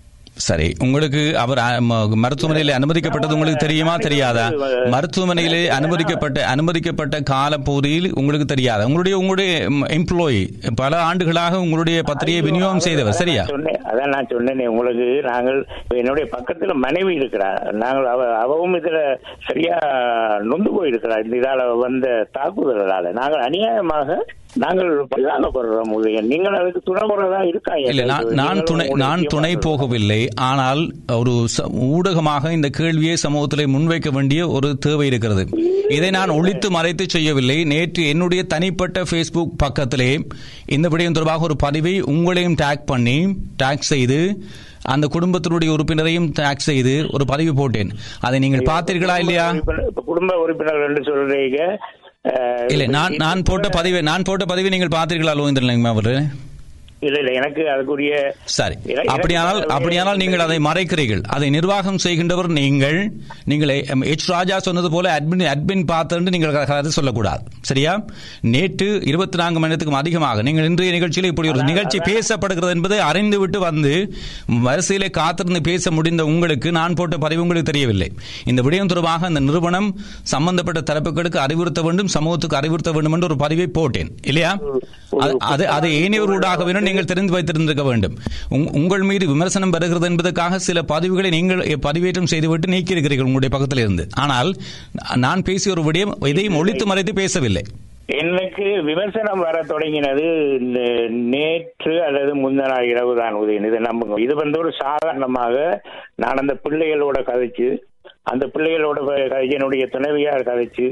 சரி உங்களுக்கு அவர் அ, ம- மருத்துவமனையில் அனுமதிக்கப்பட்டது உங்களுக்கு தெரியுமா தெரியாதா மருத்துவமனையிலே அனுமதிக்கப்பட்ட அனுமதிக்கப்பட்ட காலப்பகுதியில் உங்களுக்கு தெரியாதா உங்களுடைய உங்களுடைய எம்ப்ளாயி பல ஆண்டுகளாக உங்களுடைய பத்திரிகை விநியோகம் செய்தவர் சரியா அதான் சொன்னேன் அதான் நான் சொன்னேனே உங்களுக்கு நாங்கள் என்னுடைய பக்கத்துல மனைவி இருக்கிறார் நாங்கள் அவ அவவும் இதுல சரியா நொந்து போயிருக்கிறார் இந்த இதால வந்த தாக்குதலால நாங்கள் அநியாயமாக நாங்கள் பல்லாங்கப்படுறோம் உதயன் நீங்கள் அதுக்கு துணை போறதா இருக்காங்க இல்ல நான் நான் துணை நான் துணை போகவில்லை ஆனால் ஒரு ச- ஊடகமாக இந்த கேள்வியை சமூகத்திலே முன்வைக்க வேண்டிய ஒரு தேவை இருக்கிறது இதை நான் ஒழித்து மறைத்து செய்யவில்லை நேற்று என்னுடைய தனிப்பட்ட ஃபேஸ்புக் பக்கத்திலே இந்த விடயம் தொடர்பாக ஒரு பதிவை உங்களையும் டேக் பண்ணி டேக் செய்து அந்த குடும்பத்தினுடைய உறுப்பினரையும் டேக் செய்து ஒரு பதிவு போட்டேன் அதை நீங்கள் பார்த்தீர்களா இல்லையா இப்ப குடும்ப உறுப்பினர் என்று சொல்றீங்க அஹ், இல்லை நான் நான் போட்ட பதிவை நான் போட்ட பதிவை நீங்கள் பார்த்தீர்களா லோகேந்திரன் அவர்கள் இல்ல இல்ல எனக்கு அதுக்குரிய சரி எனக்கு- அப்படியானால் அப்படியானால் நீங்கள் அதை மறைக்கிறீர்கள் அதை நிர்வாகம் செய்கின்றவர் நீங்கள் நீங்கள் எச் ராஜா சொன்னது போல அட்மின் அட்மின் பார்த்து நீங்கள் அதை சொல்லக்கூடாது சரியா நேற்று இருபத்தி நான்கு மணி நேரத்துக்கும் அதிகமாக நீங்கள் இன்றைய நிகழ்ச்சியில் இப்படி ஒரு நிகழ்ச்சி பேசப்படுகிறது என்பதை அறிந்து விட்டு வந்து வரிசையிலே காத்திருந்து பேச முடிந்த உங்களுக்கு நான் போட்ட பதிவு உங்களுக்கு தெரியவில்லை இந்த விடயம் தொடர்பாக அந்த நிறுவனம் சம்பந்தப்பட்ட தரப்புகளுக்கு அறிவுறுத்த வேண்டும் சமூகத்துக்கு அறிவுறுத்த வேண்டும் என்று ஒரு பதிவை போட்டேன் இல்லையா அது- அது அது ஏனையவர்களாக வேண்டும் நீங்கள் தெரிந்து வைத்திருந்திருக்க வேண்டும் உங்- உங்கள் மீது விமர்சனம் வருகிறது என்பதற்காக சில பதிவுகளை நீங்கள் பதிவேற்றம் செய்துவிட்டு நீக்கியிருக்கிறீர்கள் உங்களுடைய பக்கத்தில் இருந்து ஆனால் நான் பேசிய ஒரு விடயம் எதையும் ஒழித்து மறைத்து பேசவில்லை எனக்கு விமர்சனம் வர தொடங்கினது இந்த நேற்று அல்லது முந்தின நாள் இரவு தான் உதயன் இதை நம்புங்க இது வந்து ஒரு சாதாரணமாக நான் அந்த பிள்ளைகளோட கதைச்சு அந்த பிள்ளைகளோட கதைச்சு என்னுடைய துணைவியார் கதைச்சு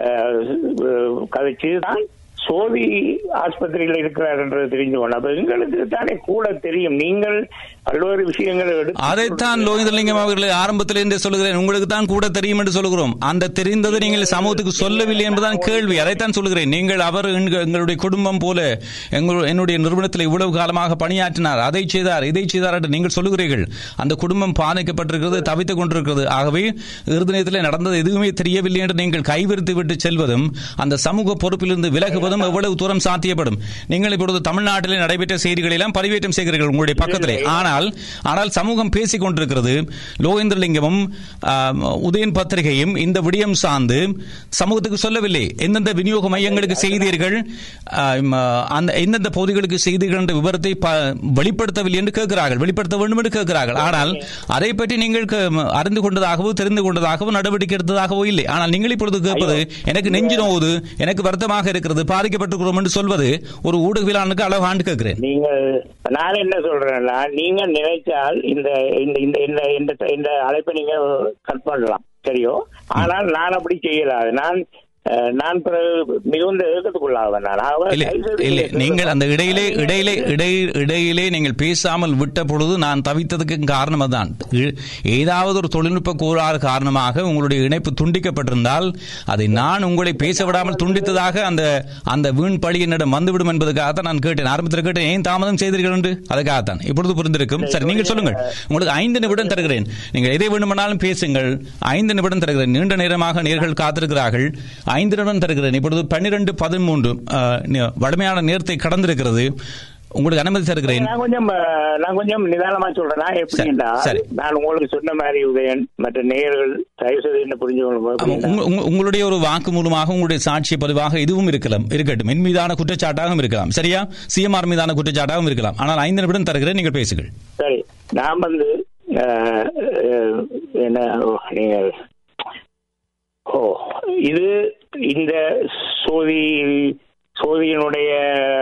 அஹ், கதைச்சு தான் சோதி ஆஸ்பத்திரியில் இருக்கிறார் என்றது தெரிஞ்சு கொண்டு அப்ப எங்களுக்கு தானே கூட தெரியும் நீங்கள் பல்வேறு விஷயங்களை எடுத்து அதைத்தான் லோகிதலிங்கம் அவர்கள் ஆரம்பத்திலிருந்தே சொல்லுகிறேன் உங்களுக்கு தான் கூட தெரியும் என்று சொல்லுகிறோம் அந்த தெரிந்ததை நீங்கள் சமூகத்துக்கு சொல்லவில்லை என்பதுதான் கேள்வி அதைத்தான் சொல்லுகிறேன் நீங்கள் அவர் எங்க- எங்களுடைய குடும்பம் போல எங்கள் என்னுடைய நிறுவனத்தில் இவ்வளவு காலமாக பணியாற்றினார் அதை செய்தார் இதை செய்தார் என்று நீங்கள் சொல்லுகிறீர்கள் அந்த குடும்பம் பாதிக்கப்பட்டிருக்கிறது தவித்துக் கொண்டிருக்கிறது ஆகவே இறுதி நேரத்தில் நடந்தது எதுவுமே தெரியவில்லை என்று நீங்கள் கைவிரித்து விட்டு செல்வதும் அந்த சமூக பொறுப்பிலிருந்து விலகுவதும் எவ்வளவு தூரம் சாத்தியப்படும் நீங்கள் இப்பொழுது தமிழ்நாட்டிலே நடைபெற்ற செய்திகளை எல்லாம் பதிவேற்றம் செய்கிறீர்கள் உங்களுடைய பக்கத்திலே ஆனால் ஆனால் சமூகம் பேசிக் கொண்டிருக்கிறது லோகேந்திரலிங்கமும் ஆம், உதயன் பத்திரிகையும் இந்த விடயம் சார்ந்து சமூகத்துக்கு சொல்லவில்லை எந்தெந்த விநியோக மையங்களுக்கு செய்தீர்கள் ஆம், அந்த எந்தெந்த பகுதிகளுக்கு செய்தீர்கள் என்ற விவரத்தை ப- வெளிப்படுத்தவில்லை என்று கேட்கிறார்கள் வெளிப்படுத்த வேண்டும் என்று கேட்கிறார்கள் ஆனால் அதை பற்றி நீங்கள் க- அறிந்து கொண்டதாகவோ தெரிந்து கொண்டதாகவோ நடவடிக்கை எடுத்ததாகவோ இல்லை ஆனால் நீங்கள் இப்பொழுது கேட்பது எனக்கு நெஞ்சு நோவுது எனக்கு வருத்தமாக இருக்கிறது பாதிக்கப்பட்டிருக்கிறோம் என்று சொல்வது ஒரு ஊடகவியலாளனுக்கு அழகாண்டு கேட்கிறேன் நீங்கள் நான் என்ன சொல்றேன்னா நீங்க நினைச்சால் இந்த இந்த இந்த இந்த இந்த இந்த அழைப்பை நீங்க கட் பண்ணலாம் சரியோ ஆனால் நான் அப்படி செய்யலாது நான் அஹ், நான் பிறகு மிகுந்த ஏக்கத்துக்குள்ளாவேன் நான் ஆகவே இல்லை தயவு செய்து இல்லை நீங்க நீங்கள் அந்த இடையிலே இடையிலே இடை இடையிலே நீங்கள் பேசாமல் விட்ட பொழுது நான் தவித்ததுக்கு காரணம் அதுதான் இ- ஏதாவது ஒரு தொழில்நுட்ப கோளாறு காரணமாக உங்களுடைய இணைப்பு துண்டிக்கப்பட்டிருந்தால் அதை நான் உங்களை பேச விடாமல் துண்டித்ததாக அந்த அந்த வீண் பழி என்னிடம் வந்துவிடும் என்பதற்காகத்தான் நான் கேட்டேன் ஆரம்பத்தில் கேட்டேன் ஏன் தாமதம் செய்தீர்கள் என்று அதுக்காகத்தான் இப்பொழுது புரிந்திருக்கும் சரி நீங்கள் சொல்லுங்கள் உங்களுக்கு ஐந்து நிமிடம் தருகிறேன் நீங்கள் எதை வேண்டுமானாலும் பேசுங்கள் ஐந்து நிமிடம் தருகிறேன் நீண்ட நேரமாக நேர்கள் காத்திருக்கிறார்கள் ஐந்து நிமிடம் தருகிறேன் இப்பொழுது பன்னிரண்டு பதிமூன்று அஹ், நி- வலிமையான நேரத்தை கடந்திருக்கிறது உங்களுக்கு அனுமதி தருகிறேன் நான் கொஞ்சம் அஹ், நான் கொஞ்சம் நிதானமா சொல்றேன் நான் எப்படின்னா சரி. நான் உங்களுக்கு சொன்ன மாதிரி உதயன் மற்ற நேயர்கள் தயவு செய்து என்ன புரிஞ்சுக்கணும் அப்படின்னா, உங்க- உங்க- உங்களுடைய ஒரு வாக்கு மூலமாக உங்களுடைய சாட்சிய பதிவாக இதுவும் இருக்கலாம் இருக்கட்டும் என் மீதான குற்றச்சாட்டாகவும் இருக்கலாம் சரியா சிஎம்ஆர் மீதான குற்றச்சாட்டாகவும் இருக்கலாம் ஆனால் ஐந்து நிமிடம் தருகிறேன் நீங்கள் பேசுங்கள் சரி நான் வந்து அஹ், அஹ், என்ன ஓ, நீங்க ஓ இது இந்த சோதி சோதியினுடைய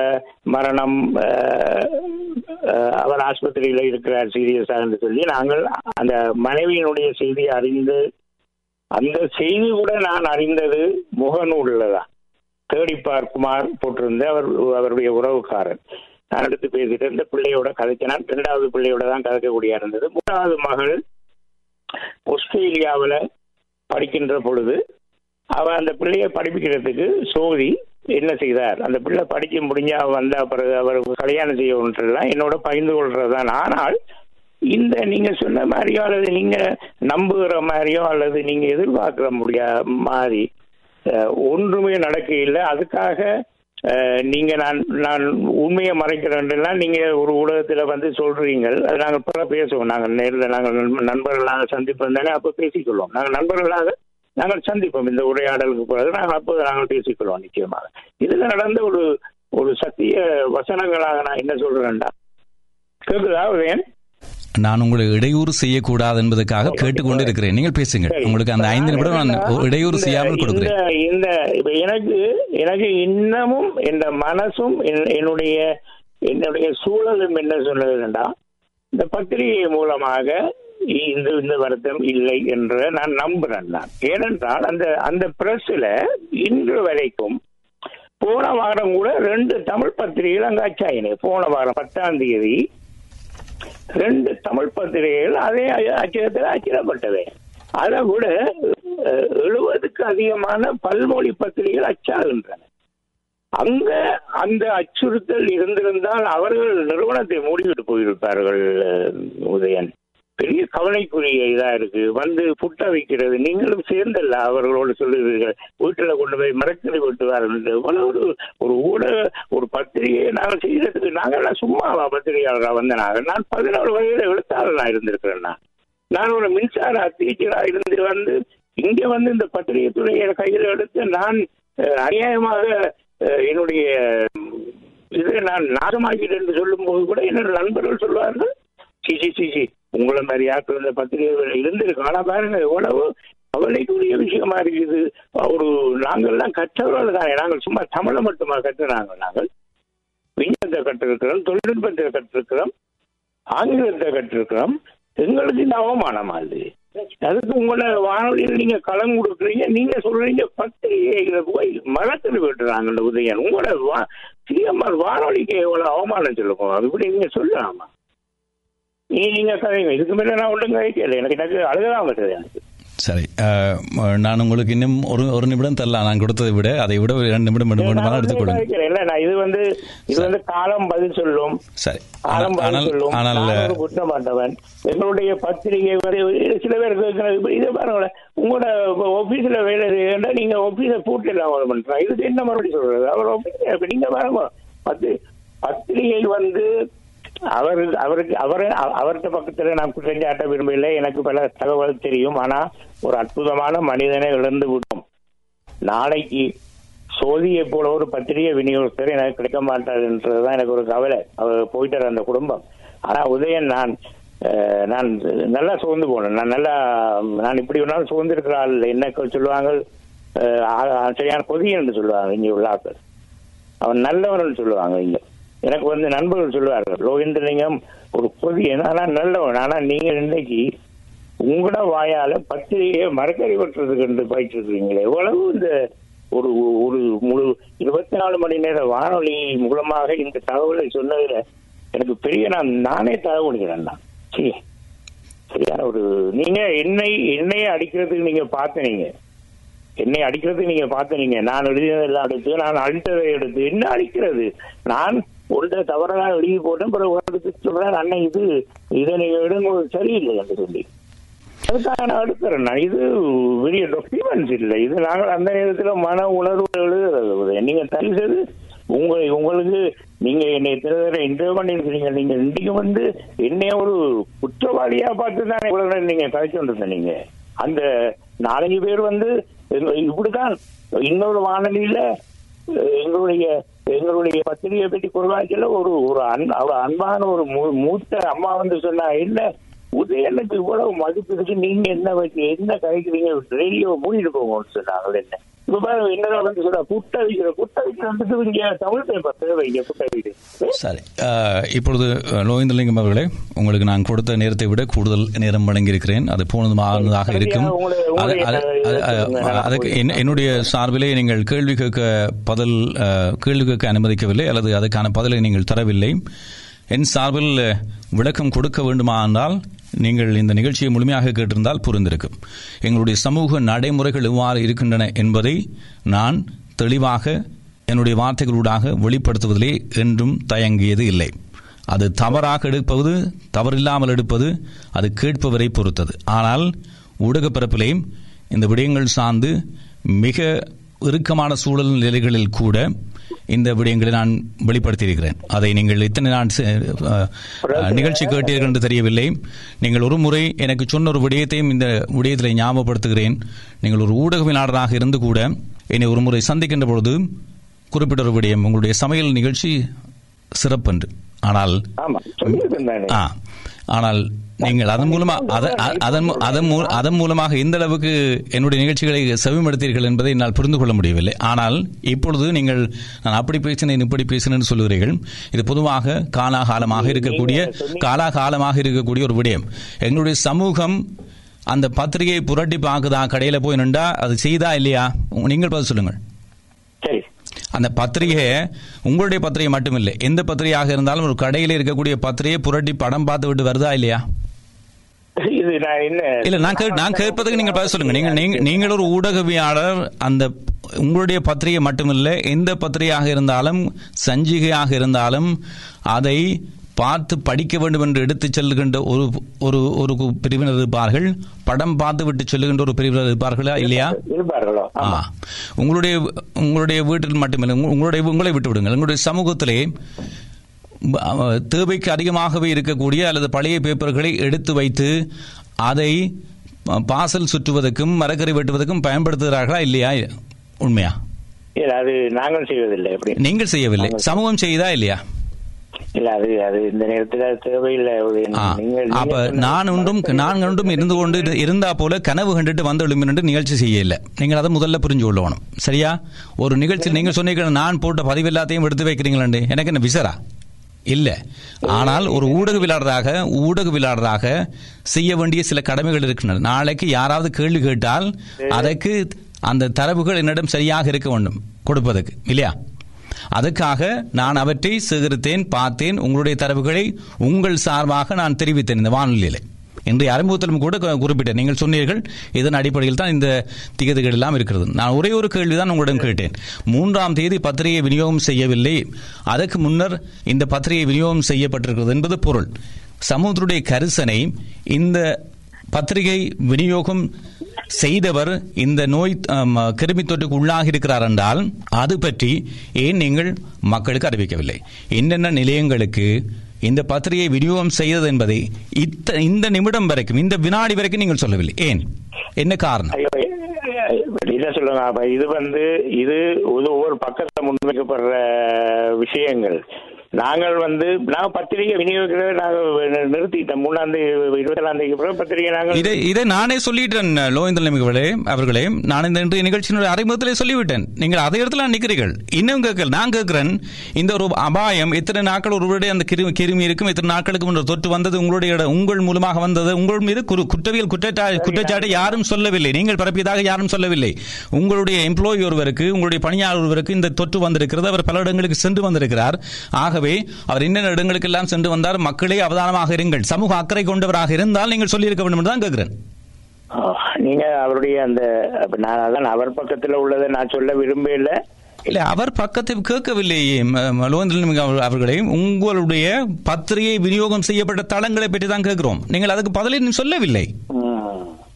மரணம் அஹ், அஹ், அவர் ஆஸ்பத்திரியில இருக்கிறார் சீரியஸா என்று சொல்லி நாங்கள் அந்த மனைவியினுடைய செய்தி அறிந்து அந்த செய்தி கூட நான் அறிந்தது முகநூல்ல தான் தேடிப்பார் குமார் போட்டிருந்த அவர் அவருடைய உறவுக்காரர் நான் எடுத்து பேசிட்டு இந்த பிள்ளையோட கதைச்சினான் இரண்டாவது பிள்ளையோட தான் கதைக்கக்கூடிய இருந்தது மூணாவது மகள் ஆஸ்திரேலியாவுல படிக்கின்ற பொழுது அவன் அந்த பிள்ளையை படிப்பிக்கிறதுக்கு சோதி என்ன செய்தார் அந்த பிள்ளை படிக்க முடிஞ்சா வந்த பிறகு அவர் கல்யாணம் செய்யணுன்றதுதான் என்னோட பகிர்ந்து கொள்றதுதான் ஆனால் இந்த நீங்க சொன்ன மாதிரியோ அல்லது நீங்க நம்புகிற மாதிரியோ அல்லது நீங்க எதிர்பார்க்கிற முடியா மாதிரி அஹ், ஒன்றுமே நடக்கையில் அதுக்காக அஹ், நீங்க நான் நான் உண்மையை மறைக்கிறேன்னா நீங்க ஒரு ஊடகத்துல வந்து சொல்றீங்க அது நாங்கள் பிற பேசுவோம் நாங்கள் நேரில் நாங்கள் நண்ப- நண்பர்களாக சந்திப்போம் தானே அப்போ பேசிக்கொள்வோம் நாங்கள் நண்பர்களாக நாங்கள் சந்திப்போம் இந்த உரையாடலுக்கு பிறகு நாங்கள் அப்போது நாங்கள் பேசிக்கொள்வோம் நிச்சயமாக இதுல நடந்த ஒரு ஒரு சத்திய வசனங்களாக நான் என்ன சொல்றேன்டா கேக்குதா உதயன் நான் உங்களை இடையூறு செய்யக்கூடாது என்பதற்காக கேட்டுக்கொண்டு இருக்கிறேன் நீங்கள் பேசுங்கள் சரி. உங்களுக்கு அந்த ஐந்து நிமிடம் நான் இடையூறு இந்த- செய்யாமல் கொடுக்கிறேன் இந்த இந்த இப்ப எனக்கு எனக்கு இன்னமும் இந்த மனசும் என்- என்னுடைய என்னுடைய சூழலும் என்ன சொல்லுதுன்னா இந்த பத்திரிகை மூலமாக இந்த இந்த வருத்தம் இல்லை என்று நான் நம்புறேன் நான் ஏனென்றால் அந்த அந்த பிரஸ்ல இன்று வரைக்கும் போன வாரம் கூட ரெண்டு தமிழ் பத்திரிகைகள் அங்க அச்சாயினே போன வாரம் பத்தாம் தேதி ரெண்டு தமிழ் பத்திரிகைகள் அதே அச்சகத்தில் அச்சிடப்பட்டது அதை விட அஹ், எழுபதுக்கு அதிகமான பல்மொழி பத்திரிகைகள் அச்சாகின்றன அங்க அந்த அச்சுறுத்தல் இருந்திருந்தால் அவர்கள் நிறுவனத்தை மூடிவிட்டு போயிருப்பார்கள் அஹ், உதயன் பெரிய கவலைக்குரிய இதா இருக்கு வந்து புட்ட வைக்கிறது நீங்களும் சேர்ந்தல்ல அவர்களோடு சொல்லுவீர்கள் வீட்டுல கொண்டு போய் மரக்கறி வெட்டுவார்கள் இவ்வளவு ஒரு ஒரு ஊடக ஒரு பத்திரிகையை நாங்கள் செய்யறதுக்கு நாங்கள்லாம் சும்மாவா பத்திரிகையாளராக வந்த நாங்கள் நான் பதினோரு வயதுல எழுத்தாளர் நான் இருந்திருக்கிறேன் நான் நான் ஒரு மின்சார டீச்சரா இருந்து வந்து இங்க வந்து இந்த பத்திரிகை துறையை கையில் எடுத்து நான் அஹ், அநியாயமாக அஹ், என்னுடைய இதை நான் நாசமாக்கிட்டேன் என்று சொல்லும் போது கூட என்னோட நண்பர்கள் சொல்வார்கள் சிசி சிசி உங்களை மாதிரி ஆட்கள் இந்த பத்திரிகைகள் இருந்திருக்கு ஆனா பாருங்க எவ்வளவு கவலைக்குரிய விஷயமா இருக்குது ஒரு நாங்கள்லாம் கற்றவர்கள் தானே நாங்கள் சும்மா தமிழை மட்டுமா கற்றுனாங்க நாங்கள் விஞ்ஞானத்தை கற்றிருக்கிறோம் தொழில்நுட்பத்தை கற்றிருக்கிறோம் ஆங்கிலத்தை கற்றிருக்கிறோம் எங்களுக்கு இந்த அவமானமா அது அதுக்கு உங்களை வானொலியில் நீங்க களம் கொடுக்குறீங்க நீங்க சொல்றீங்க பத்திரிகைகளை போய் மரத்தில் விட்டுறாங்க இந்த உதயன் உங்களோட வா சிஎம்ஆர் வானொலிக்கு எவ்வளவு அவமானம் சொல்லுவோம் அது இப்படி நீங்க சொல்லலாமா நீ நீங்க கதைங்க இதுக்கு மேல நான் ஒன்றும் கழிக்கல எனக்கு எனக்கு அழுகதான் வருது எனக்கு சரி அஹ், நான் உங்களுக்கு இன்னும் ஒரு ஒரு நிமிடம் தரலாம் நான் கொடுத்ததை விட அதை விட ஒரு இரண்டு நிமிடம் வேண்டும் வேண்டுமானால் எடுத்துக்கொள்ளுங்க கதைக்கிறேன். இல்ல நான் இது வந்து இது வந்து காலம் பதில் சொல்லும் சரி காலம் பதில் ஆனால் சொல்லும் ஆனால் நான் ஒரு குற்றமாட்டவன் எங்களுடைய பத்திரிகை வரை சில பேர் கேட்கறது இதை பாருங்களேன் உங்களோட ஆபீஸ்ல வேலை செய்யண்டா நீங்க ஆபீஸை பூட்டு இல்லாம பண்றாங்க இதுக்கு என்ன மறுபடி சொல்றது அவர் office- இப்ப நீங்க பாருங்க பத்து பத்திரிகை வந்து அவர் அவருக்கு அவர் அவர்கிட்ட பக்கத்துல நான் குற்றஞ்சாட்ட விரும்பவில்லை எனக்கு பல தகவல் தெரியும் ஆனா ஒரு அற்புதமான மனிதனை இழந்து விட்டோம் நாளைக்கு சோதியை போல ஒரு பத்திரிகை விநியோகஸ்தர் எனக்கு கிடைக்க மாட்டாருன்றதுதான் எனக்கு ஒரு கவலை அவர் போயிட்டார் அந்த குடும்பம் ஆனா உதயன் நான் அஹ், நான் நல்லா சோர்ந்து போனேன் நான் நல்லா நான் இப்படி ஒரு நாள் சோர்ந்திருக்கிற ஆள் இல்லை. என்ன சொல்லுவாங்க அஹ், ஆ- சரியான கொதியன்னு சொல்லுவாங்க இங்க உள்ள ஆட்கள் அவன் நல்லவன் சொல்லுவாங்க இங்க எனக்கு வந்து நண்பர்கள் சொல்லுவார்கள் லோகேந்திரலிங்கம் ஒரு பொதியன் ஆனா நல்லவன் ஆனா நீங்க இன்னைக்கு உங்களோட வாயால பத்திரிகையை மரக்கறி வெட்டுறதுக்கு போயிட்டு இருக்கீங்களே எவ்வளவு இந்த ஒரு ஒரு முழு இருபத்தி நாலு மணி நேர வானொலி மூலமாக இந்த தகவலை சொன்னதுல எனக்கு பெரிய நான் நானே தகவலிக்கிறேன் நான் சீ சரியான ஒரு நீங்க என்னை என்னைய அடிக்கிறதுக்கு நீங்க பார்த்தனீங்க என்னை அடிக்கிறதுக்கு நீங்க பார்த்தனீங்க நான் எழுதியதெல்லாம் எடுத்து நான் அழித்ததை எடுத்து என்ன அடிக்கிறது நான் ஒன்றை தவறாக எழுதி போட்டேன் பிறகு உலகத்துக்கு சொல்றேன் அண்ணன் இது இதை நீங்க எடுங்க சரியில்லை என்று சொல்லி அதுக்காக நான் எடுக்கிறேன் நான் இது பெரிய டாக்குமெண்ட்ஸ் இல்லை இது நாங்கள் அந்த நேரத்தில் மன உணர்வு எழுதுறது நீங்க தயவு செய்து உங்க உங்களுக்கு நீங்க என்னை எத்தனை தடவை இன்டர்வியூ பண்ணிருக்கீங்க நீங்க இன்றைக்கு வந்து என்னைய ஒரு குற்றவாளியா பார்த்து தான் இவ்வளவு நேரம் நீங்க கழிச்சு வந்திருந்த நீங்க அந்த நாலஞ்சு பேர் வந்து எங்க- இப்படிதான் இன்னொரு வானொலியில அஹ், எங்களுடைய எங்களுடைய பத்திரிகையை பற்றி குறைவாக்கல ஒரு ஒரு அன் ஒரு அன்பான ஒரு மூ- மூத்த அம்மா வந்து சொன்னா என்ன உதயனுக்கு இவ்வளவு மதிப்பு இருக்கு நீங்க என்ன வச்சு என்ன கழிக்கிறீங்க ரேடியோ மூடிட்டு போங்கன்னு சொன்னாங்க என்ன இப்ப பாருங்க என்னதான் வந்து சொல்ற குட்ட வைக்கிற குட்ட வைக்கிறதுக்கு இங்க தமிழ் பேப்பர் தேவை இங்க குட்ட வைக்கிறது சரி அஹ், இப்பொழுது அஹ், லோகேந்திரலிங்கம் அவர்களே உங்களுக்கு நான் கொடுத்த நேரத்தை விட கூடுதல் நேரம் வழங்கியிருக்கிறேன் அது போனதுமானதாக இருக்கும் அது- அது- அது- அது- அதுக்கு என்- என்னுடைய சார்பிலே நீங்கள் கேள்வி கேட்க பதில் அஹ், கேள்வி கேட்க அனுமதிக்கவில்லை அல்லது அதுக்கான பதிலை நீங்கள் தரவில்லை என் சார்பில் அஹ், விளக்கம் கொடுக்க வேண்டுமா என்றால் நீங்கள் இந்த நிகழ்ச்சியை முழுமையாக கேட்டிருந்தால் புரிந்திருக்கும் எங்களுடைய சமூக நடைமுறைகள் எவ்வாறு இருக்கின்றன என்பதை நான் தெளிவாக என்னுடைய வார்த்தைகளூடாக வெளிப்படுத்துவதிலே என்றும் தயங்கியது இல்லை அது தவறாக எடுப்பது தவறில்லாமல் எடுப்பது அது கேட்பவரை பொறுத்தது ஆனால் ஊடகப் பரப்பிலேயும் இந்த விடயங்கள் சார்ந்து மிக இறுக்கமான சூழல் நிலைகளில் கூட இந்த விடயங்களை நான் வெளிப்படுத்தியிருக்கிறேன் அதை நீங்கள் இத்தனை நான் செ- அஹ், அஹ், நிகழ்ச்சி கேட்டீர்கள் என்று தெரியவில்லை நீங்கள் ஒரு முறை எனக்கு சொன்ன ஒரு விடயத்தையும் இந்த விடயத்தில் ஞாபகப்படுத்துகிறேன் நீங்கள் ஒரு ஊடகவியலாளராக இருந்து கூட என்னை ஒரு முறை சந்திக்கின்ற பொழுது குறிப்பிட்ட ஒரு விடயம் உங்களுடைய சமையல் நிகழ்ச்சி சிறப்பன்று ஆனால் ஆமா சொல்லியிருக்கேன் தானே ஆ ஆனால் நீங்கள் அதன் மூலமா அத- அ- அதன் மூ- அதன் மூ- அதன் மூலமாக எந்த அளவுக்கு என்னுடைய நிகழ்ச்சிகளை செவிமடுத்தீர்கள் என்பதை என்னால் புரிந்து கொள்ள முடியவில்லை ஆனால் இப்பொழுது நீங்கள் நான் அப்படி பேசினேன் இப்படி பேசினேன் சொல்லுகிறீர்கள் இது பொதுவாக காலாகாலமாக இருக்கக்கூடிய காலாகாலமாக இருக்கக்கூடிய ஒரு விடயம் எங்களுடைய சமூகம் அந்த பத்திரிகையை புரட்டி பார்க்குதா கடையில் போய் நின்றா அது செய்தா இல்லையா உங்க- நீங்கள் பதில் சொல்லுங்கள் சரி அந்த பத்திரிகையை உங்களுடைய பத்திரிகை மட்டுமில்லை எந்த பத்திரிகையாக இருந்தாலும் ஒரு கடையில் இருக்கக்கூடிய பத்திரிகையை புரட்டி படம் பார்த்து விட்டு வருதா இல்லையா இது நான் என்ன இல்ல நான் கே- நான் கேட்பதுக்கு நீங்க பதில் சொல்லுங்க நீங்கள் நீங்க- நீங்கள் ஒரு ஊடகவியாளர் அந்த உங்களுடைய பத்திரிகை மட்டுமில்லை எந்த பத்திரிகையாக இருந்தாலும் சஞ்சிகையாக இருந்தாலும் அதை பார்த்து படிக்க வேண்டும் என்று எடுத்துச் செல்லுகின்ற ஒரு ஒரு ஒரு பிரிவினர் இருப்பார்கள் படம் பார்த்து விட்டு செல்லுகின்ற ஒரு பிரிவினர் இருப்பார்களா இல்லையா இருப்பார்களோ ஆ உங்களுடைய உங்களுடைய வீட்டில் மட்டுமில்லை உங்க- உங்களுடைய உங்களை விட்டு விடுங்கள் உங்களுடைய சமூகத்திலே ப- அஹ், தேவைக்கு அதிகமாகவே இருக்கக்கூடிய அல்லது பழைய பேப்பர்களை எடுத்து வைத்து அதை ப- பாசல் சுற்றுவதற்கும் மரக்கறி வெட்டுவதற்கும் பயன்படுத்துகிறார்களா இல்லையா உண்மையா இல்ல அது நாங்கள் செய்வதில்லை எப்படி நீங்கள் செய்யவில்லை சமூகம் செய்தா இல்லையா இல்ல அது அது இந்த நேரத்தில் அது தேவையில்லை ஒரு ஆ, நீங்கள் அப்ப நீங்கள் சொன்ன- நான் ஒன்றும் நான் ஒன்றும் இருந்து கொண்டு இரு- இருந்தா போல கனவு கண்டுட்டு வந்து எழுமின்னு நிகழ்ச்சி செய்யல நீங்கள் அதை முதல்ல புரிஞ்சு கொள்ளணும் சரியா ஒரு நிகழ்ச்சி நீங்க சொன்னீங்க நான் போட்ட பதிவு எல்லாத்தையும் எடுத்து வைக்கிறீங்களே எனக்கு என்ன விசரா இல்ல ஆனால் ஒரு ஊடகவியலாளராக ஊடகவியலாளராக செய்ய வேண்டிய சில கடமைகள் இருக்கின்றன நாளைக்கு யாராவது கேள்வி கேட்டால் அதற்கு அந்த தரவுகள் என்னிடம் சரியாக இருக்க வேண்டும் கொடுப்பதற்கு இல்லையா அதுக்காக நான் அவற்றை சேகரித்தேன் பார்த்தேன் உங்களுடைய தரவுகளை உங்கள் சார்பாக நான் தெரிவித்தேன் இந்த வானொலியிலே இன்றைய அறிமுகத்திலும் கூட கு- குறிப்பிட்டேன் நீங்கள் சொன்னீர்கள் இதன் அடிப்படையில் தான் இந்த திகதிகள் எல்லாம் இருக்கிறது நான் ஒரே ஒரு கேள்விதான் உங்களிடம் கேட்டேன் மூன்றாம் தேதி பத்திரிகை விநியோகம் செய்யவில்லை அதற்கு முன்னர் இந்த பத்திரிகை விநியோகம் செய்யப்பட்டிருக்கிறது என்பது பொருள் சமூகத்துடைய கரிசனை இந்த பத்திரிகை விநியோகம் செய்தவர் இந்த நோய் ஆம், கிருமி தொற்றுக்கு உள்ளாகி இருக்கிறார் என்றால் அது பற்றி ஏன் நீங்கள் மக்களுக்கு அறிவிக்கவில்லை என்னென்ன நிலையங்களுக்கு இந்த பத்திரிகை விநியோகம் செய்தது என்பதை இத்த இந்த நிமிடம் வரைக்கும் இந்த வினாடி வரைக்கும் நீங்கள் சொல்லவில்லை ஏன் என்ன காரணம் ஐயோ, என்ன சொல்லுங்க அப்ப இது வந்து இது ஒரு ஒவ்வொரு பக்கத்துல முன்வைக்கப்படுற விஷயங்கள் நாங்கள் வந்து நாங்க பத்திரிகை விநியோகிக்கிறத நாங்க நிறுத்திட்டோம் மூணாம் தேதி இருபத்தி ஏழாம் தேதிக்கு பிறகு பத்திரிகை நாங்கள் இதை இதை நானே சொல்லிட்டேன் லோகேந்திரன் அவர்களே அவர்களே நான் இந்த இன்றைய நிகழ்ச்சியினுடைய அறிமுகத்திலே சொல்லிவிட்டேன் நீங்கள் அதே இடத்துல நிற்கிறீர்கள் இன்னும் கேட்கல நான் கேட்கிறேன் இந்த ஒரு அபாயம் எத்தனை நாட்கள் ஒருவருடைய அந்த கிருமி கிருமி இருக்கும் எத்தனை நாட்களுக்கு முன்னர் தொற்று வந்தது உங்களுடைய இட- உங்கள் மூலமாக வந்தது உங்கள் மீது குறு- குற்றவியல் குற்றச்சா குற்றச்சாட்டு யாரும் சொல்லவில்லை நீங்கள் பரப்பியதாக யாரும் சொல்லவில்லை உங்களுடைய எம்ப்ளாயி ஒருவருக்கு உங்களுடைய பணியாளர் ஒருவருக்கு இந்த தொற்று வந்திருக்கிறது அவர் பல இடங்களுக்கு சென்று வந்திருக்கிறார் ஆகவே அவர் என்னென்ன இடங்களுக்கெல்லாம் சென்று வந்தார் மக்களே அவதானமாக இருங்கள் சமூக அக்கறை கொண்டவராக இருந்தால் நீங்கள் சொல்லியிருக்க வேண்டும் என்று தான் கேட்கிறேன் ஆ, நீங்க அவருடைய அந்த அப்ப நான் அதான் அவர் பக்கத்துல உள்ளதை நான் சொல்ல விரும்பல இல்ல அவர் பக்கத்தை கேட்கவில்லை ம- ம- லோகேந்திரன் அவர்- அவர்களே உங்களுடைய பத்திரிகை விநியோகம் செய்யப்பட்ட தளங்களை பற்றி தான் கேட்கிறோம் நீங்கள் அதுக்கு பதிலை இன்னும் சொல்லவில்லை ம்.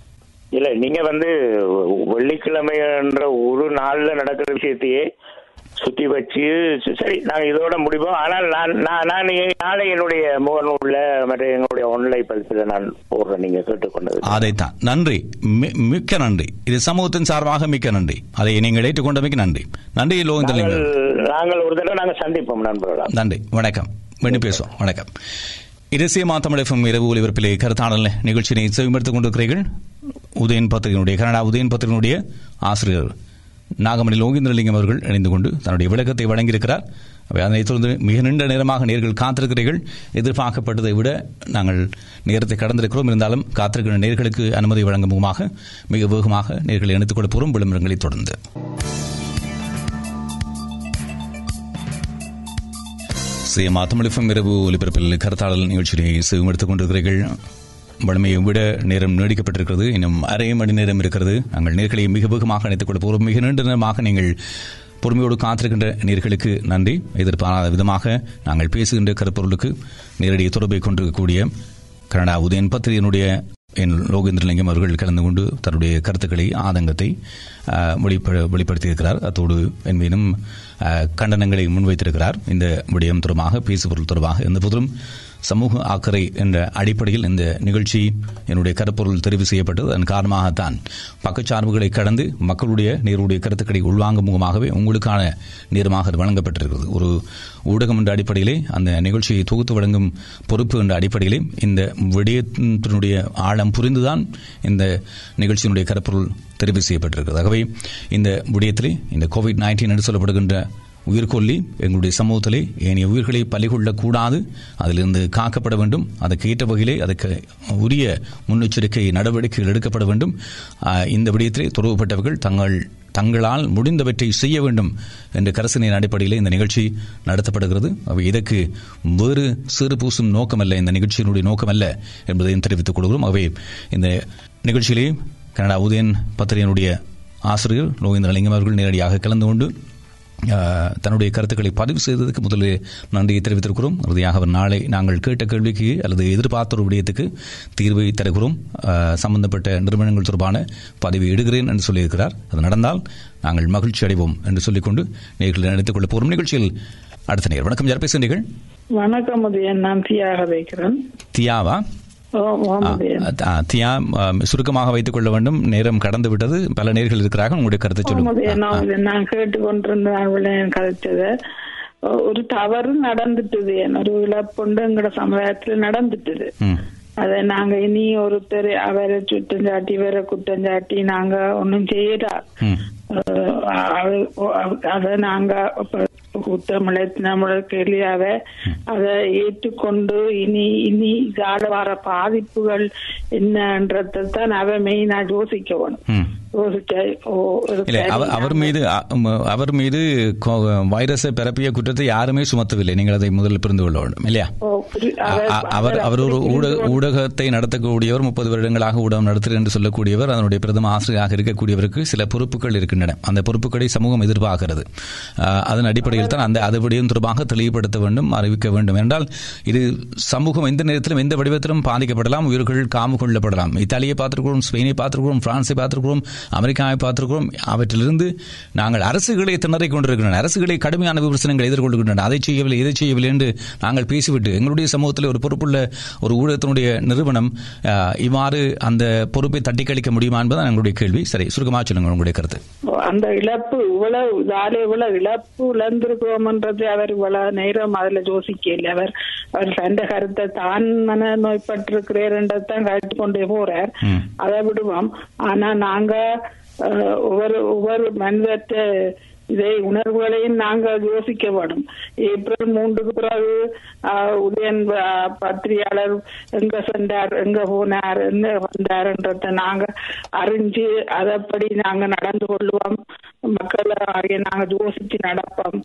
இல்ல நீங்க வந்து வெள்ளிக்கிழமை என்ற ஒரு நாள்ல நடக்கிற விஷயத்தையே சுத்தி வச்சு ச- சரி நாங்க இதோட முடிப்போம் ஆனால் நான் நான் நான் நாளை என்னுடைய முகநூல்ல மற்ற எங்களுடைய ஆன்லைன் பதிப்பில் நான் போடுறேன் நீங்க கேட்டுக்கொண்டது அதைத்தான் நன்றி மி- மிக்க நன்றி இது சமூகத்தின் சார்பாக மிக்க நன்றி அதை நீங்கள் ஏற்றுக்கொண்டமைக்கு நன்றி நன்றி லோகந்தலிங்கம் நாங்கள் நாங்கள் ஒரு தடவை நாங்க சந்திப்போம் நண்பர்களா நன்றி வணக்கம் மீண்டும் பேசுவோம் வணக்கம் இரசிய மாத்தமிழ் எஃப்எம் இரவு ஒலிபரப்பிலே கருத்தாடல் நிகழ்ச்சியினை செவிமடுத்துக் கொண்டிருக்கிறீர்கள் உதயன் பத்திரிகையினுடைய கனடா உதயன் பத்திரிகையினுடைய ஆசிரியர் நாகமணி லோகேந்திரலிங்கம் அவர்கள் இணைந்து கொண்டு தன்னுடைய விளக்கத்தை வழங்கியிருக்கிறார் அவை அதனைத் தொடர்ந்து மிக நீண்ட நேரமாக நேர்கள் காத்திருக்கிறீர்கள் எதிர்பார்க்கப்பட்டதை விட நாங்கள் நேரத்தை கடந்திருக்கிறோம் இருந்தாலும் காத்திருக்கிற நேர்களுக்கு அனுமதி வழங்கும் முகமாக மிக வேகமாக நேர்களை இணைத்துக் கொள்ள போகிறோம் விளம்பரங்களை தொடர்ந்து சேமா தமிழகம் இரவு ஒலிபரப்பில் கருத்தாளல் நிகழ்ச்சியை செவிமடுத்துக் கொண்டிருக்கிறீர்கள் வழமையை விட நேரம் நீடிக்கப்பட்டிருக்கிறது இன்னும் அரை மணி நேரம் இருக்கிறது நாங்கள் நேர்களை மிக வேகமாக அணைத்துக் கொள்ள போகிறோம் மிக நீண்ட நேரமாக நீங்கள் பொறுமையோடு காத்திருக்கின்ற நேர்களுக்கு நன்றி எதிர்பாராத விதமாக நாங்கள் பேசுகின்ற கருப்பொருளுக்கு நேரடி தொடர்பை கொண்டிருக்கக்கூடிய கனடா உதயன் பத்திரிகையினுடைய என் லோகேந்திரலிங்கம் அவர்கள் கலந்து கொண்டு தன்னுடைய கருத்துக்களை ஆதங்கத்தை அஹ், வெளிப்ப- வெளிப்படுத்தியிருக்கிறார் அத்தோடு என்பதும் கண்டனங்களை முன்வைத்திருக்கிறார் இந்த விடயம் தொடர்பாக பேசுபொருள் தொடர்பாக எந்த போதிலும் சமூக அக்கறை என்ற அடிப்படையில் இந்த நிகழ்ச்சி என்னுடைய கருப்பொருள் தெரிவு செய்யப்பட்டது அதன் காரணமாகத்தான் பக்கச்சார்புகளை கடந்து மக்களுடைய நேருடைய கருத்துக்களை உள்வாங்கும் முகமாகவே உங்களுக்கான நேரமாக அது வழங்கப்பட்டிருக்கிறது ஒரு ஊடகம் என்ற அடிப்படையிலே அந்த நிகழ்ச்சியை தொகுத்து வழங்கும் பொறுப்பு என்ற அடிப்படையிலே இந்த விடயத்தினுடைய ஆழம் புரிந்துதான் இந்த நிகழ்ச்சியினுடைய கருப்பொருள் தெரிவு செய்யப்பட்டிருக்கிறது ஆகவே இந்த விடயத்திலே இந்த கோவிட் நைன்டீன் என்று சொல்லப்படுகின்ற உயிர்கொல்லி எங்களுடைய சமூகத்திலே ஏனைய உயிர்களை பலிகொள்ளக்கூடாது அதிலிருந்து காக்கப்பட வேண்டும் அதற்கு ஏற்ற வகையிலே அதுக்கு உரிய முன்னெச்சரிக்கை நடவடிக்கைகள் எடுக்கப்பட வேண்டும் ஆஹ், இந்த விடயத்திலே தொடர்புபட்டவர்கள் தங்கள் தங்களால் முடிந்தவற்றை செய்ய வேண்டும் என்ற கரசனையின் அடிப்படையில் இந்த நிகழ்ச்சி நடத்தப்படுகிறது அவை இதற்கு வேறு சிறு பூசும் நோக்கமல்ல இந்த நிகழ்ச்சியினுடைய நோக்கமல்ல என்பதையும் தெரிவித்துக் கொள்கிறோம் அவை இந்த நிகழ்ச்சியிலே கனடா உதயன் பத்திரிகையினுடைய ஆசிரியர் லோகேந்திரலிங்கம் அவர்கள் நேரடியாக கலந்து கொண்டு ஆஹ், தன்னுடைய கருத்துக்களை பதிவு செய்ததுக்கு முதலில் நன்றியை தெரிவித்திருக்கிறோம் இறுதியாக அவர் நாளை நாங்கள் கேட்ட கேள்விக்கு அல்லது எதிர்பார்த்த ஒரு விடயத்துக்கு தீர்வை தருகிறோம் ஆஹ், சம்பந்தப்பட்ட நிறுவனங்கள் தொடர்பான பதிவை இடுகிறேன் என்று சொல்லியிருக்கிறார் அது நடந்தால் நாங்கள் மகிழ்ச்சி அடைவோம் என்று சொல்லிக்கொண்டு நேர்களை நினைத்துக் கொள்ள போகும் நிகழ்ச்சியில் அடுத்த நேர் வணக்கம் யார் பேசுகிறீர்கள் வணக்கம் உதயன் நான் தியாக வைக்கிறேன் தியாவா ஓ, ஓம் உதயன் ஆ, தியா ஆம், சுருக்கமாக வைத்துக் கொள்ள வேண்டும் நேரம் கடந்து விட்டது பல நேர்கள் இருக்கிறார்கள் உங்களுடைய கருத்தை ஓம் சொல்லுங்கள் உதயன் நான் உதயன். நான் கேட்டுக்கொண்டிருந்த அவளையும் கதைச்சத ஒரு தவறு நடந்துட்டுது ஒரு இழப்புண்டு எங்கட சமுதாயத்துல நடந்துட்டுது அதை நாங்க இனி ஒருத்தர் அவரை சுத்தம் சாட்டி வேற குற்றம் சாட்டி நாங்க ஒன்னும் செய்யறா அதை நாங்க குற்றமிழை நம்மள கேள்வியாவ அதை ஏற்றுக்கொண்டு இனி இனி இதால வர பாதிப்புகள் என்னன்றதை தான் அவ மெயினா யோசிக்க வேணும் யோசிச்ச ஓ ஒரு இல்லை சரி, அவர் அவர் மீது அ- ம- அவர் மீது கோ- வைரஸை பரப்பிய குற்றத்தை யாருமே சுமத்தவில்லை நீங்கள் அதை முதலில் புரிந்து கொள்ள வேண்டும் இல்லையா ஓ, புரி- அ- அவர் அ- அவர் அவர் ஒரு ஊடக ஊடகத்தை நடத்தக்கூடியவர் முப்பது வருடங்களாக ஊடகம் நடத்துகிறேன் என்று சொல்லக்கூடியவர் அதனுடைய பிரதம ஆசிரியராக இருக்கக்கூடியவருக்கு சில பொறுப்புகள் இருக்கின்றன அந்த பொறுப்புகளை சமூகம் எதிர்பார்க்கிறது அஹ், அதன் அடிப்படையில் தான் அந்த அது விடயம் தொடர்பாக தெளிவுபடுத்த வேண்டும் அறிவிக்க வேண்டும் என்றால் இது சமூகம் எந்த நேரத்திலும் எந்த வடிவத்திலும் பாதிக்கப்படலாம் உயிர்கள் காமு கொள்ளப்படலாம் இத்தாலியை பார்த்திருக்கிறோம் ஸ்பெயினை பார்த்திருக்கிறோம் பிரான்ஸை பார்த்திருக்கிறோம் அமெரிக்காவை பார்த்திருக்கிறோம் அவற்றிலிருந்து நாங்கள் அரசுகளை திணறிக் கொண்டிருக்கின்றன அரசுகளை கடுமையான விமர்சனங்களை எதிர்கொள்கின்றன அதை செய்யவில்லை இதை செய்யவில்லை என்று நாங்கள் பேசிவிட்டு எங்களுடைய சமூகத்தில் ஒரு பொறுப்புள்ள ஒரு ஊடகத்தினுடைய நிறுவனம் அஹ், இவ்வாறு அந்த பொறுப்பை தட்டி கழிக்க முடியுமா என்பதுதான் எங்களுடைய கேள்வி சரி சுருக்கமாக சொல்லுங்கள் உங்களுடைய கருத்து அந்த இழப்பு இவ்வளவு இதால இவ்வளவு இழப்பு இழந்திருக்கிறோம்ன்றது அவர் இவ்வளவு நேரம் அதுல யோசிக்கல அவர் அவர் தந்த கருத்தை தான் மன நோய்பட்டிருக்கிறேன் கருத்து கொண்டே போறார் அதை விடுவோம் ஆனா நாங்க அஹ், ஒவ்வொரு ஒவ்வொரு மனிதற்ற இதை உணர்வுகளையும் நாங்க யோசிக்க வேணும் ஏப்ரல் மூன்றுக்கு பிறகு ஆஹ், உதயன் ஆஹ், பத்திரிகையாளர் எங்க சென்றார் எங்க போனார் எங்க வந்தார்ன்றத நாங்க அறிஞ்சு அதப்படி நாங்க நடந்து கொள்வோம் மக்கள் ஆகிய நாங்க யோசிச்சு நடப்போம்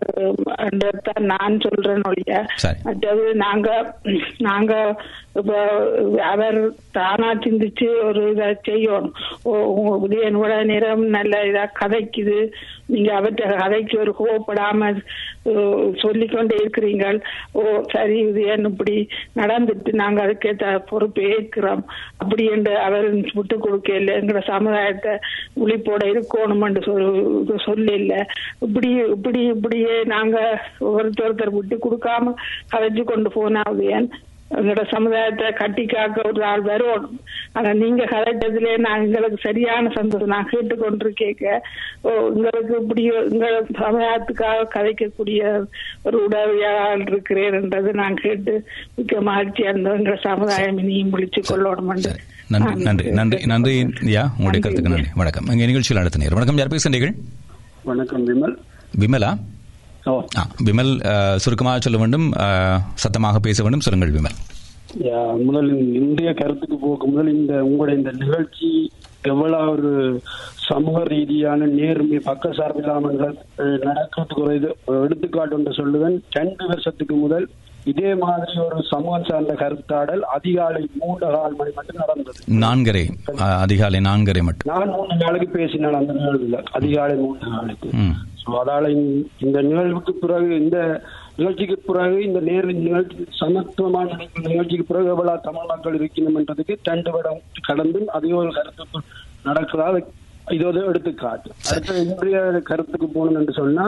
தான் நான் சொல்றேன் ஒழிய சரி. மற்றது நாங்க நாங்க இப்ப அவர் தானா சிந்திச்சு ஒரு இதை செய்யணும் ஓ உங்க உதயன் கூட நேரம் நல்ல இதா கதைக்குது நீங்க அவற்றை கதைக்கு ஒரு கோவப்படாம அஹ், சொல்லிக்கொண்டே இருக்கிறீங்கள் ஓ சரி உதயன் இப்படி நடந்துட்டு நாங்க அதுக்கேற்ற பொறுப்பு ஏற்கிறோம் அப்படி என்று அவர் விட்டு கொடுக்கல எங்களோட சமுதாயத்தை விழிப்போட இருக்கணும்னு சொல் சொல்ல இல்ல இப்படி இப்படி இப்படியே நாங்க ஒருத்தர் ஒருத்தர் விட்டு கொடுக்காம கதைச்சு கொண்டு போனா உதயன் எங்களோட சமுதாயத்தை கட்டி காக்க ஒரு ஆள் வரும் ஆனா நீங்க கதைச்சதுல நான் எங்களுக்கு சரியான சந்தோஷம் நான் கேட்டுக்கொண்டிருக்கேக்க ஓ உங்களுக்கு இப்படி உங்க சமுதாயத்துக்காக கதைக்கக்கூடிய ஒரு உதவியாளர் இருக்கிறேன்ன்றது நான் கேட்டு மிக்க மகிழ்ச்சியா இருந்தோம் எங்களோட சமுதாயம் இனியும் விழிச்சு கொள்ளணும் நன்றி நன்றி நன்றி நன்றி யா உங்களுடைய கருத்துக்கு நன்றி வணக்கம் எங்க நிகழ்ச்சியில் அடுத்த நேரம் வணக்கம் யார் பேசுகிறீர்கள் வணக்கம் விமல் விமலா ஆ, விமல் அஹ், சுருக்கமாக சொல்ல வேண்டும் அஹ், சத்தமாக பேச வேண்டும் சொல்லுங்கள் விமல் யா, முதல் இந்த இந்திய கருத்துக்கு போக முதல் இந்த உங்களுடைய இந்த நிகழ்ச்சி எவ்வளவு ஒரு சமூக ரீதியான நேர்மை பக்க சார்பில்லாமல் அஹ், நடக்கிறதுக்கு ஒரு இது எடுத்துக்காட்டு ஒன்று சொல்லுவேன் ரெண்டு வருஷத்துக்கு முதல் இதே மாதிரி ஒரு சமூகம் சார்ந்த கருத்தாடல் அதிகாலை மூன்று கால் மணி மட்டும் நடந்தது நான்கரை அஹ், அதிகாலை நான்கரை மட்டும் நான் மூணு நாளைக்கு பேசினேன் அந்த நிகழ்வுல அதிகாலை மூன்று நாளைக்கு ம். So, அதால இந்த- இந்த நிகழ்வுக்கு பிறகு இந்த நிகழ்ச்சிக்கு பிறகு இந்த நேர் நிகழ்ச்சி சமத்துவமான நிகழ்ச்சி- நிகழ்ச்சிக்கு பிறகு எவ்வளவு தமிழ் மக்கள் இருக்கணும்ன்றதுக்கு ரெண்டு விடம் கடந்து அதே ஒரு கருத்து நடக்கிறதா அது- இது ஒரு எடுத்துக்காட்டு அடுத்த இன்றைய கருத்துக்கு போகணும் என்று சொன்னா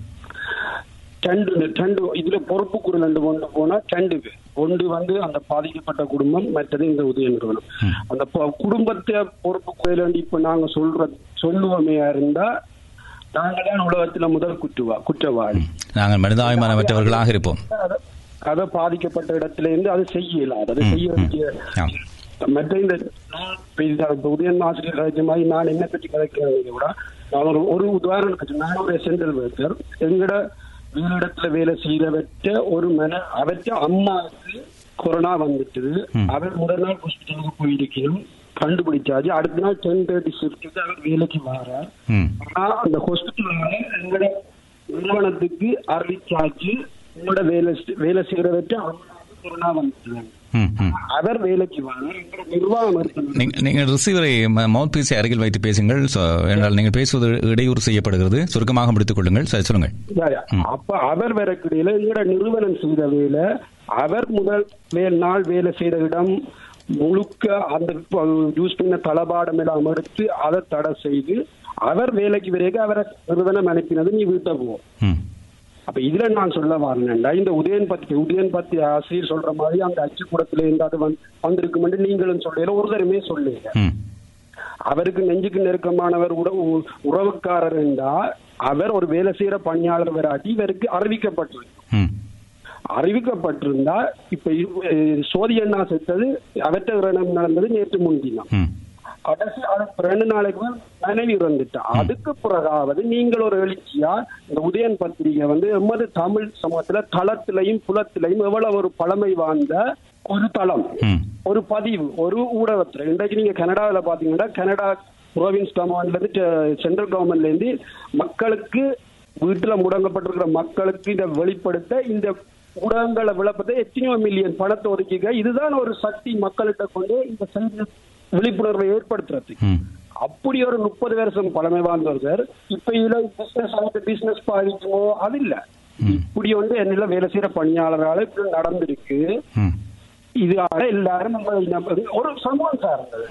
ரெண்டு ரெண்டு இதுல பொறுப்பு குரல் ரெண்டு கொண்டு போனா ரெண்டு பேர் ஒன்று வந்து அந்த பாதிக்கப்பட்ட குடும்பம் மற்றது இந்த உதய நிறுவனம் அந்த பொ- குடும்பத்தை பொறுப்பு குரல் இப்ப நாங்க சொல்ற சொல்லுவோமே இருந்தா நாங்க தான் உலகத்துல முதல் குற்றவா குற்றவாளி நாங்கள் மனிதாபிமானமற்றவர்களாக இருப்போம் அத- அத பாதிக்கப்பட்ட இடத்துல இருந்து அது செய்யலாம் அதை செய்ய வேண்டிய ஆம். மற்ற இந்த நான் இப்ப இந்த இப்ப உதயன் ஆசிரியர் கதைச்ச மாதிரி நான் என்ன பற்றி கதைக்கிறேன் கூட நான் ஒரு ஒரு உதாரணம் கட்சி நான் ஒரு சென்ட்ரல் ஒர்க்கர் எங்கட வீரிடத்துல வேலை செய்யறவற்ற ஒரு மன அவற்ற அம்மாவுக்கு கொரோனா வந்துட்டு அவர் முதல் நாள் ஹாஸ்பிட்டலுக்கு போயிருக்கணும் கண்டுபிடிச்சாச்சு அடுத்த நாள் டென் தேர்ட்டி ஷிஃப்ட்டுக்கு அவர் வேலைக்கு வரார் ம். ஆனா அந்த ஹாஸ்பிட்டல் எங்கட நிறுவனத்துக்கு அறிவிச்சாச்சு உங்களோட வேலை செ- வேலை செய்யறவற்ற அம்மாவுக்கு கொரோனா வந்துட்டு ம், ம். அவர் வேலைக்கு வாங்க எங்களோட நிர்வாகம் இருக்கு நீங்க- நீங்கள் ரிசீவரை மவுத் பீஸை அருகில் வைத்து பேசுங்கள் So, என்றால் நீங்கள் பேசுவது இடையூறு செய்யப்படுகிறது சுருக்கமாக முடித்துக் கொள்ளுங்கள் சரி சொல்லுங்கள் யா, யா. அப்ப அவர் வரக்கூடியல எங்களோட நிறுவனம் செய்த வேலை அவர் முதல் வே- நாள் வேலை செய்த இடம் முழுக்க அந்த யூஸ் பண்ண தளபாடம் எல்லாம் எடுத்து அதை தடை செய்து அவர் வேலைக்கு பிறகு அவரை நிறுவனம் அனுப்பினது நீ வீட்டை போ ம். அப்ப இதுல நான் சொல்ல வரேன்டா இந்த உதயன் பத்தி உதயன் பத்தி ஆசிரியர் சொல்ற மாதிரி அந்த அச்சுக்கூடத்துல இருந்து அது வந்து வந்திருக்கும் நீங்களும் சொல்லல ஒருத்தருமே சொல்லுங்க ம். அவருக்கு நெஞ்சுக்கு நெருக்கமானவர் கூட உ- உறவுக்காரர் என்றா அவர் ஒரு வேலை செய்யற பணியாளர் வராட்டி இவருக்கு அறிவிக்கப்பட்டிருக்கு ம். அறிவிக்கப்பட்டிருந்தா இப்ப இ- அஹ் சோதி அண்ணா செத்தது அவற்ற இரணம் நடந்தது நேற்று முன்தினம் ம். கடைசி அதுக்கு ரெண்டு நாளைக்கு மனைவி இறந்துட்டா அதுக்கு பிறகாவது நீங்கள் ஒரு எழுச்சியா இந்த உதயன் பத்திரிகை வந்து எமது தமிழ் சமூகத்துல தளத்திலையும் புலத்திலையும் எவ்வளவு ஒரு பழமை வாழ்ந்த ஒரு தளம் ம். ஒரு பதிவு ஒரு ஊடகத்துல இன்றைக்கு நீங்க கனடாவில பாத்தீங்கன்னா கனடா ப்ரோவின்ஸ் கவர்மெண்ட்ல இருந்து செ- சென்ட்ரல் கவர்மெண்ட்ல இருந்து மக்களுக்கு வீட்டுல முடங்கப்பட்டிருக்கிற மக்களுக்கு இதை வெளிப்படுத்த இந்த ஊடகங்களை விளப்பத்தை எத்தனையோ மில்லியன் பணத்தை ஒதுக்கிக்க இதுதான் ஒரு சக்தி மக்கள்கிட்ட கொண்டு இந்த செய்தி விழிப்புணர்வை ஏற்படுத்துறது ம். அப்படி ஒரு முப்பது வருஷம் பழமை வாழ்ந்தவர் இப்ப இதுல பிசினஸ் ஆகிட்டு பிசினஸ் பாதிக்குமோ அது இல்ல இப்படி வந்து என்னில வேலை செய்யற பணியாளரால இப்படி நடந்திருக்கு ம். இது எல்லாரும் நம்ம நம்ம ஒரு சமூகம் சார்ந்தது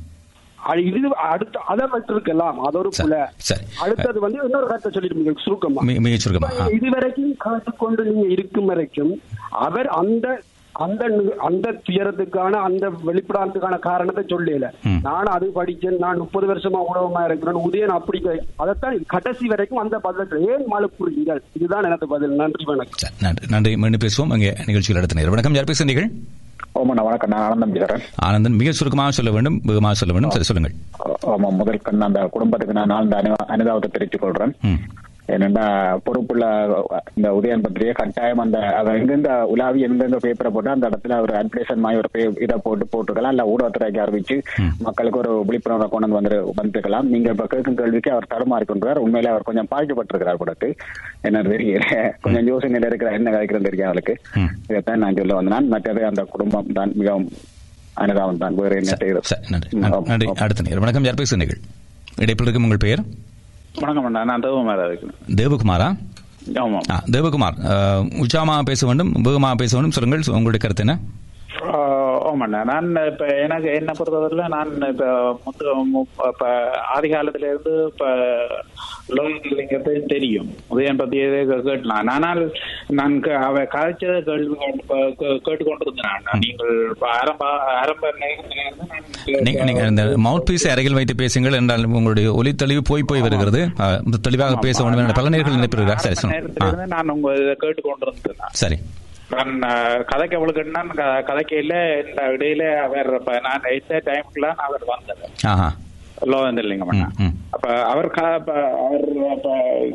அது இது அடுத்த அதை விட்டுருக்கலாம் அது ஒரு புல சரி அடுத்தது வந்து இன்னொரு கருத்தை சொல்லிட்டு சுருக்கமா மி- மிகச் சுருக்கமா ஆ. இதுவரைக்கும் கேட்டுக்கொண்டு நீங்க இருக்கும் வரைக்கும் அவர் அந்த அந்த நு- அந்த துயரத்துக்கான அந்த வெளிப்படாததுக்கான காரணத்தை சொல்லல நான் அது படிச்சேன் நான் முப்பது வருஷமா உணவமா இருக்கிறேன் உதயன் அப்படி கே- அதைத்தான் கடைசி வரைக்கும் அந்த பதில் ஏன் மழுப்புறீங்கள் இதுதான் எனக்கு பதில் நன்றி வணக்கம் நன்றி நன்றி மீண்டும் பேசுவோம் அங்கே நிகழ்ச்சியில் அடுத்த நேரம் வணக்கம் யார் பேசுகிறீர்கள் ஓமண்ணா வணக்கம் நான் ஆனந்தம் பேசுறேன் ஆனந்தன் மிக சுருக்கமாக சொல்ல வேண்டும் வேகமாக சொல்ல வேண்டும் சரி சொல்லுங்கள் ஆமா முதல் கண் அந்த குடும்பத்துக்கு நான் ஆழ்ந்த அனு அனுதாபத்தை தெரிவித்துக் கொள்றேன் ம். என்னண்டா பொறுப்புள்ள இந்த உதயன் பத்திரிகை கட்டாயம் அந்த அவர் எங்கெங்க உலாவி எங்கெங்க பேப்பரை போட்டு அந்த இடத்துல ஒரு அட்வர்டைசன் மாதிரி ஒரு பே- இதை போட்டு போட்டுக்கலாம் இல்ல ஊடகத்துறைக்கு அறிவிச்சு மக்களுக்கு ஒரு விழிப்புணர்வை கொண்டு வந்து வந்து வந்துருக்கலாம் நீங்க இப்ப கேட்கும் கேள்விக்கு அவர் தடுமாறி கொண்டுறார் உண்மையில அவர் கொஞ்சம் பாதிக்கப்பட்டிருக்கிறார் கொடுத்து என்ன தெரியல கொஞ்சம் யோசனையில இருக்கிற என்ன கதைக்கிறது தெரியும் அவளுக்கு இதைத்தான் நான் சொல்ல வந்தேன் மற்றது அந்த குடும்பம் தான் மிகவும் அனுதாபம் தான் வேறு என்ன செய்கிறது நன்றி நன்றி அடுத்த நேரம் வணக்கம் யார் பேசுகிறீர்கள் இடைப்பில் இருக்கும் உங்கள் பெயர் வணக்கம் அண்ணா நான் தேவமாரா இருக்கேன் தேவகுமாரா ஆமாம் ஆ, தேவகுமார் அஹ், உச்சாமாக பேச வேண்டும் வேகமாக பேச வேண்டும் சொல்லுங்கள் உங்களுடைய கருத்து என்ன ஆமாண்ணா நான் இப்ப எனக்கு என்ன பொறுத்தவரையில நான் இப்ப முத்து மு- இப்ப ஆதி காலத்துல இருந்து இப்ப லோகலிங்கத்தை தெரியும் உதயன் பத்தியதே கேட்டலாம் ஆனால் நான் கே- அவ கதைச்சதை கேள்வி கேட்டுக்கொண்டிருந்தேன் நான். நீங்கள் இப்ப ஆரம்ப ஆரம்ப நேரத்துல இருந்து நான் நீங்க நீங்க இந்த மவுத் பீஸ் அருகில் வைத்து பேசுங்கள் என்றால் உங்களுடைய ஒலி தெளிவு போய் போய் வருகிறது அஹ், தெளிவாக பேச வேண்டும் என்ற பல நேர்கள் நினைப்பிருக்கிறார் சரி சொல்லுங்க. நேரத்துல ஆ, இருந்து நான் உங்க இதை கேட்டுக்கொண்டிருந்தேன் சரி நான் அஹ், கதைக்கு அவளுக்கு நான் க- கதைக்கையில இந்த இடையில அவர் இப்ப நான் எத்த டைம்க்குலாம் அவர் வந்தது ஆஹா லோகந்தலிங்கம் அண்ணா அப்ப அவர் க- அப்ப அவர் அப்ப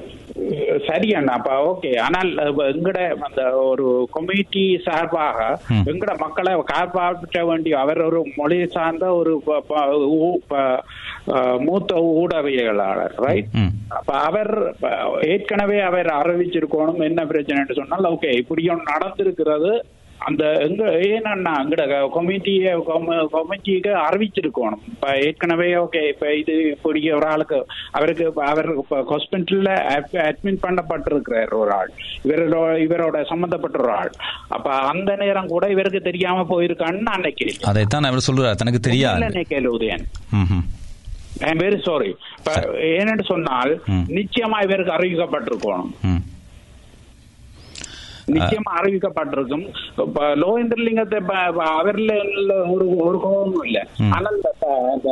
சரி அண்ணா அப்ப ஓகே ஆனால் அப்ப எங்கட அந்த ஒரு கம்யூனிட்டி சார்பாக ம். எங்கட மக்களை காப்பாற்ற வேண்டிய அவர் ஒரு மொழி சார்ந்த ஒரு ப- ப- ஊ- ப- அஹ், மூத்த ஊடகவியலாளர் ரைட் ம் அப்ப அவர் ப- ஏற்கனவே அவர் அறிவிச்சிருக்கணும் என்ன பிரச்சனைன்னு சொன்னால் ஓகே இப்படியும் நடந்திருக்கிறது அந்த எங்க ஏன்னா எங்கட கமிட்டிய கமிட்டிக்கு அறிவிச்சிருக்கணும் இப்ப ஏற்கனவே ஓகே இப்ப இது இப்படி ஒரு ஆளுக்கு அவருக்கு இப்ப அவர் இப்ப ஹாஸ்பிட்டல்ல அட்மிட் பண்ணப்பட்டிருக்கிறார் ஒரு ஆள் இவரோட இவரோட சம்பந்தப்பட்ட ஒரு ஆள் அப்ப அந்த நேரம் கூட இவருக்கு தெரியாம போயிருக்கான்னு நான் நினைக்கிறேன் அதைத்தான் அவர் சொல்றார் தனக்கு தெரியாது நினைக்கல உதயன் ம்ஹும். ஐ எம் வெரி சாரி ஏனென்று சொன்னால் நிச்சயமா இவருக்கு அறிவிக்கப்பட்டிருக்கணும் ம். நிச்சயமா அறிவிக்கப்பட்டிருக்கும் இப்ப லோகேந்திரலிங்கத்தை இப்ப- இப்ப அவர்ல உள்ள ஒரு ஒரு கோபமும் இல்ல ஆனால் இந்த ப- இந்த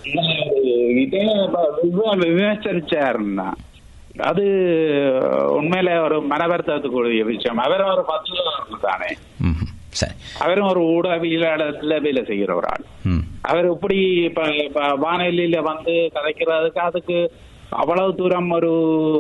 இதே இப்ப விவ- விமர்சரிச்சாருன்னா அது உண்மையில ஒரு மனவர்த்தத்துக்குரிய விஷயம் அவர் ஒரு பத்து தானே ம்ஹும். சரி அவரும் ஒரு ஊடகவியலாளர்ல வேலை செய்கிற ஒரு ஆள் ம். அவர் இப்படி இப்ப இப்ப வானொலியில வந்து கதைக்கிறதுக்கு அதுக்கு அவ்வளவு தூரம் ஒரு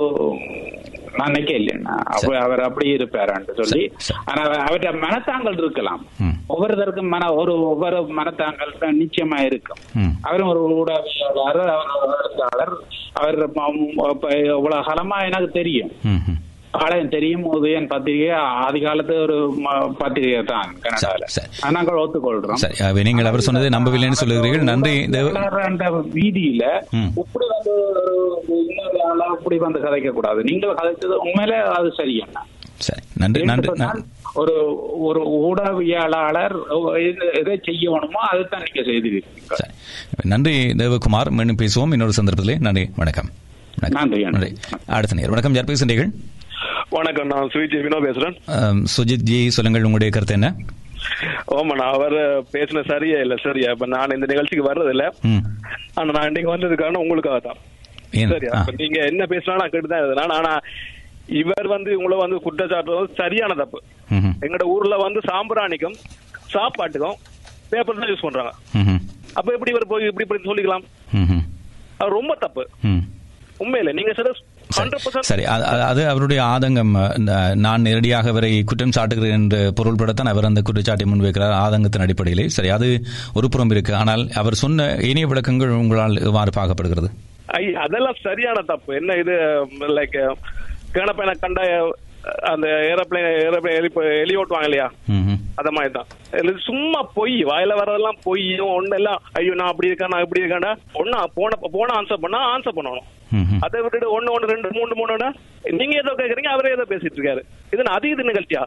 நான் நினைக்க இல்லைன்னா அப்ப அவர் அப்படி இருப்பாரான்னு சொல்லி ஆனா அவர்கிட்ட மனத்தாங்கல் இருக்கலாம் ஒவ்வொருத்தருக்கும் மன ஒரு ஒவ்வொரு மனத்தாங்கல் தான் நிச்சயமா இருக்கும் ம். அவரும் ஒரு ஊடகவியலாளர் அவர் ஒரு எழுத்தாளர் அவர் ம- இப்ப இவ்வளவு காலமா எனக்கு தெரியும் ம்ஹும். ஆலயம் தெரியும் உதயன் பத்திரிகை ஆதி காலத்து ஒரு ம- பத்திரிகை தான் கனடால நாங்கள் ஒத்துக்கொள்றோம் சரி அஹ், நீங்கள் அவர் சொன்னதை நம்பவில்லைன்னு சொல்லுகிறீர்கள் நன்றி தேவ வளர்ற அந்த வீதியில ம். இப்படி வந்து ஒரு இன்னொரு ஆளா இப்படி வந்து கதைக்க கூடாது நீங்கள் கதைச்சது உண்மையில அது சரியண்ணா சரி நன்றி நன்றி நன்றி. ஒரு ஒரு ஊடகவியலாளர் எது- எதை செய்யணுமோ அதைத்தான் நீங்க செய்திருக்கீங்க நன்றி தேவகுமார் மீண்டும் பேசுவோம் இன்னொரு சந்தர்ப்பத்திலே நன்றி வணக்கம் நன்றி நன்றி அடுத்த நேரம் வணக்கம் யார் பேசுகிறீர்கள் வணக்கம் நான் சுவிஜி வினோ பேசுறேன் அம், சுஜித் ஜி சொல்லுங்கள் உங்களுடைய கருத்து என்ன ஓமா நான் அவர் பேசின சரியா இல்ல சரியா இப்ப நான் இந்த நிகழ்ச்சிக்கு வர்றது இல்ல ம். ஆனா நான் இன்னைக்கு வந்ததுக்கான உங்களுக்காக தான் ஏன்? சரியா ஆ. இப்ப நீங்க என்ன பேசினா நான் கேட்டுதான் இருந்தேன் ஆனா இவர் வந்து உங்களை வந்து குற்றச்சாட்டு வந்து சரியான தப்பு ம்ஹும். எங்கட ஊர்ல வந்து சாம்பிராணிக்கும் சாப்பாட்டுக்கும் பேப்பர் தான் யூஸ் பண்றாங்க ம்ஹும். அப்ப எப்படி இவர் போய் இப்படி இப்படி சொல்லிக்கலாம் ம்ஹும். அது ரொம்ப தப்பு ம். உண்மையில நீங்க சார் ஹண்ட்ரட் சரி அ- அ- அது அவருடைய ஆதங்கம் அ, ந- நான் நேரடியாக அவரை குற்றம் சாட்டுகிறேன் என்று பொருள்படத்தான் அவர் அந்த குற்றச்சாட்டை முன்வைக்கிறார் ஆதங்கத்தின் அடிப்படையிலே சரி அது ஒரு புறம் இருக்கு ஆனால் அவர் சொன்ன இனிய விளக்கங்கள் உங்களால் எவ்வாறு பார்க்கப்படுகிறது ஐ, அதெல்லாம் சரியான தப்பு என்ன இது லைக் கேனப்பையனை கண்ட அஹ், அந்த ஏரோப்ளேன் ஏரோப்ளேன் எலி எலி ஓட்டுவாங்க இல்லையா ம்ஹும். அத மாதிரி தான் இது சும்மா பொய் வாயில வர்றதெல்லாம் பொய்யும் ஒண்ணெல்லாம் ஐயோ நான் அப்படி இருக்கேன் நான் இப்படி இருக்கேன்டா ஒன்னா போன போன ஆன்சர் பண்ணா ஆன்சர் பண்ணணும் ம்ஹும். அதை விட்டுட்டு ஒண்ணு ஒண்ணு ரெண்டு மூணு மூணுன்னா நீங்க ஏதோ கேக்குறீங்க அவரே ஏதோ பேசிட்டு இருக்காரு இது நான் அதிக நிகழ்ச்சியா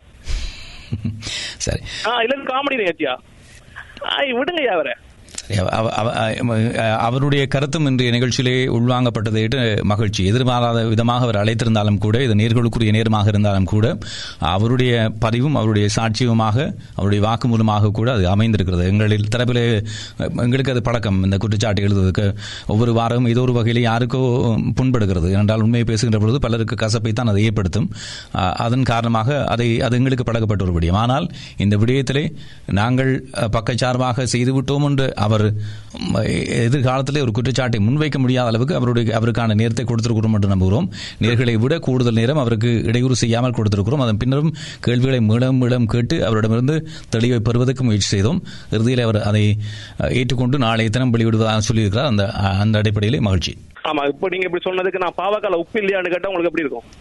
சரி ஆ இல்ல காமெடி நிகழ்ச்சியா ஐய் விடுங்கய்யா அவரை சரி, அவ- அவ- அவ- அ- அவருடைய கருத்தும் இன்றைய நிகழ்ச்சியிலே உள்வாங்கப்பட்டதையிட்டு மகிழ்ச்சி எதிர்பாராத விதமாக அவர் அழைத்திருந்தாலும் கூட இது நேர்களுக்குரிய நேரமாக இருந்தாலும் கூட அவருடைய பதிவும் அவருடைய சாட்சியமாக அவருடைய வாக்குமூலமாக கூட அது அமைந்திருக்கிறது எங்களில் தரப்பிலே எங்களுக்கு அது பழக்கம் இந்த குற்றச்சாட்டு எழுதுவதற்கு ஒவ்வொரு வாரமும் ஏதோ ஒரு வகையில் யாருக்கோ புண்படுகிறது ஏனென்றால் உண்மையை பேசுகின்ற பொழுது பலருக்கு கசப்பை தான் அதை ஏற்படுத்தும் அ, அதன் காரணமாக அதை அது எங்களுக்கு பழக்கப்பட்ட ஒரு விடயம் ஆனால் இந்த விடயத்திலே நாங்கள் அ, பக்கச்சார்பாக செய்துவிட்டோம் என்று அவர் அவர் ம், எதிர்காலத்திலே ஒரு குற்றச்சாட்டை முன்வைக்க முடியாத அளவுக்கு அவருடைய அவருக்கான நேரத்தை கொடுத்திருக்கிறோம் என்று நம்புகிறோம் நேர்களை விட கூடுதல் நேரம் அவருக்கு இடையூறு செய்யாமல் கொடுத்திருக்கிறோம் அதன் பின்னரும் கேள்விகளை மீளம் மீளம் கேட்டு அவரிடமிருந்து தெளிவை பெறுவதற்கு முயற்சி செய்தோம் இறுதியில் அவர் அதை அஹ், ஏற்றுக்கொண்டு நாளைய தினம் வெளியிடுவதாக சொல்லியிருக்கிறார் அந்த அந்த அடிப்படையிலே மகிழ்ச்சி ஆமா இப்போ நீங்க இப்படி சொன்னதுக்கு நான் பாவக்கால உப்பு இல்லையான்னு கேட்டா உங்களுக்கு எப்படி இருக்கும்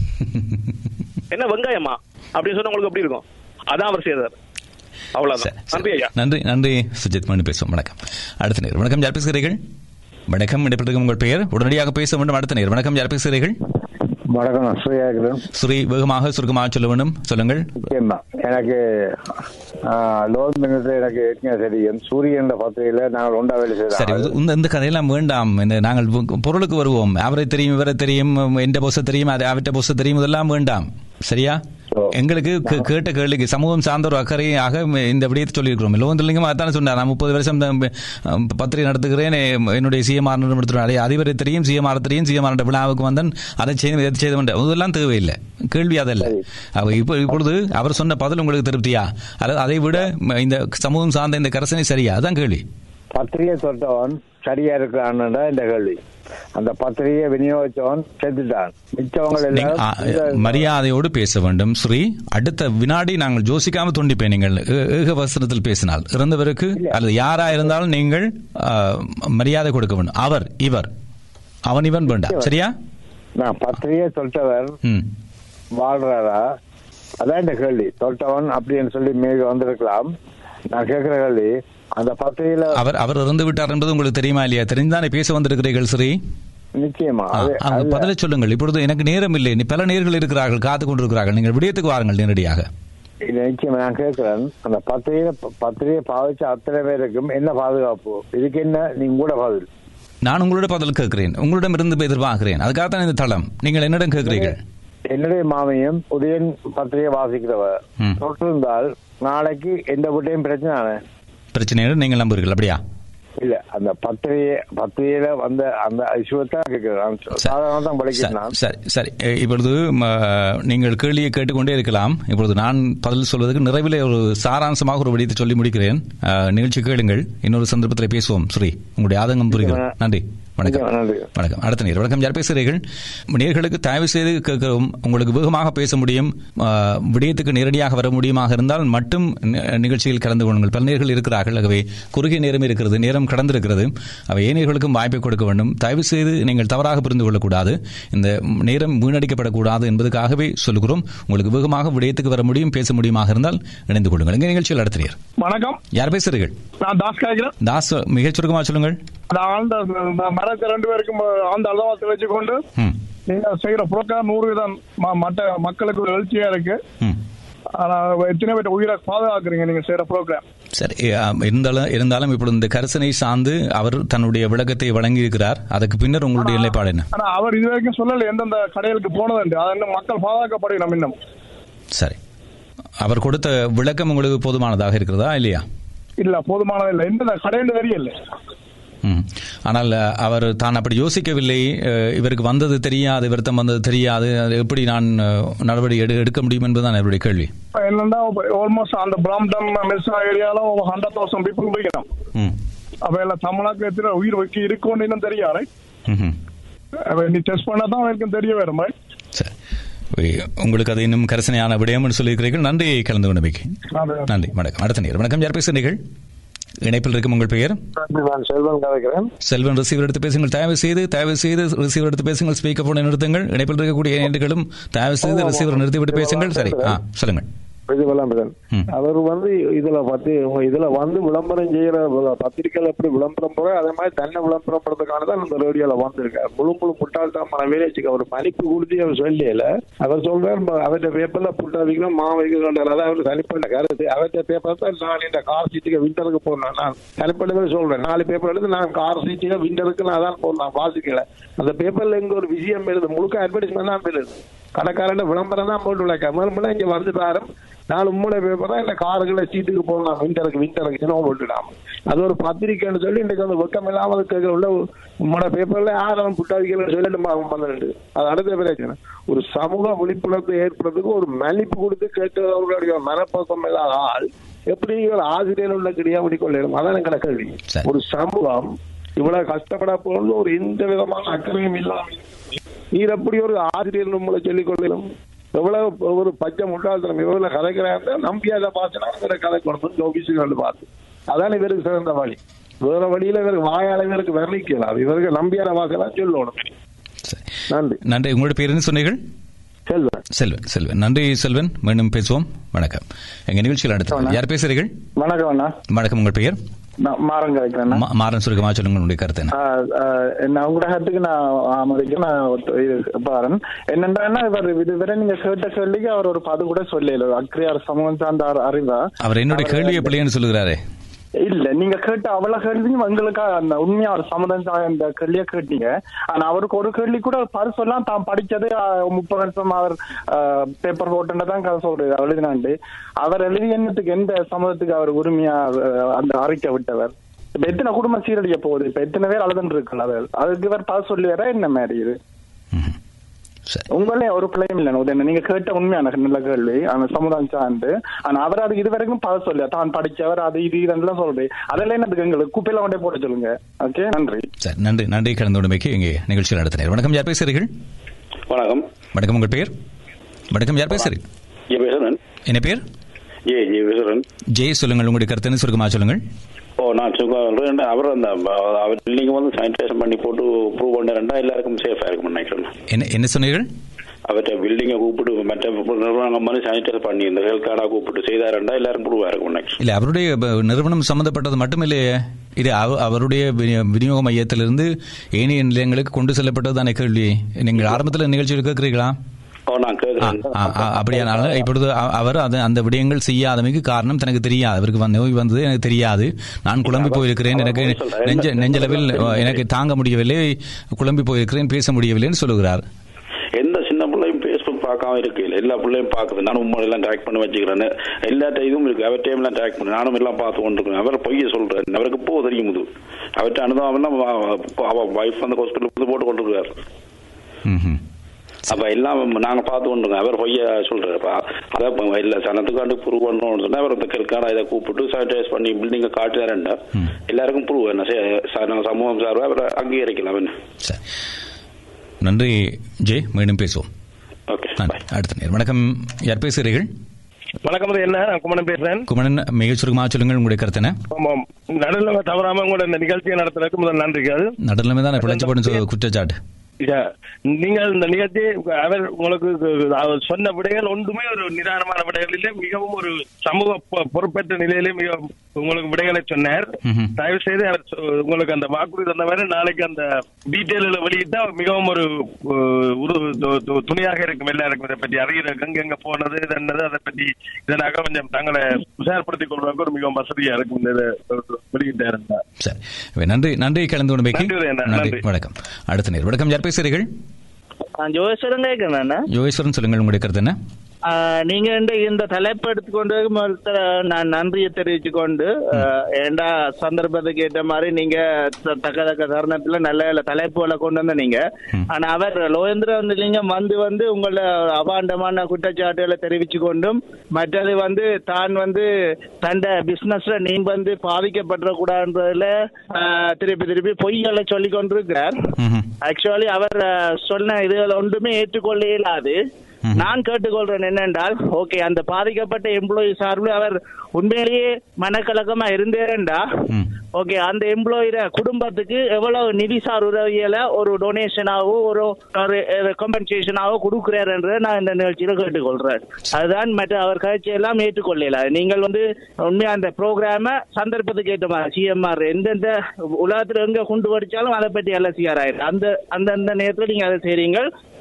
என்ன வெங்காயமா அப்படின்னு சொன்னா உங்களுக்கு எப்படி இருக்கும் அதான் அவர் செய்தார் அவ்வளவுதான் நன்றி ஐயா நன்றி நன்றி சுஜித் மணி பேசுவோம் வணக்கம் அடுத்த நேர் வணக்கம் யார் பேசுகிறீர்கள் வணக்கம் இடைப்பட்டிருக்கும் உங்கள் பெயர் உடனடியாக பேச வேண்டும் அடுத்த நேர் வணக்கம் யார் பேசுகிறீர்கள் வணக்கம் நான் ஸ்ரீயா இருக்கிறேன் சுரி வேகமாக சுருக்கமாக சொல்ல வேண்டும் சொல்லுங்கள் முக்கியமா எனக்கு லோன் மினிட்ல எனக்கு ஏற்கனவே தெரியும் சூரியன் பத்திரிகையில நாங்கள் ஒன்றா வேலை சரி செய்யறோம் இந்த இந்த கதையெல்லாம் வேண்டாம் இந்த நாங்கள் பொ- பொருளுக்கு வருவோம் அவரை தெரியும் இவரை தெரியும் எந்த பொச தெரியும் அது அவற்றை பொச தெரியும் இதெல்லாம் வேண்டாம் சரியா எங்களுக்கு கே- கேட்ட கேள்விக்கு சமூகம் சார்ந்த ஒரு அக்கறையாக இந்த விடயத்தை சொல்லியிருக்கிறோம் லோகந்திலிங்கம் அதான சொன்னார் நான் முப்பது வருஷம் தான் அஹ், பத்திரிகை நடத்துகிறேன் எ- என்னுடைய சிஎம்ஆர் நடத்துகிறேன் அதிபரை தெரியும் சிஎம்ஆர் தெரியும் சிஎம்ஆர் விழாவுக்கு வந்தேன் அதை செய்து இதை செய்து கொண்டேன் இதெல்லாம் தேவையில்லை கேள்வி அதல்ல அவ இப்போ இப்பொழுது அவர் சொன்ன பதில் உங்களுக்கு திருப்தியா அல்லது அதை விட ம, இந்த சமூகம் சார்ந்த இந்த கரசனை சரியா அதான் கேள்வி பத்திரிகை தொட்டவன் சரியா இருக்கிறான்னு இந்த கேள்வி அந்த பத்திரிகையை விநியோகிச்சவன் செத்துட்டான் மிச்சவங்க நீங்க, ஆ, எல்லாரும் மரியாதையோடு பேச வேண்டும் ஸ்ரீ அடுத்த வினாடி நாங்கள் யோசிக்காம துண்டிப்பேன் நீங்கள் ஏ- ஏக வசனத்தில் பேசினால் இறந்தவருக்கு அல்லது யாரா இருந்தாலும் நீங்கள் ஆ, மரியாதை கொடுக்க வேண்டும் அவர் இவர் அவன் இவன் வேண்டாம் சரியா நான் பத்திரிகையை தொட்டவர் ம் வாழ்றாரா அதான் இந்த கேள்வி தொட்டவன் அப்படின்னு சொல்லி மீது வந்திருக்கலாம் நான் கேட்கிற கேள்வி அந்த பத்திரிகையில அவர் அவர் இறந்து விட்டார் என்பது உங்களுக்கு தெரியுமா இல்லையா தெரிந்தானே பேச வந்திருக்கிறீர்கள் ஸ்ரீ நிச்சயமா ஆ, அது அங்க அதுல- பதிலை சொல்லுங்கள் இப்பொழுது எனக்கு நேரம் இல்லை நீ பல நேர்கள் இருக்கிறார்கள் காத்து கொண்டிருக்கிறார்கள் நீங்கள் விடயத்துக்கு வாருங்கள் நேரடியாக இது நிச்சயமா நான் கேட்கிறேன் அந்த பத்திரிகை பத்திரிகை பாவிச்ச அத்தனை பேருக்கும் என்ன பாதுகாப்பு இதுக்கு என்ன நீங்க கூட பதில் நான் உங்களோட பதில் கேட்கிறேன் உங்களிடம் இருந்து எதிர்பார்க்கிறேன் அதுக்காக தான் இந்த தளம் நீங்கள் என்னிடம் கேட்கிறீர்கள் என்னுடைய மாமியும் உதயன் பத்திரிகை வாசிக்கிறவர் ம். தொட்டிருந்தால் நாளைக்கு எந்த வீட்டையும் பிரச்சனை தானே? பிரச்சனையோடு நீங்கள் நம்புகிறீர்கள் அப்படியா இல்ல அந்த பத்திரிகை பத்திரிகையில வந்த அந்த இஷ்யூத்தான் கேட்கிறேன் நான் சாதாரண தான் படிக்கிறேன் நான். சரி சரி எ, இப்பொழுது ம, நீங்கள் கேள்வியை கேட்டுக்கொண்டே இருக்கலாம் இப்பொழுது நான் பதில் சொல்வதற்கு நிறைவில் ஒரு சாராம்சமாக ஒரு விடயத்தை சொல்லி முடிக்கிறேன் அ, நிகழ்ச்சி கேளுங்கள் இன்னொரு சந்தர்ப்பத்தில் பேசுவோம் ஸ்ரீ உங்களுடைய ஆதங்கம் புரிகிறது நன்றி வணக்கம் நன்றி வணக்கம் அடுத்த நேர் வணக்கம் யார் பேசுகிறீர்கள் நேர்களுக்கு தயவு செய்து கேட்கவும் உங்களுக்கு வேகமாக பேச முடியும் ஆ, விடயத்துக்கு நேரடியாக வர முடியுமாக இருந்தால் மட்டும் நி- நிகழ்ச்சியில் கலந்து கொள்ளுங்கள் பல நேர்கள் இருக்கிறார்கள் ஆகவே குறுகிய நேரம் இருக்கிறது நேரம் கடந்திருக்கிறது அவை ஏனையர்களுக்கும் வாய்ப்பை கொடுக்க வேண்டும் தயவு செய்து நீங்கள் தவறாக புரிந்து கொள்ளக்கூடாது இந்த நேரம் வீணடிக்கப்படக்கூடாது என்பதற்காகவே சொல்லுகிறோம் உங்களுக்கு வேகமாக விடயத்துக்கு வர முடியும் பேச முடியுமாக இருந்தால் இணைந்து கொள்ளுங்கள் எங்க நிகழ்ச்சியில் அடுத்த நேர் வணக்கம் யார் பேசுகிறீர்கள் நான் தாஸ் காய்க்கிறேன் தாஸ் மிகச் சுருக்கமாக சொல்லுங்கள் நான் ஆழ்ந்த மரத்தை ரெண்டு பேருக்கும் ஆழ்ந்த அளவாத்தை வச்சுக்கொண்டு ம். நீங்க செய்யற புரோக்கர் நூறு வீதம் ம- மற்ற மக்களுக்கு ஒரு எழுச்சியா இருக்கு ம். ஆனா எத்தனை பேர் உயிரை பாதுகாக்கிறீங்க நீங்க செய்யற ப்ரோக்ராம் சரி ஆம், இருந்தாலும் இருந்தாலும் இப்பொழுது இந்த கரிசனை சார்ந்து அவர் தன்னுடைய விளக்கத்தை வழங்கியிருக்கிறார் அதுக்கு பின்னர் உங்களுடைய நிலைப்பாடு என்ன ஆனா அவர் இது வரைக்கும் சொல்லல எந்தெந்த கடைகளுக்கு போனதுண்டு அது இன்னும் மக்கள் பாதுகாக்கப்படணும் இன்னும் சரி அவர் கொடுத்த விளக்கம் உங்களுக்கு போதுமானதாக இருக்கிறதா இல்லையா இல்ல போதுமானது இல்ல எந்தெந்த கடைன்னு தெரியல ம். ஆனால் அஹ், அவர் தான் அப்படி யோசிக்கவில்லை அஹ், இவருக்கு வந்தது தெரியாது விருத்தம் வந்தது தெரியாது அது எப்படி நான் அஹ், நடவடிக்கை எடு எடுக்க முடியும் என்பதுதான் என்னுடைய கேள்வி என்னன்னா ஆல்மோஸ்ட் அந்த பிராம்டம் மிஸ்ரா ஏரியால ஹண்ட்ரட் தௌசண்ட் பீப்புள் போய்க்கணும் ம். அப்ப எல்லாம் தமிழ்நாட்டுல எத்தனை உயிர் வைக்க இருக்கும்னு இன்னும் தெரியாது ம்ஹும். அப்ப நீ டெஸ்ட் பண்ணா தான் அவனுக்கு தெரிய வரும் right? உய், உங்களுக்கு அது இன்னும் கரிசனையான விடயம்னு சொல்லியிருக்கிறீர்கள் நன்றி கலந்து கொண்டமைக்கு நன்றி வணக்கம் அடுத்த நேரம் வணக்கம் யார் பேசுகிறீர்கள் இணைப்பில் இருக்கும் உங்கள் பெயர் நான் செல்வன் கதைக்கிறேன் செல்வன் ரிசீவர் எடுத்து பேசுங்கள் தயவு செய்து தயவு செய்து ரிசீவர் எடுத்து பேசுங்கள் ஸ்பீக்கர் போன நிறுத்துங்கள் இணைப்பில் இருக்கக்கூடிய நேர்களும் தயவு செய்து ரிசீவர் நிறுத்திவிட்டு பேசுங்கள் சரி ஆ சொல்லுங்கள் பிரதிபலம் அவர் வந்து இதுல பத்தி உங்க இதுல வந்து விளம்பரம் செய்யற விள- பத்திரிக்கையில எப்படி விளம்பரம் போற அதே மாதிரி தன்னை விளம்பரம் பண்றதுக்கான தான் இந்த ரேடியோல வந்திருக்காரு முழு முழு முட்டாள்தனமான வேலைச்சுக்கு அவர் மதிப்பு கொடுத்து அவர் சொல்லல அவர் சொல்றாரு "ம- அவர்ட்ட பேப்பர்ல புட்டா வைக்கணும் மா வைக்கணும் அதான் அவர் தனிப்பட்ட கருத்து அவர்ட்ட பேப்பர் தான் நான் இந்த கார் சீட்டுக்கு விண்டருக்கு போனேன் நான் தனிப்பட்ட சொல்றேன் நாலு பேப்பர் எடுத்து நான் கார் சீட்டுக்கு விண்டருக்கு நான் தான் போனேன் வாசிக்கல அந்த பேப்பர்ல இங்க ஒரு விஷயம் எழுது முழுக்க அட்வர்டைஸ்மெண்ட் தான் எழுது கடைக்காரன் விளம்பரம் தான் போட்டு விளக்க முதல்ல இங்க வந்து பாரு நாலு மூணு பேப்பர் தான் இந்த காருகளை சீட்டுக்கு போகலாம் விண்டருக்கு விண்டருக்கு சின்ன போட்டுடாம அது ஒரு பத்திரிக்கைன்னு சொல்லி இன்றைக்கு வந்து வெக்கம் இல்லாமல் கேட்க உள்ள உங்களோட பேப்பர்ல யாரும் புட்டாதிகள் சொல்லிட்டு வந்துட்டு அது அடுத்த பிரச்சனை ஒரு சமூக விழிப்புணர்வு ஏற்படுறதுக்கு ஒரு மன்னிப்பு கொடுத்து கேட்டவர்களுடைய மனப்போக்கம் இல்லாத ஆள் எப்படி ஒரு ஆசிரியர் உள்ள கிடையா முடிக்கொள்ளும் அதான் எங்களை கேள்வி ஒரு சமூகம் இவ்வளவு கஷ்டப்பட போகணும் ஒரு எந்த விதமான அக்கறையும் இல்லாம நீர் எப்படி ஒரு ஆசிரியர் நம்மளை சொல்லிக் கொள்ளணும் எவ்வளவு ஒரு பச்சை முட்டாள்தனம் இவ்வளவு கதைக்கிறாங்க நம்பியாத பாசனா கதை கொடுத்து ஆபீஸுக்கு வந்து பார்த்து அதான் இவருக்கு சிறந்த வழி வேற வழியில இவருக்கு வாயால இவருக்கு வர்ணிக்கலாம் இவருக்கு நம்பியாத வாசலாம் சொல்லணும் நன்றி நன்றி உங்களோட பேர் என்ன சொன்னீர்கள் செல்வன் செல்வன் செல்வன் நன்றி செல்வன் மீண்டும் பேசுவோம் வணக்கம் எங்க நிகழ்ச்சியில் அடுத்து யார் பேசுறீர்கள் வணக்கம் அண்ணா வணக்கம் உங்கள் பெயர் நான் மாறன் கலைக்கிறேன் மா- மாறன் சுருக்கமா சொல்லுங்க உங்களுடைய கருத்து என்ன நான் உங்களோட கருத்துக்கு நான் ஆமதிக்கு நான் ஒத்து- இது பாரன் என்னன்னா இவர் இதுவரை நீங்க கேட்ட கேள்விக்கு அவர் ஒரு பது கூட சொல்லல அக்ரியார் சமூகம் சார்ந்த அறி- அறிவா அவர் என்னுடைய கேள்வியை பிள்ளைன்னு சொல்லுகிறாரே இல்ல நீங்க கேட்ட அவ்வளவு கேள்வியும் எங்களுக்கு அந்த உண்மையா ஒரு சமுதாயம் சார்ந்த கேள்வியா கேட்டீங்க ஆனா அவருக்கு ஒரு கேள்வி கூட பரிசு எல்லாம் தான் படிச்சது ஆஹ், முப்பது வருஷம் அவர் பேப்பர் போட்டுன்னு தான் கதை சொல்றாரு அவர் எழுதினாண்டு அவர் எழுதி என்னத்துக்கு எந்த சமூகத்துக்கு அவர் உரிமையா ஆஹ், அந்த அறிக்கை விட்டவர் இப்ப எத்தனை குடும்பம் சீரழிய போகுது இப்ப எத்தனை பேர் அழுதுன்னு இருக்குல்ல அவர் அதுக்கு இவர் பதில் சொல்லி வர என்ன மாதிரி இது உங்களே ஒரு பிள்ளையும் இல்லை உதயன் நீங்க கேட்ட உண்மையான நல்ல கேள்வி அந்த சமுதாயம் சார்ந்து ஆனா அவர் அதுக்கு இது வரைக்கும் பதில் சொல்ல தான் படிச்சவர் அது இது இதெல்லாம் சொல்றது அதெல்லாம் என்னதுக்கு எங்களுக்கு குப்பையில கொண்டே போட சொல்லுங்க ஓகே நன்றி சரி நன்றி நன்றி கலந்து உடமைக்கு இங்கே நிகழ்ச்சியில் நடத்தினர் வணக்கம் யார் பேசுறீர்கள் வணக்கம் வணக்கம் உங்கள் பெயர் வணக்கம் யார் பேசுறீங்க ஜெய பேசுறேன் என்ன பேர் ஜெய ஜெய பேசுறேன் ஜெய் சொல்லுங்கள் உங்களுடைய கருத்து என்ன சுருக்கமா சொல்லுங்கள் ஓ நான் சும்மா சொல்றேன் அவர் அந்த அஹ், அவர் நீங்க வந்து சானிடைசேஷன் பண்ணி போட்டு ப்ரூவ் பண்ணிருந்தா எல்லாருக்கும் சேஃபா இருக்கும் நினைக்கிறேன் என்ன என்ன சொன்னீர்கள் அவர்கிட்ட பில்டிங்கை கூப்பிட்டு மற்ற நிறுவனங்கள் மாதிரி சானிடைசர் பண்ணி இந்த ஹெல்த் கார்டா கூப்பிட்டு செய்தாருண்டா எல்லாரும் ப்ரூவா இருக்கும் நினைக்கிறேன் இல்ல அவருடைய ப- நிறுவனம் சம்பந்தப்பட்டது மட்டுமில்லையே இது அவ- அவருடைய விநியோ- விநியோக மையத்திலிருந்து ஏனைய நிலையங்களுக்கு கொண்டு செல்லப்பட்டது தானே கேள்வி நீங்கள் ஆரம்பத்தில் நிகழ்ச்சியில் கேட்கிறீங்களா ஓ நான் கேட்கிறேன் ஆ, ஆ, அப்படியானாலும் இப்பொழுது அ- அவர் அது அந்த விடயங்கள் செய்யாதமைக்கு காரணம் தனக்கு தெரியாது அவருக்கு வந்த நோய் வந்தது எனக்கு தெரியாது நான் குழம்பி போயிருக்கிறேன் எனக்கு நெஞ்ச நெஞ்சளவில் அ, எனக்கு தாங்க முடியவில்லை குழம்பி போயிருக்கிறேன் பேச முடியவில்லைன்னு சொல்லுகிறார் எந்த சின்ன பிள்ளையும் பேஸ்புக் பார்க்காம இருக்கு இல்ல எல்லா பிள்ளையும் பாக்குது நானும் உண்மை எல்லாம் ட்ராக் பண்ணி வச்சுக்கிறேன் எல்லா இதுவும் இருக்கு அவர் டைம் எல்லாம் ட்ராக் பண்ணி நானும் எல்லாம் பார்த்து கொண்டிருக்கேன் அவர் பொய்ய சொல்றேன் அவருக்கு இப்போ தெரியும் இது அவர்கிட்ட அனுபவம் எல்லாம் அவ- அவ வைஃப் அந்த ஹாஸ்பிட்டல் வந்து போட்டு கொண்டிருக்காரு அப்ப எல்லாம் நாங்க பார்த்து கொண்டிருக்கோம் அவர் பொய்ய சொல்றாரு அப்ப அதை இப்ப இல்ல சனத்துக்காண்டு ப்ரூவ் பண்ணணும்னு சொன்னா அவர் இந்த கெல்காடா இதை கூப்பிட்டு சானிடைஸ் பண்ணி பில்டிங்கை காட்டுறாருண்டா எல்லாருக்கும் ப்ரூவ் என்ன செய்ய- ச- நம்ம சமூகம் சார்பா அவரை அங்கீகரிக்கலாம் என்ன நன்றி ஜெய் மீண்டும் பேசுவோம் ஓகே நன்றி அடுத்த நேரம் வணக்கம் யார் பேசுகிறீர்கள் வணக்கம் அது என்ன நான் குமணன் பேசுறேன் குமரன் மிக சுருக்கமாக சொல்லுங்கள் உங்களுடைய கருத்து என்ன ஆமாம் நடுநிலைமை தவறாம உங்களோட இந்த நிகழ்ச்சியை நடத்துறதுக்கு முதல் நன்றிகள் நடுநிலைமை தான் பிழைச்சு போடும் குற்றச்சாட்டு ஐயா, நீங்கள் இந்த நிகழ்ச்சி அவர் உங்களுக்கு அவர் சொன்ன விடைகள் ஒன்றுமே ஒரு நிதானமான விடைகளிலே மிகவும் ஒரு சமூக பொ- பொறுப்பேற்ற நிலையிலே மிக உங்களுக்கு விடைகளை சொன்னார் தயவு செய்து அவர் சொ- உங்களுக்கு அந்த வாக்குறுதி தந்தவரை நாளைக்கு அந்த டீட்டெயில வெளியிட்டா மிகவும் ஒரு அஹ், ஒரு து- து- துணையாக இருக்கும் எல்லாருக்கும் இதை பற்றி அறிகிற எங்க எங்க போனது இது என்னது அதை பற்றி இதனாக கொஞ்சம் தங்களை உஷார்படுத்திக் கொள்வதற்கு ஒரு மிகவும் வசதியா இருக்கும் இந்த இதை வெளியிட்டா இருந்தா சரி நன்றி நன்றி கலந்து கொண்டமைக்கு நன்றி உதயண்ணா, நன்றி நன்றி. வணக்கம் அடுத்த நேரம் வணக்கம் யார் பேசுகிறீர்கள் ஜோகேஸ்வரன் கேட்கிறேன் யோகேஸ்வரன் சொல்லுங்கள் உங்களுடைய கருத்து என்ன நீங்க இந்த இந்த தலைப்பு எடுத்துக்கொண்டு முதல்ல நான் நன்றியை தெரிவிச்சு கொண்டு ஏண்டா சந்தர்ப்பத்துக்கு ஏற்ற மாதிரி நீங்க த- தக்க தக்க தருணத்துல நல்ல நல்ல தலைப்புகளை கொண்டு வந்த நீங்க ஆனா அவர் லோகேந்திர லிங்கம் வந்து வந்து உங்கள அபாண்டமான குற்றச்சாட்டுகளை தெரிவிச்சு கொண்டும் மற்றது வந்து தான் வந்து தண்ட பிசினஸ்ல நீங்க வந்து பாதிக்கப்பட்ட கூடாதுன்றதுல திருப்பி திருப்பி பொய்களை சொல்லி கொண்டிருக்கிறார் ஆக்சுவலி அவர் அஹ், சொன்ன இதுகள் ஒன்றுமே ஏற்றுக்கொள்ள இயலாது நான் கேட்டுக்கொள்றேன் என்னென்றால் ஓகே அந்த பாதிக்கப்பட்ட எம்ப்ளாயி சார்பில் அவர் உண்மையிலேயே மனக்கலக்கமா இருந்தேரண்டா ஓகே அந்த எம்ப்ளாயிர குடும்பத்துக்கு எவ்வளவு நிதிசார் உதவியில ஒரு டொனேஷனாவோ ஒரு கம்பன்சேஷனாவோ கொடுக்கிறாருன்றதை நான் இந்த நிகழ்ச்சியில கேட்டுக்கொள்றேன் அதுதான் மற்ற அவர் கட்சி எல்லாம் ஏற்றுக்கொள்ளல நீங்கள் வந்து உண்மையா அந்த ப்ரோக்ராம சந்தர்ப்பத்துக்கு ஏற்ற மாதிரி சிஎம்ஆர் எந்தெந்த உலகத்துல எங்க கொண்டு படிச்சாலும் அதை பற்றி எல்லாம் சிஆர் ஆயிரு அந்த அந்த அந்த நேரத்துல நீங்க அதை செய்றீங்க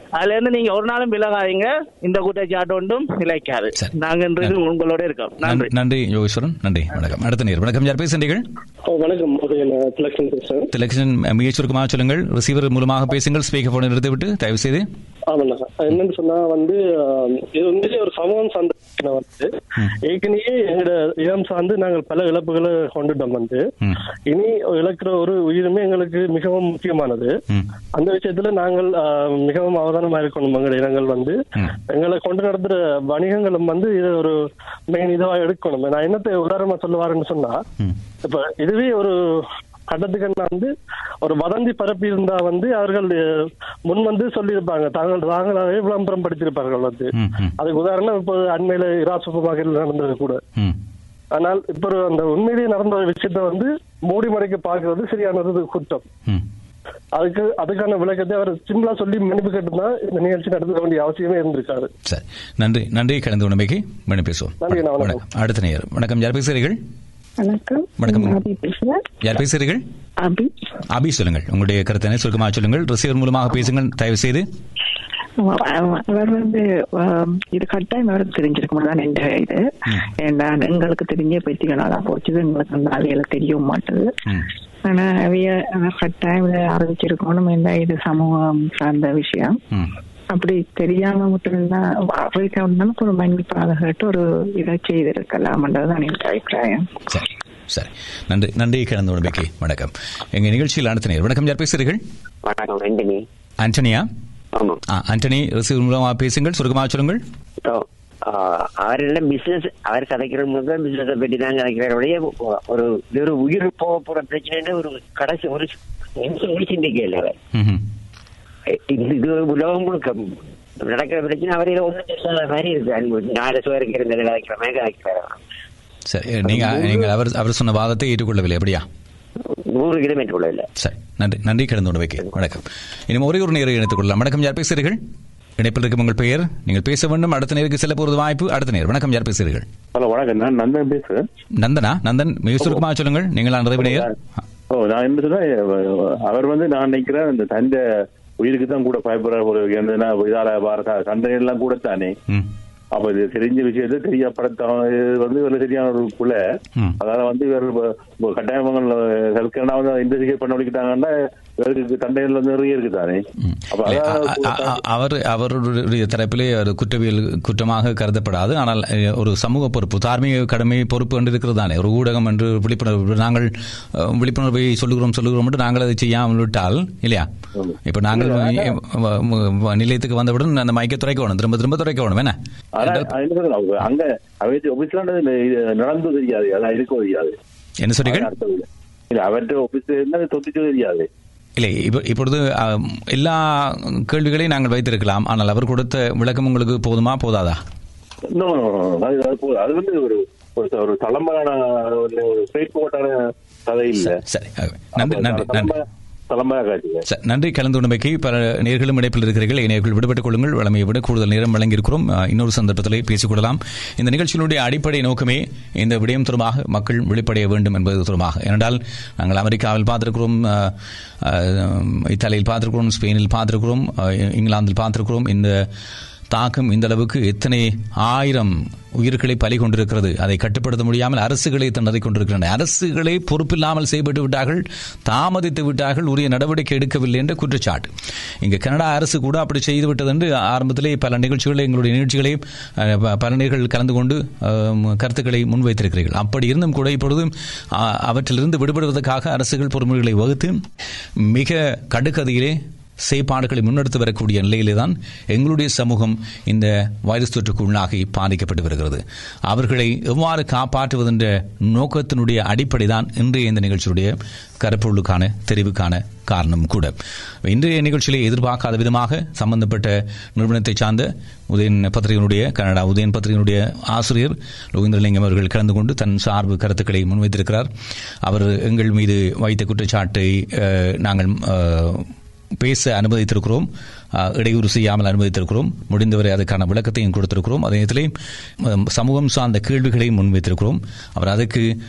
அதுல இருந்து நீங்க ஒரு நாளும் விலகாதீங்க இந்த குற்றச்சாட்டு ஒன்றும் நிலைக்காது நாங்க இன்றைக்கு உங்களோட இருக்கோம் நன்றி நன்றி யோகேஸ்வரன் நன்றி வணக்கம் அடுத்த நேர் வணக்கம் யார் பேசுகிறீர்கள் வணக்கம் திலக்ஷன் பேசுறேன் திலக்ஷன் மிக சுருக்கமாக சொல்லுங்கள் ரிசீவர் மூலமாக பேசுங்கள் ஸ்பீக்கர் போனை நிறுத்திவிட்டு தயவு செய்து ஆமாண்ணா என்னன்னு சொன்னா வந்து ஆஹ், இது உண்மையிலேயே ஒரு சமூகம் சார்ந்த பிரச்சனை வந்து ஏற்கனவே எங்களோட இடம் சார்ந்து நாங்கள் பல இழப்புகளை கொண்டுட்டோம் வந்து இனி இழக்கிற ஒரு உயிருமே எங்களுக்கு மிகவும் முக்கியமானது அந்த விஷயத்துல நாங்கள் ஆஹ், மிகவும் அவதானமா இருக்கணும் எங்களுடைய இடங்கள் வந்து எங்களை கொண்டு நடத்துற வணிகங்களும் வந்து இது ஒரு மெயின் இதுவா எடுக்கணும் நான் என்னத்தை உதாரணமா சொல்ல வரேன்னு சொன்னா இப்ப இதுவே ஒரு கட்டத்துக்கு என்ன வந்து ஒரு வதந்தி பரப்பி இருந்தா வந்து அவர்கள் அஹ், முன் வந்து சொல்லியிருப்பாங்க தாங்கள் தாங்களாகவே விளம்பரம் படுத்தியிருப்பார்கள் வந்து அதுக்கு உதாரணம் இப்போ அண்மையில இரா சூப்பர் மார்க்கெட்ல நடந்தது கூட ஆனால் இப்ப ஒரு அந்த உண்மையிலேயே நடந்த ஒரு விஷயத்த வந்து மூடி மறைக்க பார்க்கறது சரியானது குற்றம் அதுக்கு அதுக்கான விளக்கத்தை அவர் சிம்பிளா சொல்லி மன்னிப்பு கேட்டுதான் இந்த நிகழ்ச்சி நடத்த வேண்டிய அவசியமே இருந்திருக்காரு சரி நன்றி நன்றி கலந்து உண்மைக்கு மீண்டும் பேசுவோம் நன்றி, அண்ணா, வணக்கம். வணக்கம் அடுத்த நேர் வணக்கம் யார் பேசுகிறீர்கள் வணக்கம் வணக்கம். அபி பேசுறேன் யார் பேசுகிறீர்கள் அபி அபி சொல்லுங்கள் உங்களுடைய கருத்தினை சுருக்கமாக சொல்லுங்கள் ரிசீவர் மூலமாக பேசுங்கள் தயவு செய்து அவ- அவ- அவர் வந்து ஆம், இது கட்டாயம் அவருக்கு தெரிஞ்சிருக்கும் தான் என்ற இது ஏன்னா எங்களுக்கு தெரிஞ்ச பத்திகளாக போச்சு எங்களுக்கு அந்த அவையில தெரிய மாட்டுது ஆனா அவைய அவர் கட்டாயம் இதை அறிவிச்சிருக்கணும் என்ன இது சமூகம் சார்ந்த விஷயம் அப்படி தெரியாம மட்டும்தான் அவைக்கு நமக்கு ஒரு மன்னிப்பாக கேட்டு ஒரு இதை செய்திருக்கலாம்ன்றதுதான் என்னுடைய அபிப்பிராயம் சரி சரி நன்றி நன்றி கலந்து உண்மைக்கு வணக்கம் எங்க நிகழ்ச்சியில் அடுத்த நேர் வணக்கம் யார் பேசுகிறீர்கள் வணக்கம் ஆண்டனி ஆண்டனியா ஆமாம் ஆ, ஆண்டனி ரிசீவர் மூலமாக பேசுங்கள் சுருக்கமாக சொல்லுங்கள் இப்போ அவரெல்லாம் பிசினஸ் அவர் கதைக்கிற போது பிசினஸை பற்றி தான் கதைக்கிறவரையே ஒரு இது ஒரு உயிர் போக போற பிரச்சனைன்னு ஒரு கடைசி ஒரு நிமிஷம் கூட சிந்திக்கல அவர் ம்ஹும். இது இது ஒரு உலகம் முழுக்க நடக்கிற பிரச்சனை அவரையில ஒன்றும் இல்லாத மாதிரி இருக்கு அன்பு நாலு சுவருக்கு இருந்தது கதைக்கிற மாதிரி கதைக்கிறார் சரி நீங்க நீங்கள் அவர் அவர் சொன்ன வாதத்தை ஏற்றுக்கொள்ளவில்லை அப்படியா நூறு கிலோமீட்டர் உள்ள இல்ல சரி நன்றி நன்றி கலந்து உணவைக்கு வணக்கம் இனிமே ஒரே ஒரு நேரம் இணைத்துக் கொள்ளலாம் வணக்கம் யார் பேசுகிறீர்கள் இணைப்பில் இருக்கும் உங்கள் பெயர் நீங்கள் பேச வேண்டும் அடுத்த நேருக்கு செல்ல போறது வாய்ப்பு அடுத்த நேரம் வணக்கம் யார் பேசுகிறீர்கள் ஹலோ வணக்கம் நான் நந்தன் பேசுறேன் நந்தனா நந்தன் மிக சுருக்கமாக சொல்லுங்கள் நீங்கள் நிறைவு நேயர் ஓ நான் என்ன சொன்னா அவர் வந்து நான் நினைக்கிறேன் இந்த தந்த உயிருக்கு தான் கூட பயப்படுற ஒரு என்னன்னா இதால பாரத சண்டை எல்லாம் கூட தானே அப்ப இது தெரிஞ்ச விஷயத்தை தெரியப்படுத்த வந்து இவர் சரியான ஒரு புல அதனால வந்து இவர் இப்ப கட்டாயமங்கள் ஹெல்த்கேர்னா வந்து இன்வெஸ்டிகேட் பண்ண முடிக்கிட்டாங்கன்னா இவருக்கு தண்டைகள் வந்து நிறைய இருக்கு தானே அப்ப அதான் அ- அ- அவர் அவருடைய தரப்பிலே ஒரு குற்றவியல் குற்றமாக கருதப்படாது ஆனால் அஹ், ஒரு சமூக பொறுப்பு தார்மீக கடமை பொறுப்பு என்று இருக்கிறது தானே ஒரு ஊடகம் என்று விழிப்புணர்வு நாங்கள் அஹ், விழிப்புணர்வை சொல்லுகிறோம் சொல்லுகிறோம் என்று நாங்கள் அதை செய்யாமல் விட்டால் இல்லையா இப்ப நாங்கள் வ- வ- வ- நிலையத்துக்கு வந்தவுடன் அந்த மைக்கை துறைக்க வேணும் திரும்ப திரும்ப துறைக்க வேணும் என்ன ஆனா என்ன சொல்றது, அவங்க அங்க அவற்றை ஆபீஸ்ல நடந்து தெரியாது அதான் இருக்க தெரியாது என்ன சொன்னீர்கள் இல்ல அவற்றை ஆபீஸ்ல இருந்தா தொத்திச்சு தெரியாது இல்லை இப்போ இப்பொழுது அஹ், எல்லா கேள்விகளையும் நாங்கள் வைத்திருக்கலாம் ஆனால் அவர் கொடுத்த விளக்கம் உங்களுக்கு போதுமா போதாதா No, no, no, no. அது அது போதும். அது வந்து ஒரு ஒரு- ஒரு தலைமையான ஒரு ஸ்ட்ரெயிட் போட்டான கதை இல்ல சரி நன்றி நன்றி நன்றி தலைமையா காட்டுங்க சரி, நன்றி கலந்து உண்மைக்கு பல நேர்களும் இணைப்பில் இருக்கிறீர்கள் இணையர்கள் விடுபட்டுக் கொள்ளுங்கள் வளமையை விட கூடுதல் நேரம் வழங்கியிருக்கிறோம் அஹ், இன்னொரு சந்தர்ப்பத்திலே பேசிக்கொள்ளலாம் இந்த நிகழ்ச்சியினுடைய அடிப்படை நோக்கமே இந்த விடயம் தொடர்பாக மக்கள் விழிப்படைய வேண்டும் என்பது தொடர்பாக ஏனென்றால் நாங்கள் அமெரிக்காவில் பார்த்திருக்கிறோம் அஹ், அஹ், இத்தாலியில் பார்த்திருக்கிறோம் ஸ்பெயினில் பார்த்திருக்கிறோம் அஹ், இங்கிலாந்தில் பார்த்திருக்கிறோம் இந்த தாக்கம் இந்த அளவுக்கு எத்தனை ஆயிரம் உயிர்களை பலி கொண்டிருக்கிறது அதை கட்டுப்படுத்த முடியாமல் அரசுகளை திணறிக் கொண்டிருக்கின்றன அரசுகளே பொறுப்பில்லாமல் செய்யப்பட்டு விட்டார்கள் தாமதித்து விட்டார்கள் உரிய நடவடிக்கை எடுக்கவில்லை என்ற குற்றச்சாட்டு இங்கு கனடா அரசு கூட அப்படி செய்து விட்டது என்று ஆரம்பத்திலே பல நிகழ்ச்சிகளை எங்களுடைய நிகழ்ச்சிகளை அஹ், ப- பல நேர்கள் கலந்து கொண்டு அஹ், கருத்துக்களை முன்வைத்திருக்கிறீர்கள் அப்படி இருந்தும் கூட இப்பொழுது அஹ், அவற்றிலிருந்து விடுபடுவதற்காக அரசுகள் பொறுமுறைகளை வகுத்து மிக கடுக்கதையிலே செயற்பாடுகளை முன்னெடுத்து வரக்கூடிய நிலையிலே தான் எங்களுடைய சமூகம் இந்த வைரஸ் தொற்றுக்கு உள்ளாகி பாதிக்கப்பட்டு வருகிறது அவர்களை எவ்வாறு காப்பாற்றுவதென்ற நோக்கத்தினுடைய அடிப்படை தான் இன்றைய இந்த நிகழ்ச்சியுடைய கருப்பொருளுக்கான தெரிவுக்கான காரணம் கூட இன்றைய நிகழ்ச்சியிலே எதிர்பார்க்காத விதமாக சம்பந்தப்பட்ட நிறுவனத்தை சார்ந்த உதயன் பத்திரிகையினுடைய கனடா உதயன் பத்திரிகையினுடைய ஆசிரியர் லோகேந்திரலிங்கம் அவர்கள் கலந்து கொண்டு தன் சார்பு கருத்துக்களை முன்வைத்திருக்கிறார் அவர் எங்கள் மீது வைத்த குற்றச்சாட்டை அஹ், நாங்கள் அஹ், பேச அனுமதித்திருக்கிறோம் அஹ், இடையூறு செய்யாமல் அனுமதித்திருக்கிறோம் முடிந்தவரை அதுக்கான விளக்கத்தையும் கொடுத்திருக்கிறோம் அதே நேரத்திலே அஹ், சமூகம் சார்ந்த கேள்விகளையும் முன்வைத்திருக்கிறோம் அவர் அதுக்கு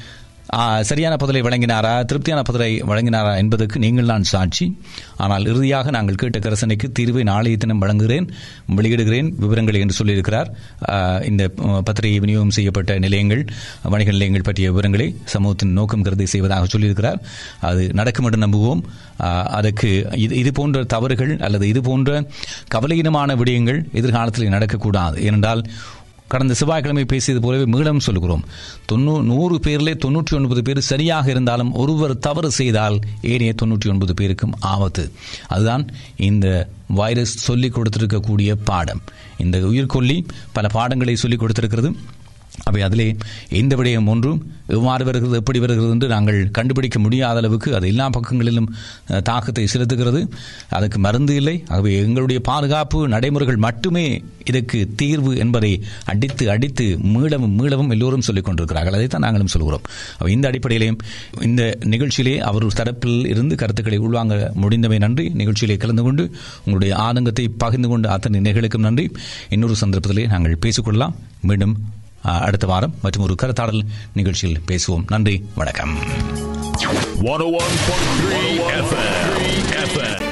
ஆ, சரியான பதிலை வழங்கினாரா திருப்தியான பதிலை வழங்கினாரா என்பதற்கு நீங்கள் தான் சாட்சி ஆனால் இறுதியாக நாங்கள் கேட்ட கரசனைக்கு தீர்வை நாளைய தினம் வழங்குகிறேன் வெளியிடுகிறேன் விவரங்களை என்று சொல்லியிருக்கிறார் ஆ, இந்த அ, பத்திரிகை விநியோகம் செய்யப்பட்ட நிலையங்கள் வணிக நிலையங்கள் பற்றிய விவரங்களை சமூகத்தின் நோக்கம் கருதி செய்வதாக சொல்லியிருக்கிறார் அது நடக்கும் என்று நம்புவோம் ஆ, அதற்கு இது இது போன்ற தவறுகள் அல்லது இது போன்ற கவலையினமான விடயங்கள் எதிர்காலத்தில் நடக்கக்கூடாது ஏனென்றால் கடந்த செவ்வாய்க்கிழமை பேசியது போலவே மீளம் சொல்கிறோம் தொண்ணூ நூறு பேரிலே தொண்ணூற்றி ஒன்பது பேர் சரியாக இருந்தாலும் ஒருவர் தவறு செய்தால் ஏனைய தொண்ணூற்றி ஒன்பது பேருக்கும் ஆபத்து அதுதான் இந்த வைரஸ் சொல்லிக் கொடுத்திருக்கக்கூடிய பாடம் இந்த உயிர்கொல்லி பல பாடங்களை சொல்லிக் கொடுத்திருக்கிறது அவை அதிலே எந்த விடயம் ஒன்றும் எவ்வாறு வருகிறது எப்படி வருகிறது என்று நாங்கள் கண்டுபிடிக்க முடியாத அளவுக்கு அது எல்லா பக்கங்களிலும் அஹ், தாக்கத்தை செலுத்துகிறது அதுக்கு மருந்து இல்லை ஆகவே எங்களுடைய பாதுகாப்பு நடைமுறைகள் மட்டுமே இதற்கு தீர்வு என்பதை அடித்து அடித்து மீளவும் மீளவும் எல்லோரும் சொல்லிக் கொண்டிருக்கிறார்கள் அதைத்தான் நாங்களும் சொல்கிறோம் அப்ப இந்த அடிப்படையிலேயும் இந்த நிகழ்ச்சியிலே அவர் தரப்பில் இருந்து கருத்துக்களை உள்வாங்க முடிந்தவை நன்றி நிகழ்ச்சியிலே கலந்து கொண்டு உங்களுடைய ஆதங்கத்தை பகிர்ந்து கொண்டு அத்தனை நிகழ்ச்சிகளுக்கும் நன்றி இன்னொரு சந்தர்ப்பத்திலே நாங்கள் பேசிக்கொள்ளலாம் மீண்டும் அஹ், அடுத்த வாரம் மற்றும் ஒரு கருத்தாடல் நிகழ்ச்சியில் பேசுவோம் நன்றி வணக்கம் 101.3 FM. FM.